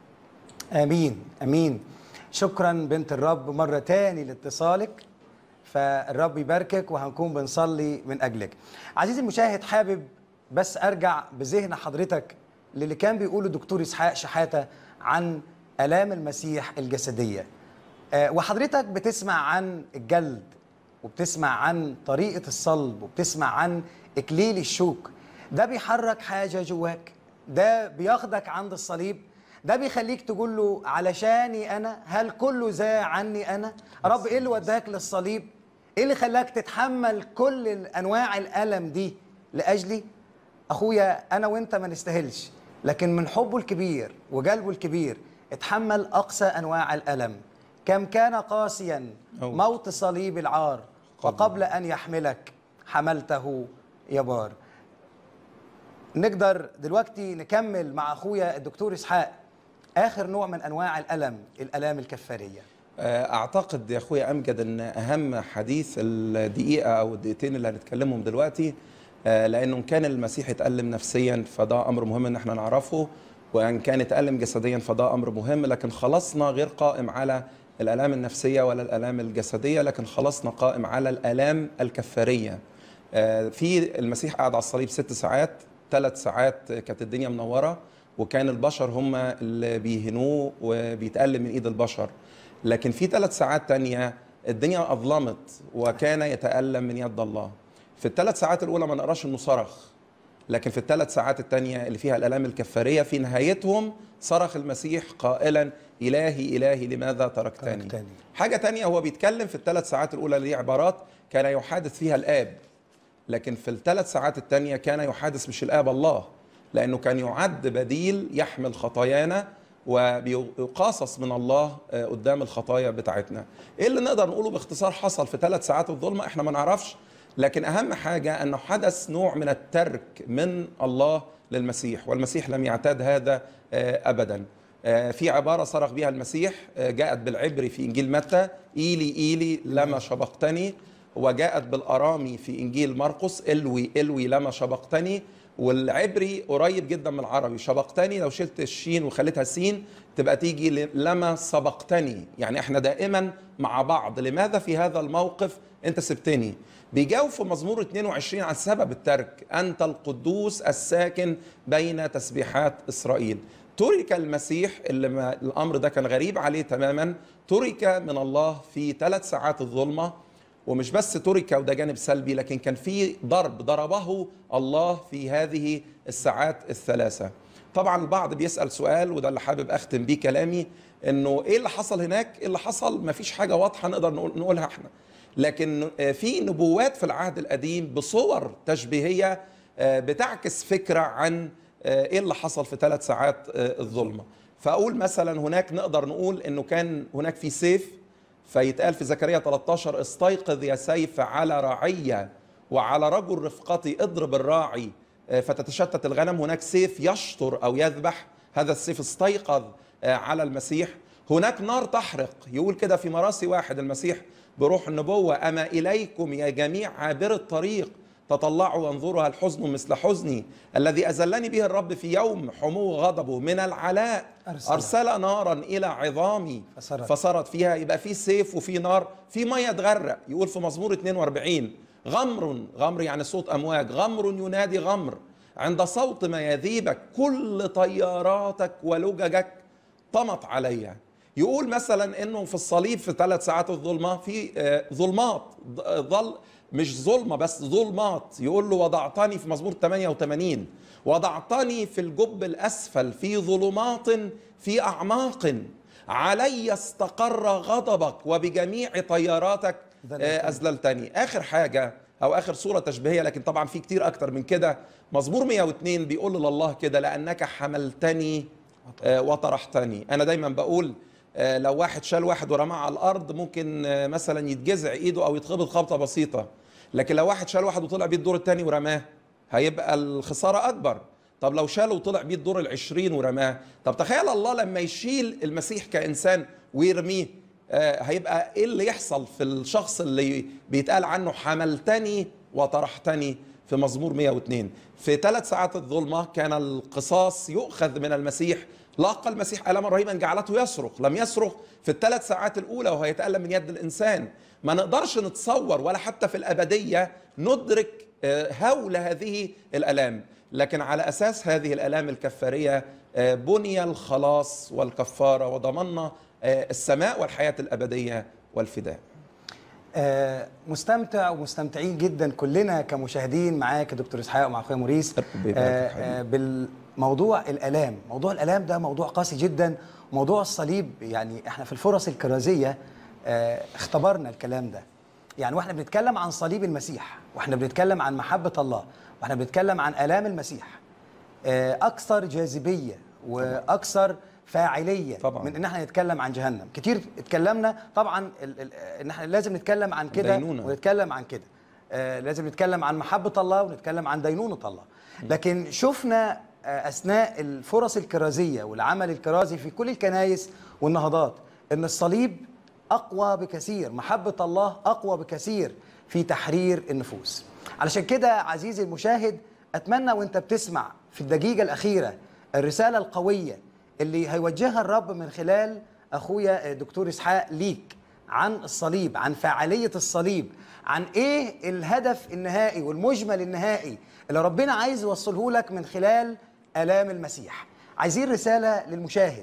امين امين شكرا بنت الرب مره تاني لاتصالك فالرب يباركك وهنكون بنصلي من اجلك عزيزي المشاهد حابب بس ارجع بذهن حضرتك للي كان بيقوله دكتور اسحاق شحاته عن الام المسيح الجسديه آه، وحضرتك بتسمع عن الجلد وبتسمع عن طريقه الصلب وبتسمع عن اكليل الشوك ده بيحرك حاجه جواك ده بياخدك عند الصليب ده بيخليك تقول له علشاني انا هل كله ذا عني انا رب ايه اللي وداك للصليب ايه اللي خلاك تتحمل كل انواع الالم دي لاجلي اخويا انا وانت ما نستاهلش لكن من حبه الكبير وقلبه الكبير اتحمل اقصى انواع الالم كم كان قاسيا موت صليب العار وقبل ان يحملك حملته يا بار نقدر دلوقتي نكمل مع اخويا الدكتور اسحاق اخر نوع من انواع الالم الالام الكفاريه اعتقد يا اخويا امجد ان اهم حديث الدقيقه او الدقيقتين اللي هنتكلمهم دلوقتي آه، لانه ان كان المسيح اتالم نفسيا فده امر مهم ان احنا نعرفه وان كان اتالم جسديا فده امر مهم لكن خلاصنا غير قائم على الالام النفسيه ولا الالام الجسديه لكن خلاصنا قائم على الالام الكفاريه آه، في المسيح قعد على الصليب ست ساعات ثلاث ساعات كانت الدنيا منوره وكان البشر هم اللي بيهنوه وبيتألم من ايد البشر لكن في ثلاث ساعات تانية الدنيا أظلمت وكان يتألم من يد الله في الثلاث ساعات الأولى ما نقراش إنه صرخ لكن في الثلاث ساعات التانية اللي فيها الآلام الكفارية في نهايتهم صرخ المسيح قائلا إلهي إلهي لماذا تركتني, تركتني. حاجة تانية هو بيتكلم في الثلاث ساعات الأولى اللي هي عبارات كان يحادث فيها الآب لكن في الثلاث ساعات التانية كان يحادث مش الآب الله لأنه كان يعد بديل يحمل خطايانا وبيقاصص من الله قدام الخطايا بتاعتنا ايه اللي نقدر نقوله باختصار حصل في ثلاث ساعات الظلمه احنا ما نعرفش لكن اهم حاجه انه حدث نوع من الترك من الله للمسيح والمسيح لم يعتاد هذا ابدا في عباره صرخ بها المسيح جاءت بالعبري في انجيل متى ايلي ايلي لما شبقتني وجاءت بالارامي في انجيل مرقس الوي الوي لما شبقتني والعبري قريب جدا من العربي شبقتني لو شلت الشين وخليتها سين تبقى تيجي لما سبقتني يعني احنا دائما مع بعض لماذا في هذا الموقف انت سبتني بيجاوب في مزمور 22 عن سبب الترك انت القدوس الساكن بين تسبيحات اسرائيل ترك المسيح اللي ما الامر ده كان غريب عليه تماما ترك من الله في ثلاث ساعات الظلمه ومش بس ترك وده جانب سلبي لكن كان في ضرب ضربه الله في هذه الساعات الثلاثه طبعا البعض بيسال سؤال وده اللي حابب اختم بيه كلامي انه ايه اللي حصل هناك ايه اللي حصل مفيش حاجه واضحه نقدر نقولها احنا لكن في نبوات في العهد القديم بصور تشبيهيه بتعكس فكره عن ايه اللي حصل في ثلاث ساعات الظلمه فاقول مثلا هناك نقدر نقول انه كان هناك في سيف فيتقال في زكريا 13 استيقظ يا سيف على رعية وعلى رجل رفقتي اضرب الراعي آه، فتتشتت الغنم هناك سيف يشطر او يذبح هذا السيف استيقظ آه، على المسيح هناك نار تحرق يقول كده في مراسي واحد المسيح بروح النبوة أما إليكم يا جميع عابر الطريق تطلعوا وانظروا هل حزن مثل حزني الذي أذلني به الرب في يوم حمو غضبه من العلاء أرسل. أرسل نارا إلى عظامي فسرت. فصارت فيها يبقى في سيف وفي نار في مية تغرق يقول في مزمور 42 غمر غمر يعني صوت أمواج غمر ينادي غمر عند صوت مياذيبك كل طياراتك ولججك طمت عليا يقول مثلا انه في الصليب في ثلاث ساعات الظلمه في آه، ظلمات ض- ظل مش ظلمه بس ظلمات يقول له وضعتني في مزمور 88 وضعتني في الجب الاسفل في ظلمات في اعماق علي استقر غضبك وبجميع طياراتك آه، اذللتني اخر حاجه او اخر صوره تشبيهيه لكن طبعا في كتير اكتر من كده مزمور 102 بيقول لله كده لانك حملتني آه، وطرحتني انا دايما بقول آه، لو واحد شال واحد ورماه على الارض ممكن آه، مثلا يتجزع ايده او يتخبط خبطه بسيطه لكن لو واحد شال واحد وطلع بيه الدور الثاني ورماه هيبقى الخساره اكبر طب لو شاله وطلع بيه الدور العشرين ورماه طب تخيل الله لما يشيل المسيح كانسان ويرميه آه، هيبقى ايه اللي يحصل في الشخص اللي بيتقال عنه حملتني وطرحتني في مزمور 102 في ثلاث ساعات الظلمة كان القصاص يؤخذ من المسيح لاقى المسيح ألما رهيبا جعلته يصرخ لم يصرخ في الثلاث ساعات الأولى وهو يتألم من يد الإنسان ما نقدرش نتصور ولا حتى في الأبدية ندرك آه، هول هذه الألام لكن على أساس هذه الألام الكفارية آه، بني الخلاص والكفارة وضمنا آه، السماء والحياة الأبدية والفداء آه، مستمتع ومستمتعين جدا كلنا كمشاهدين معاك يا دكتور اسحاق ومع اخويا موريس يبارك آه، حبيبي. آه، بالموضوع الالام موضوع الالام ده موضوع قاسي جدا موضوع الصليب يعني احنا في الفرص الكرازيه آه، اختبرنا الكلام ده يعني واحنا بنتكلم عن صليب المسيح واحنا بنتكلم عن محبه الله واحنا بنتكلم عن الام المسيح آه، اكثر جاذبيه واكثر فاعليه طبعاً. من ان احنا نتكلم عن جهنم كتير اتكلمنا طبعا ال- ال- ان احنا لازم نتكلم عن كده الدينونة. ونتكلم عن كده آه، لازم نتكلم عن محبه الله ونتكلم عن دينونه الله لكن شفنا آه، اثناء الفرص الكرازيه والعمل الكرازي في كل الكنائس والنهضات ان الصليب اقوى بكثير محبه الله اقوى بكثير في تحرير النفوس علشان كده عزيزي المشاهد اتمنى وانت بتسمع في الدقيقه الاخيره الرساله القويه اللي هيوجهها الرب من خلال اخويا دكتور اسحاق ليك عن الصليب عن فعاليه الصليب عن ايه الهدف النهائي والمجمل النهائي اللي ربنا عايز يوصله لك من خلال الام المسيح عايزين رساله للمشاهد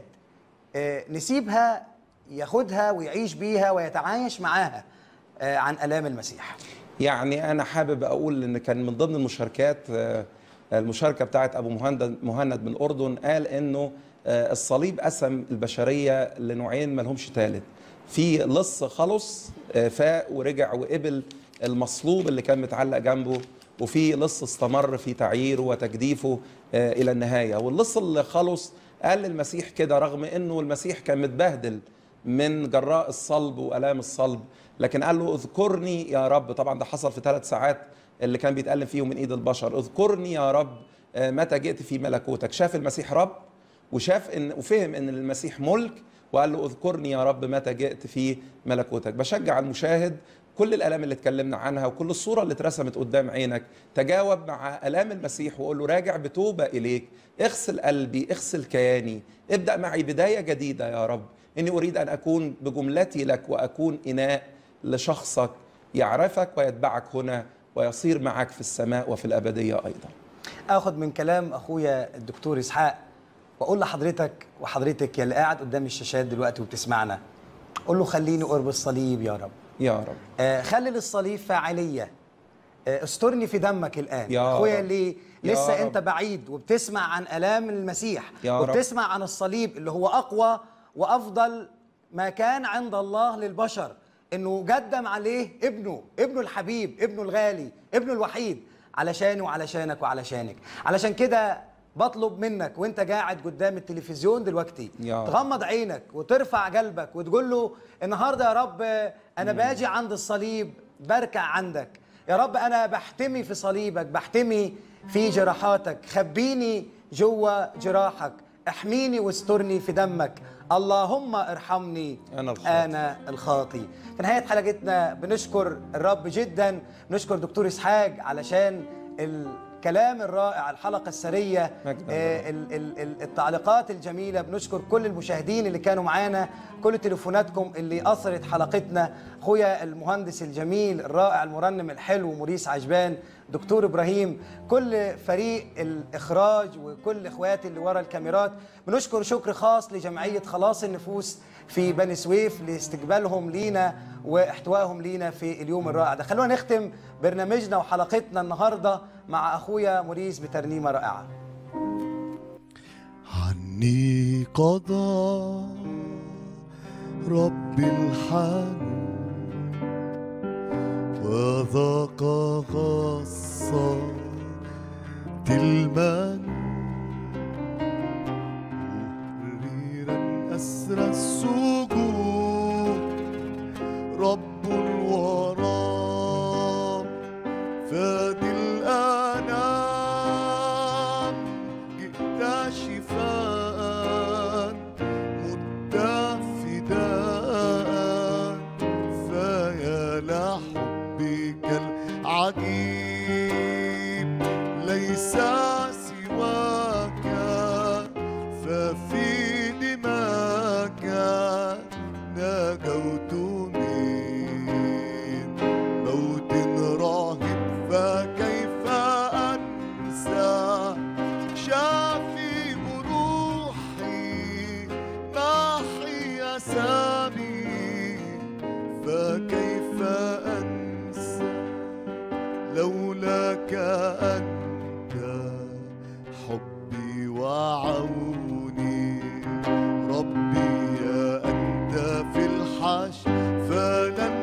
آه، نسيبها ياخدها ويعيش بيها ويتعايش معاها آه، عن الام المسيح يعني انا حابب اقول ان كان من ضمن المشاركات آه، المشاركه بتاعت ابو مهند مهند من الاردن قال انه آه، الصليب قسم البشريه لنوعين ما لهمش ثالث في لص خلص آه، فاق ورجع وقبل المصلوب اللي كان متعلق جنبه وفي لص استمر في تعييره وتجديفه آه، الى النهايه واللص اللي خلص قال للمسيح كده رغم انه المسيح كان متبهدل من جراء الصلب والام الصلب لكن قال له اذكرني يا رب طبعا ده حصل في ثلاث ساعات اللي كان بيتألم فيهم من ايد البشر اذكرني يا رب آه، متى جئت في ملكوتك شاف المسيح رب وشاف ان وفهم ان المسيح ملك وقال له اذكرني يا رب متى جئت في ملكوتك بشجع المشاهد كل الالام اللي اتكلمنا عنها وكل الصوره اللي اترسمت قدام عينك تجاوب مع الام المسيح وقول له راجع بتوبه اليك اغسل قلبي اغسل كياني ابدا معي بدايه جديده يا رب اني اريد ان اكون بجملتي لك واكون اناء لشخصك يعرفك ويتبعك هنا ويصير معك في السماء وفي الابديه ايضا اخد من كلام اخويا الدكتور اسحاق واقول لحضرتك وحضرتك يا اللي قاعد قدام الشاشات دلوقتي وبتسمعنا قول له خليني قرب الصليب يا رب يا رب آه خلي للصليب فاعليه آه استرني في دمك الان يا اخويا رب. اللي يا لسه رب. انت بعيد وبتسمع عن الام المسيح يا رب. وبتسمع عن الصليب اللي هو اقوى وافضل ما كان عند الله للبشر انه قدم عليه ابنه ابنه الحبيب ابنه الغالي ابنه الوحيد علشاني وعلشانك وعلشانك علشان كده بطلب منك وانت قاعد قدام التلفزيون دلوقتي يا رب. تغمض عينك وترفع قلبك وتقول له النهارده يا رب انا باجي عند الصليب بركع عندك يا رب انا بحتمي في صليبك بحتمي في جراحاتك خبيني جوا جراحك احميني واسترني في دمك اللهم ارحمني أنا الخاطئ. انا الخاطي في نهايه حلقتنا بنشكر الرب جدا بنشكر دكتور اسحاق علشان الكلام الرائع الحلقه السريه مجد آه، ال- ال- ال- التعليقات الجميله بنشكر كل المشاهدين اللي كانوا معانا كل تليفوناتكم اللي اثرت حلقتنا اخويا المهندس الجميل الرائع المرنم الحلو موريس عجبان دكتور ابراهيم كل فريق الاخراج وكل اخواتي اللي ورا الكاميرات بنشكر شكر خاص لجمعيه خلاص النفوس في بني سويف لاستقبالهم لينا واحتوائهم لينا في اليوم الرائع ده خلونا نختم برنامجنا وحلقتنا النهارده مع اخويا موريس بترنيمه رائعه عني قضى رب الحنون وذاق غصة المن مهررا أسر السجود رب الورى فادي الأنام جئت شفاء مت فداء فيا لحبك العجيب ليس سواك ففي دماك نجوت من موت راهب فكيف أنسى شافي روحي محي سامي فكيف أنسى لولاك أنت حبي وعوني ربي يا أنت في الحشر فلن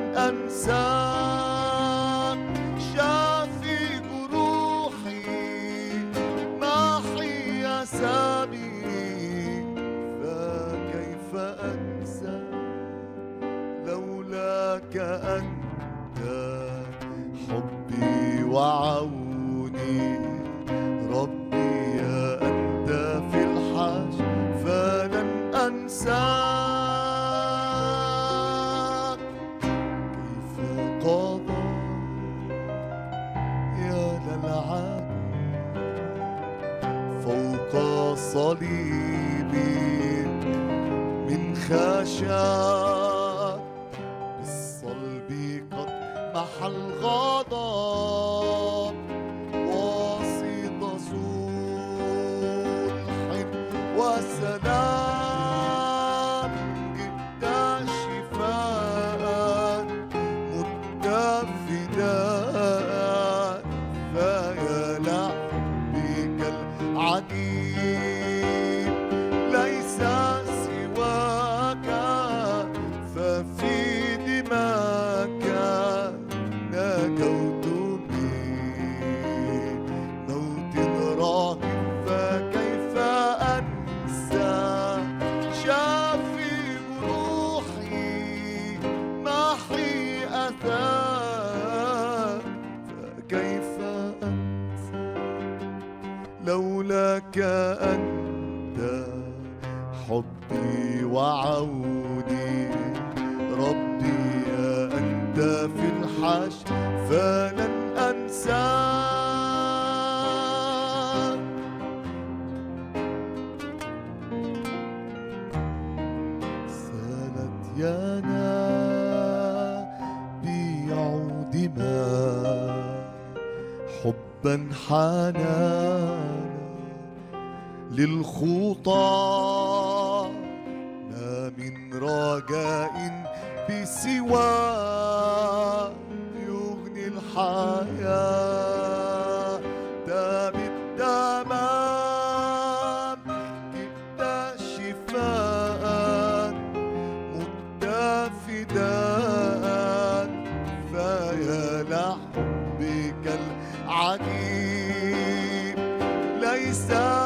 أنساك شافي جروحي محي سامي فكيف أنسى لولاك أنت حبي وعوني ربي يا أنت في الحشر فلن أنساك كيف قضى يا للعب فوق صليبي من خشاك بالصلب قد محى الغضب وسط صلح وسلام جئت شفاء مت فداء فيا لحبك العجيب ليس سواك ففي دماك نجوت من موت راهب فكيف أنسى شافي روحي محي أثار فكيف أنسى لولاك أنت حبي وعوني ربي يا أنت في الحشر فلن أنساك سالت ينابيع دماء حبا حنانا للخطى ما من رجاء بسوى يغني الحياة بالتمام جئت شفاء مت فداء فيا لحبك العجيب ليس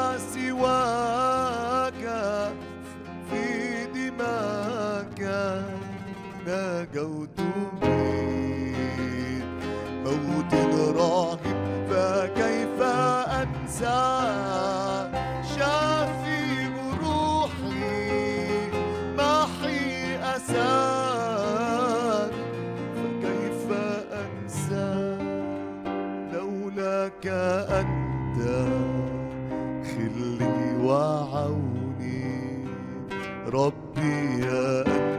سواك في دماك نجوت من موت لولاك أنت خلي وعوني ربي يا أنت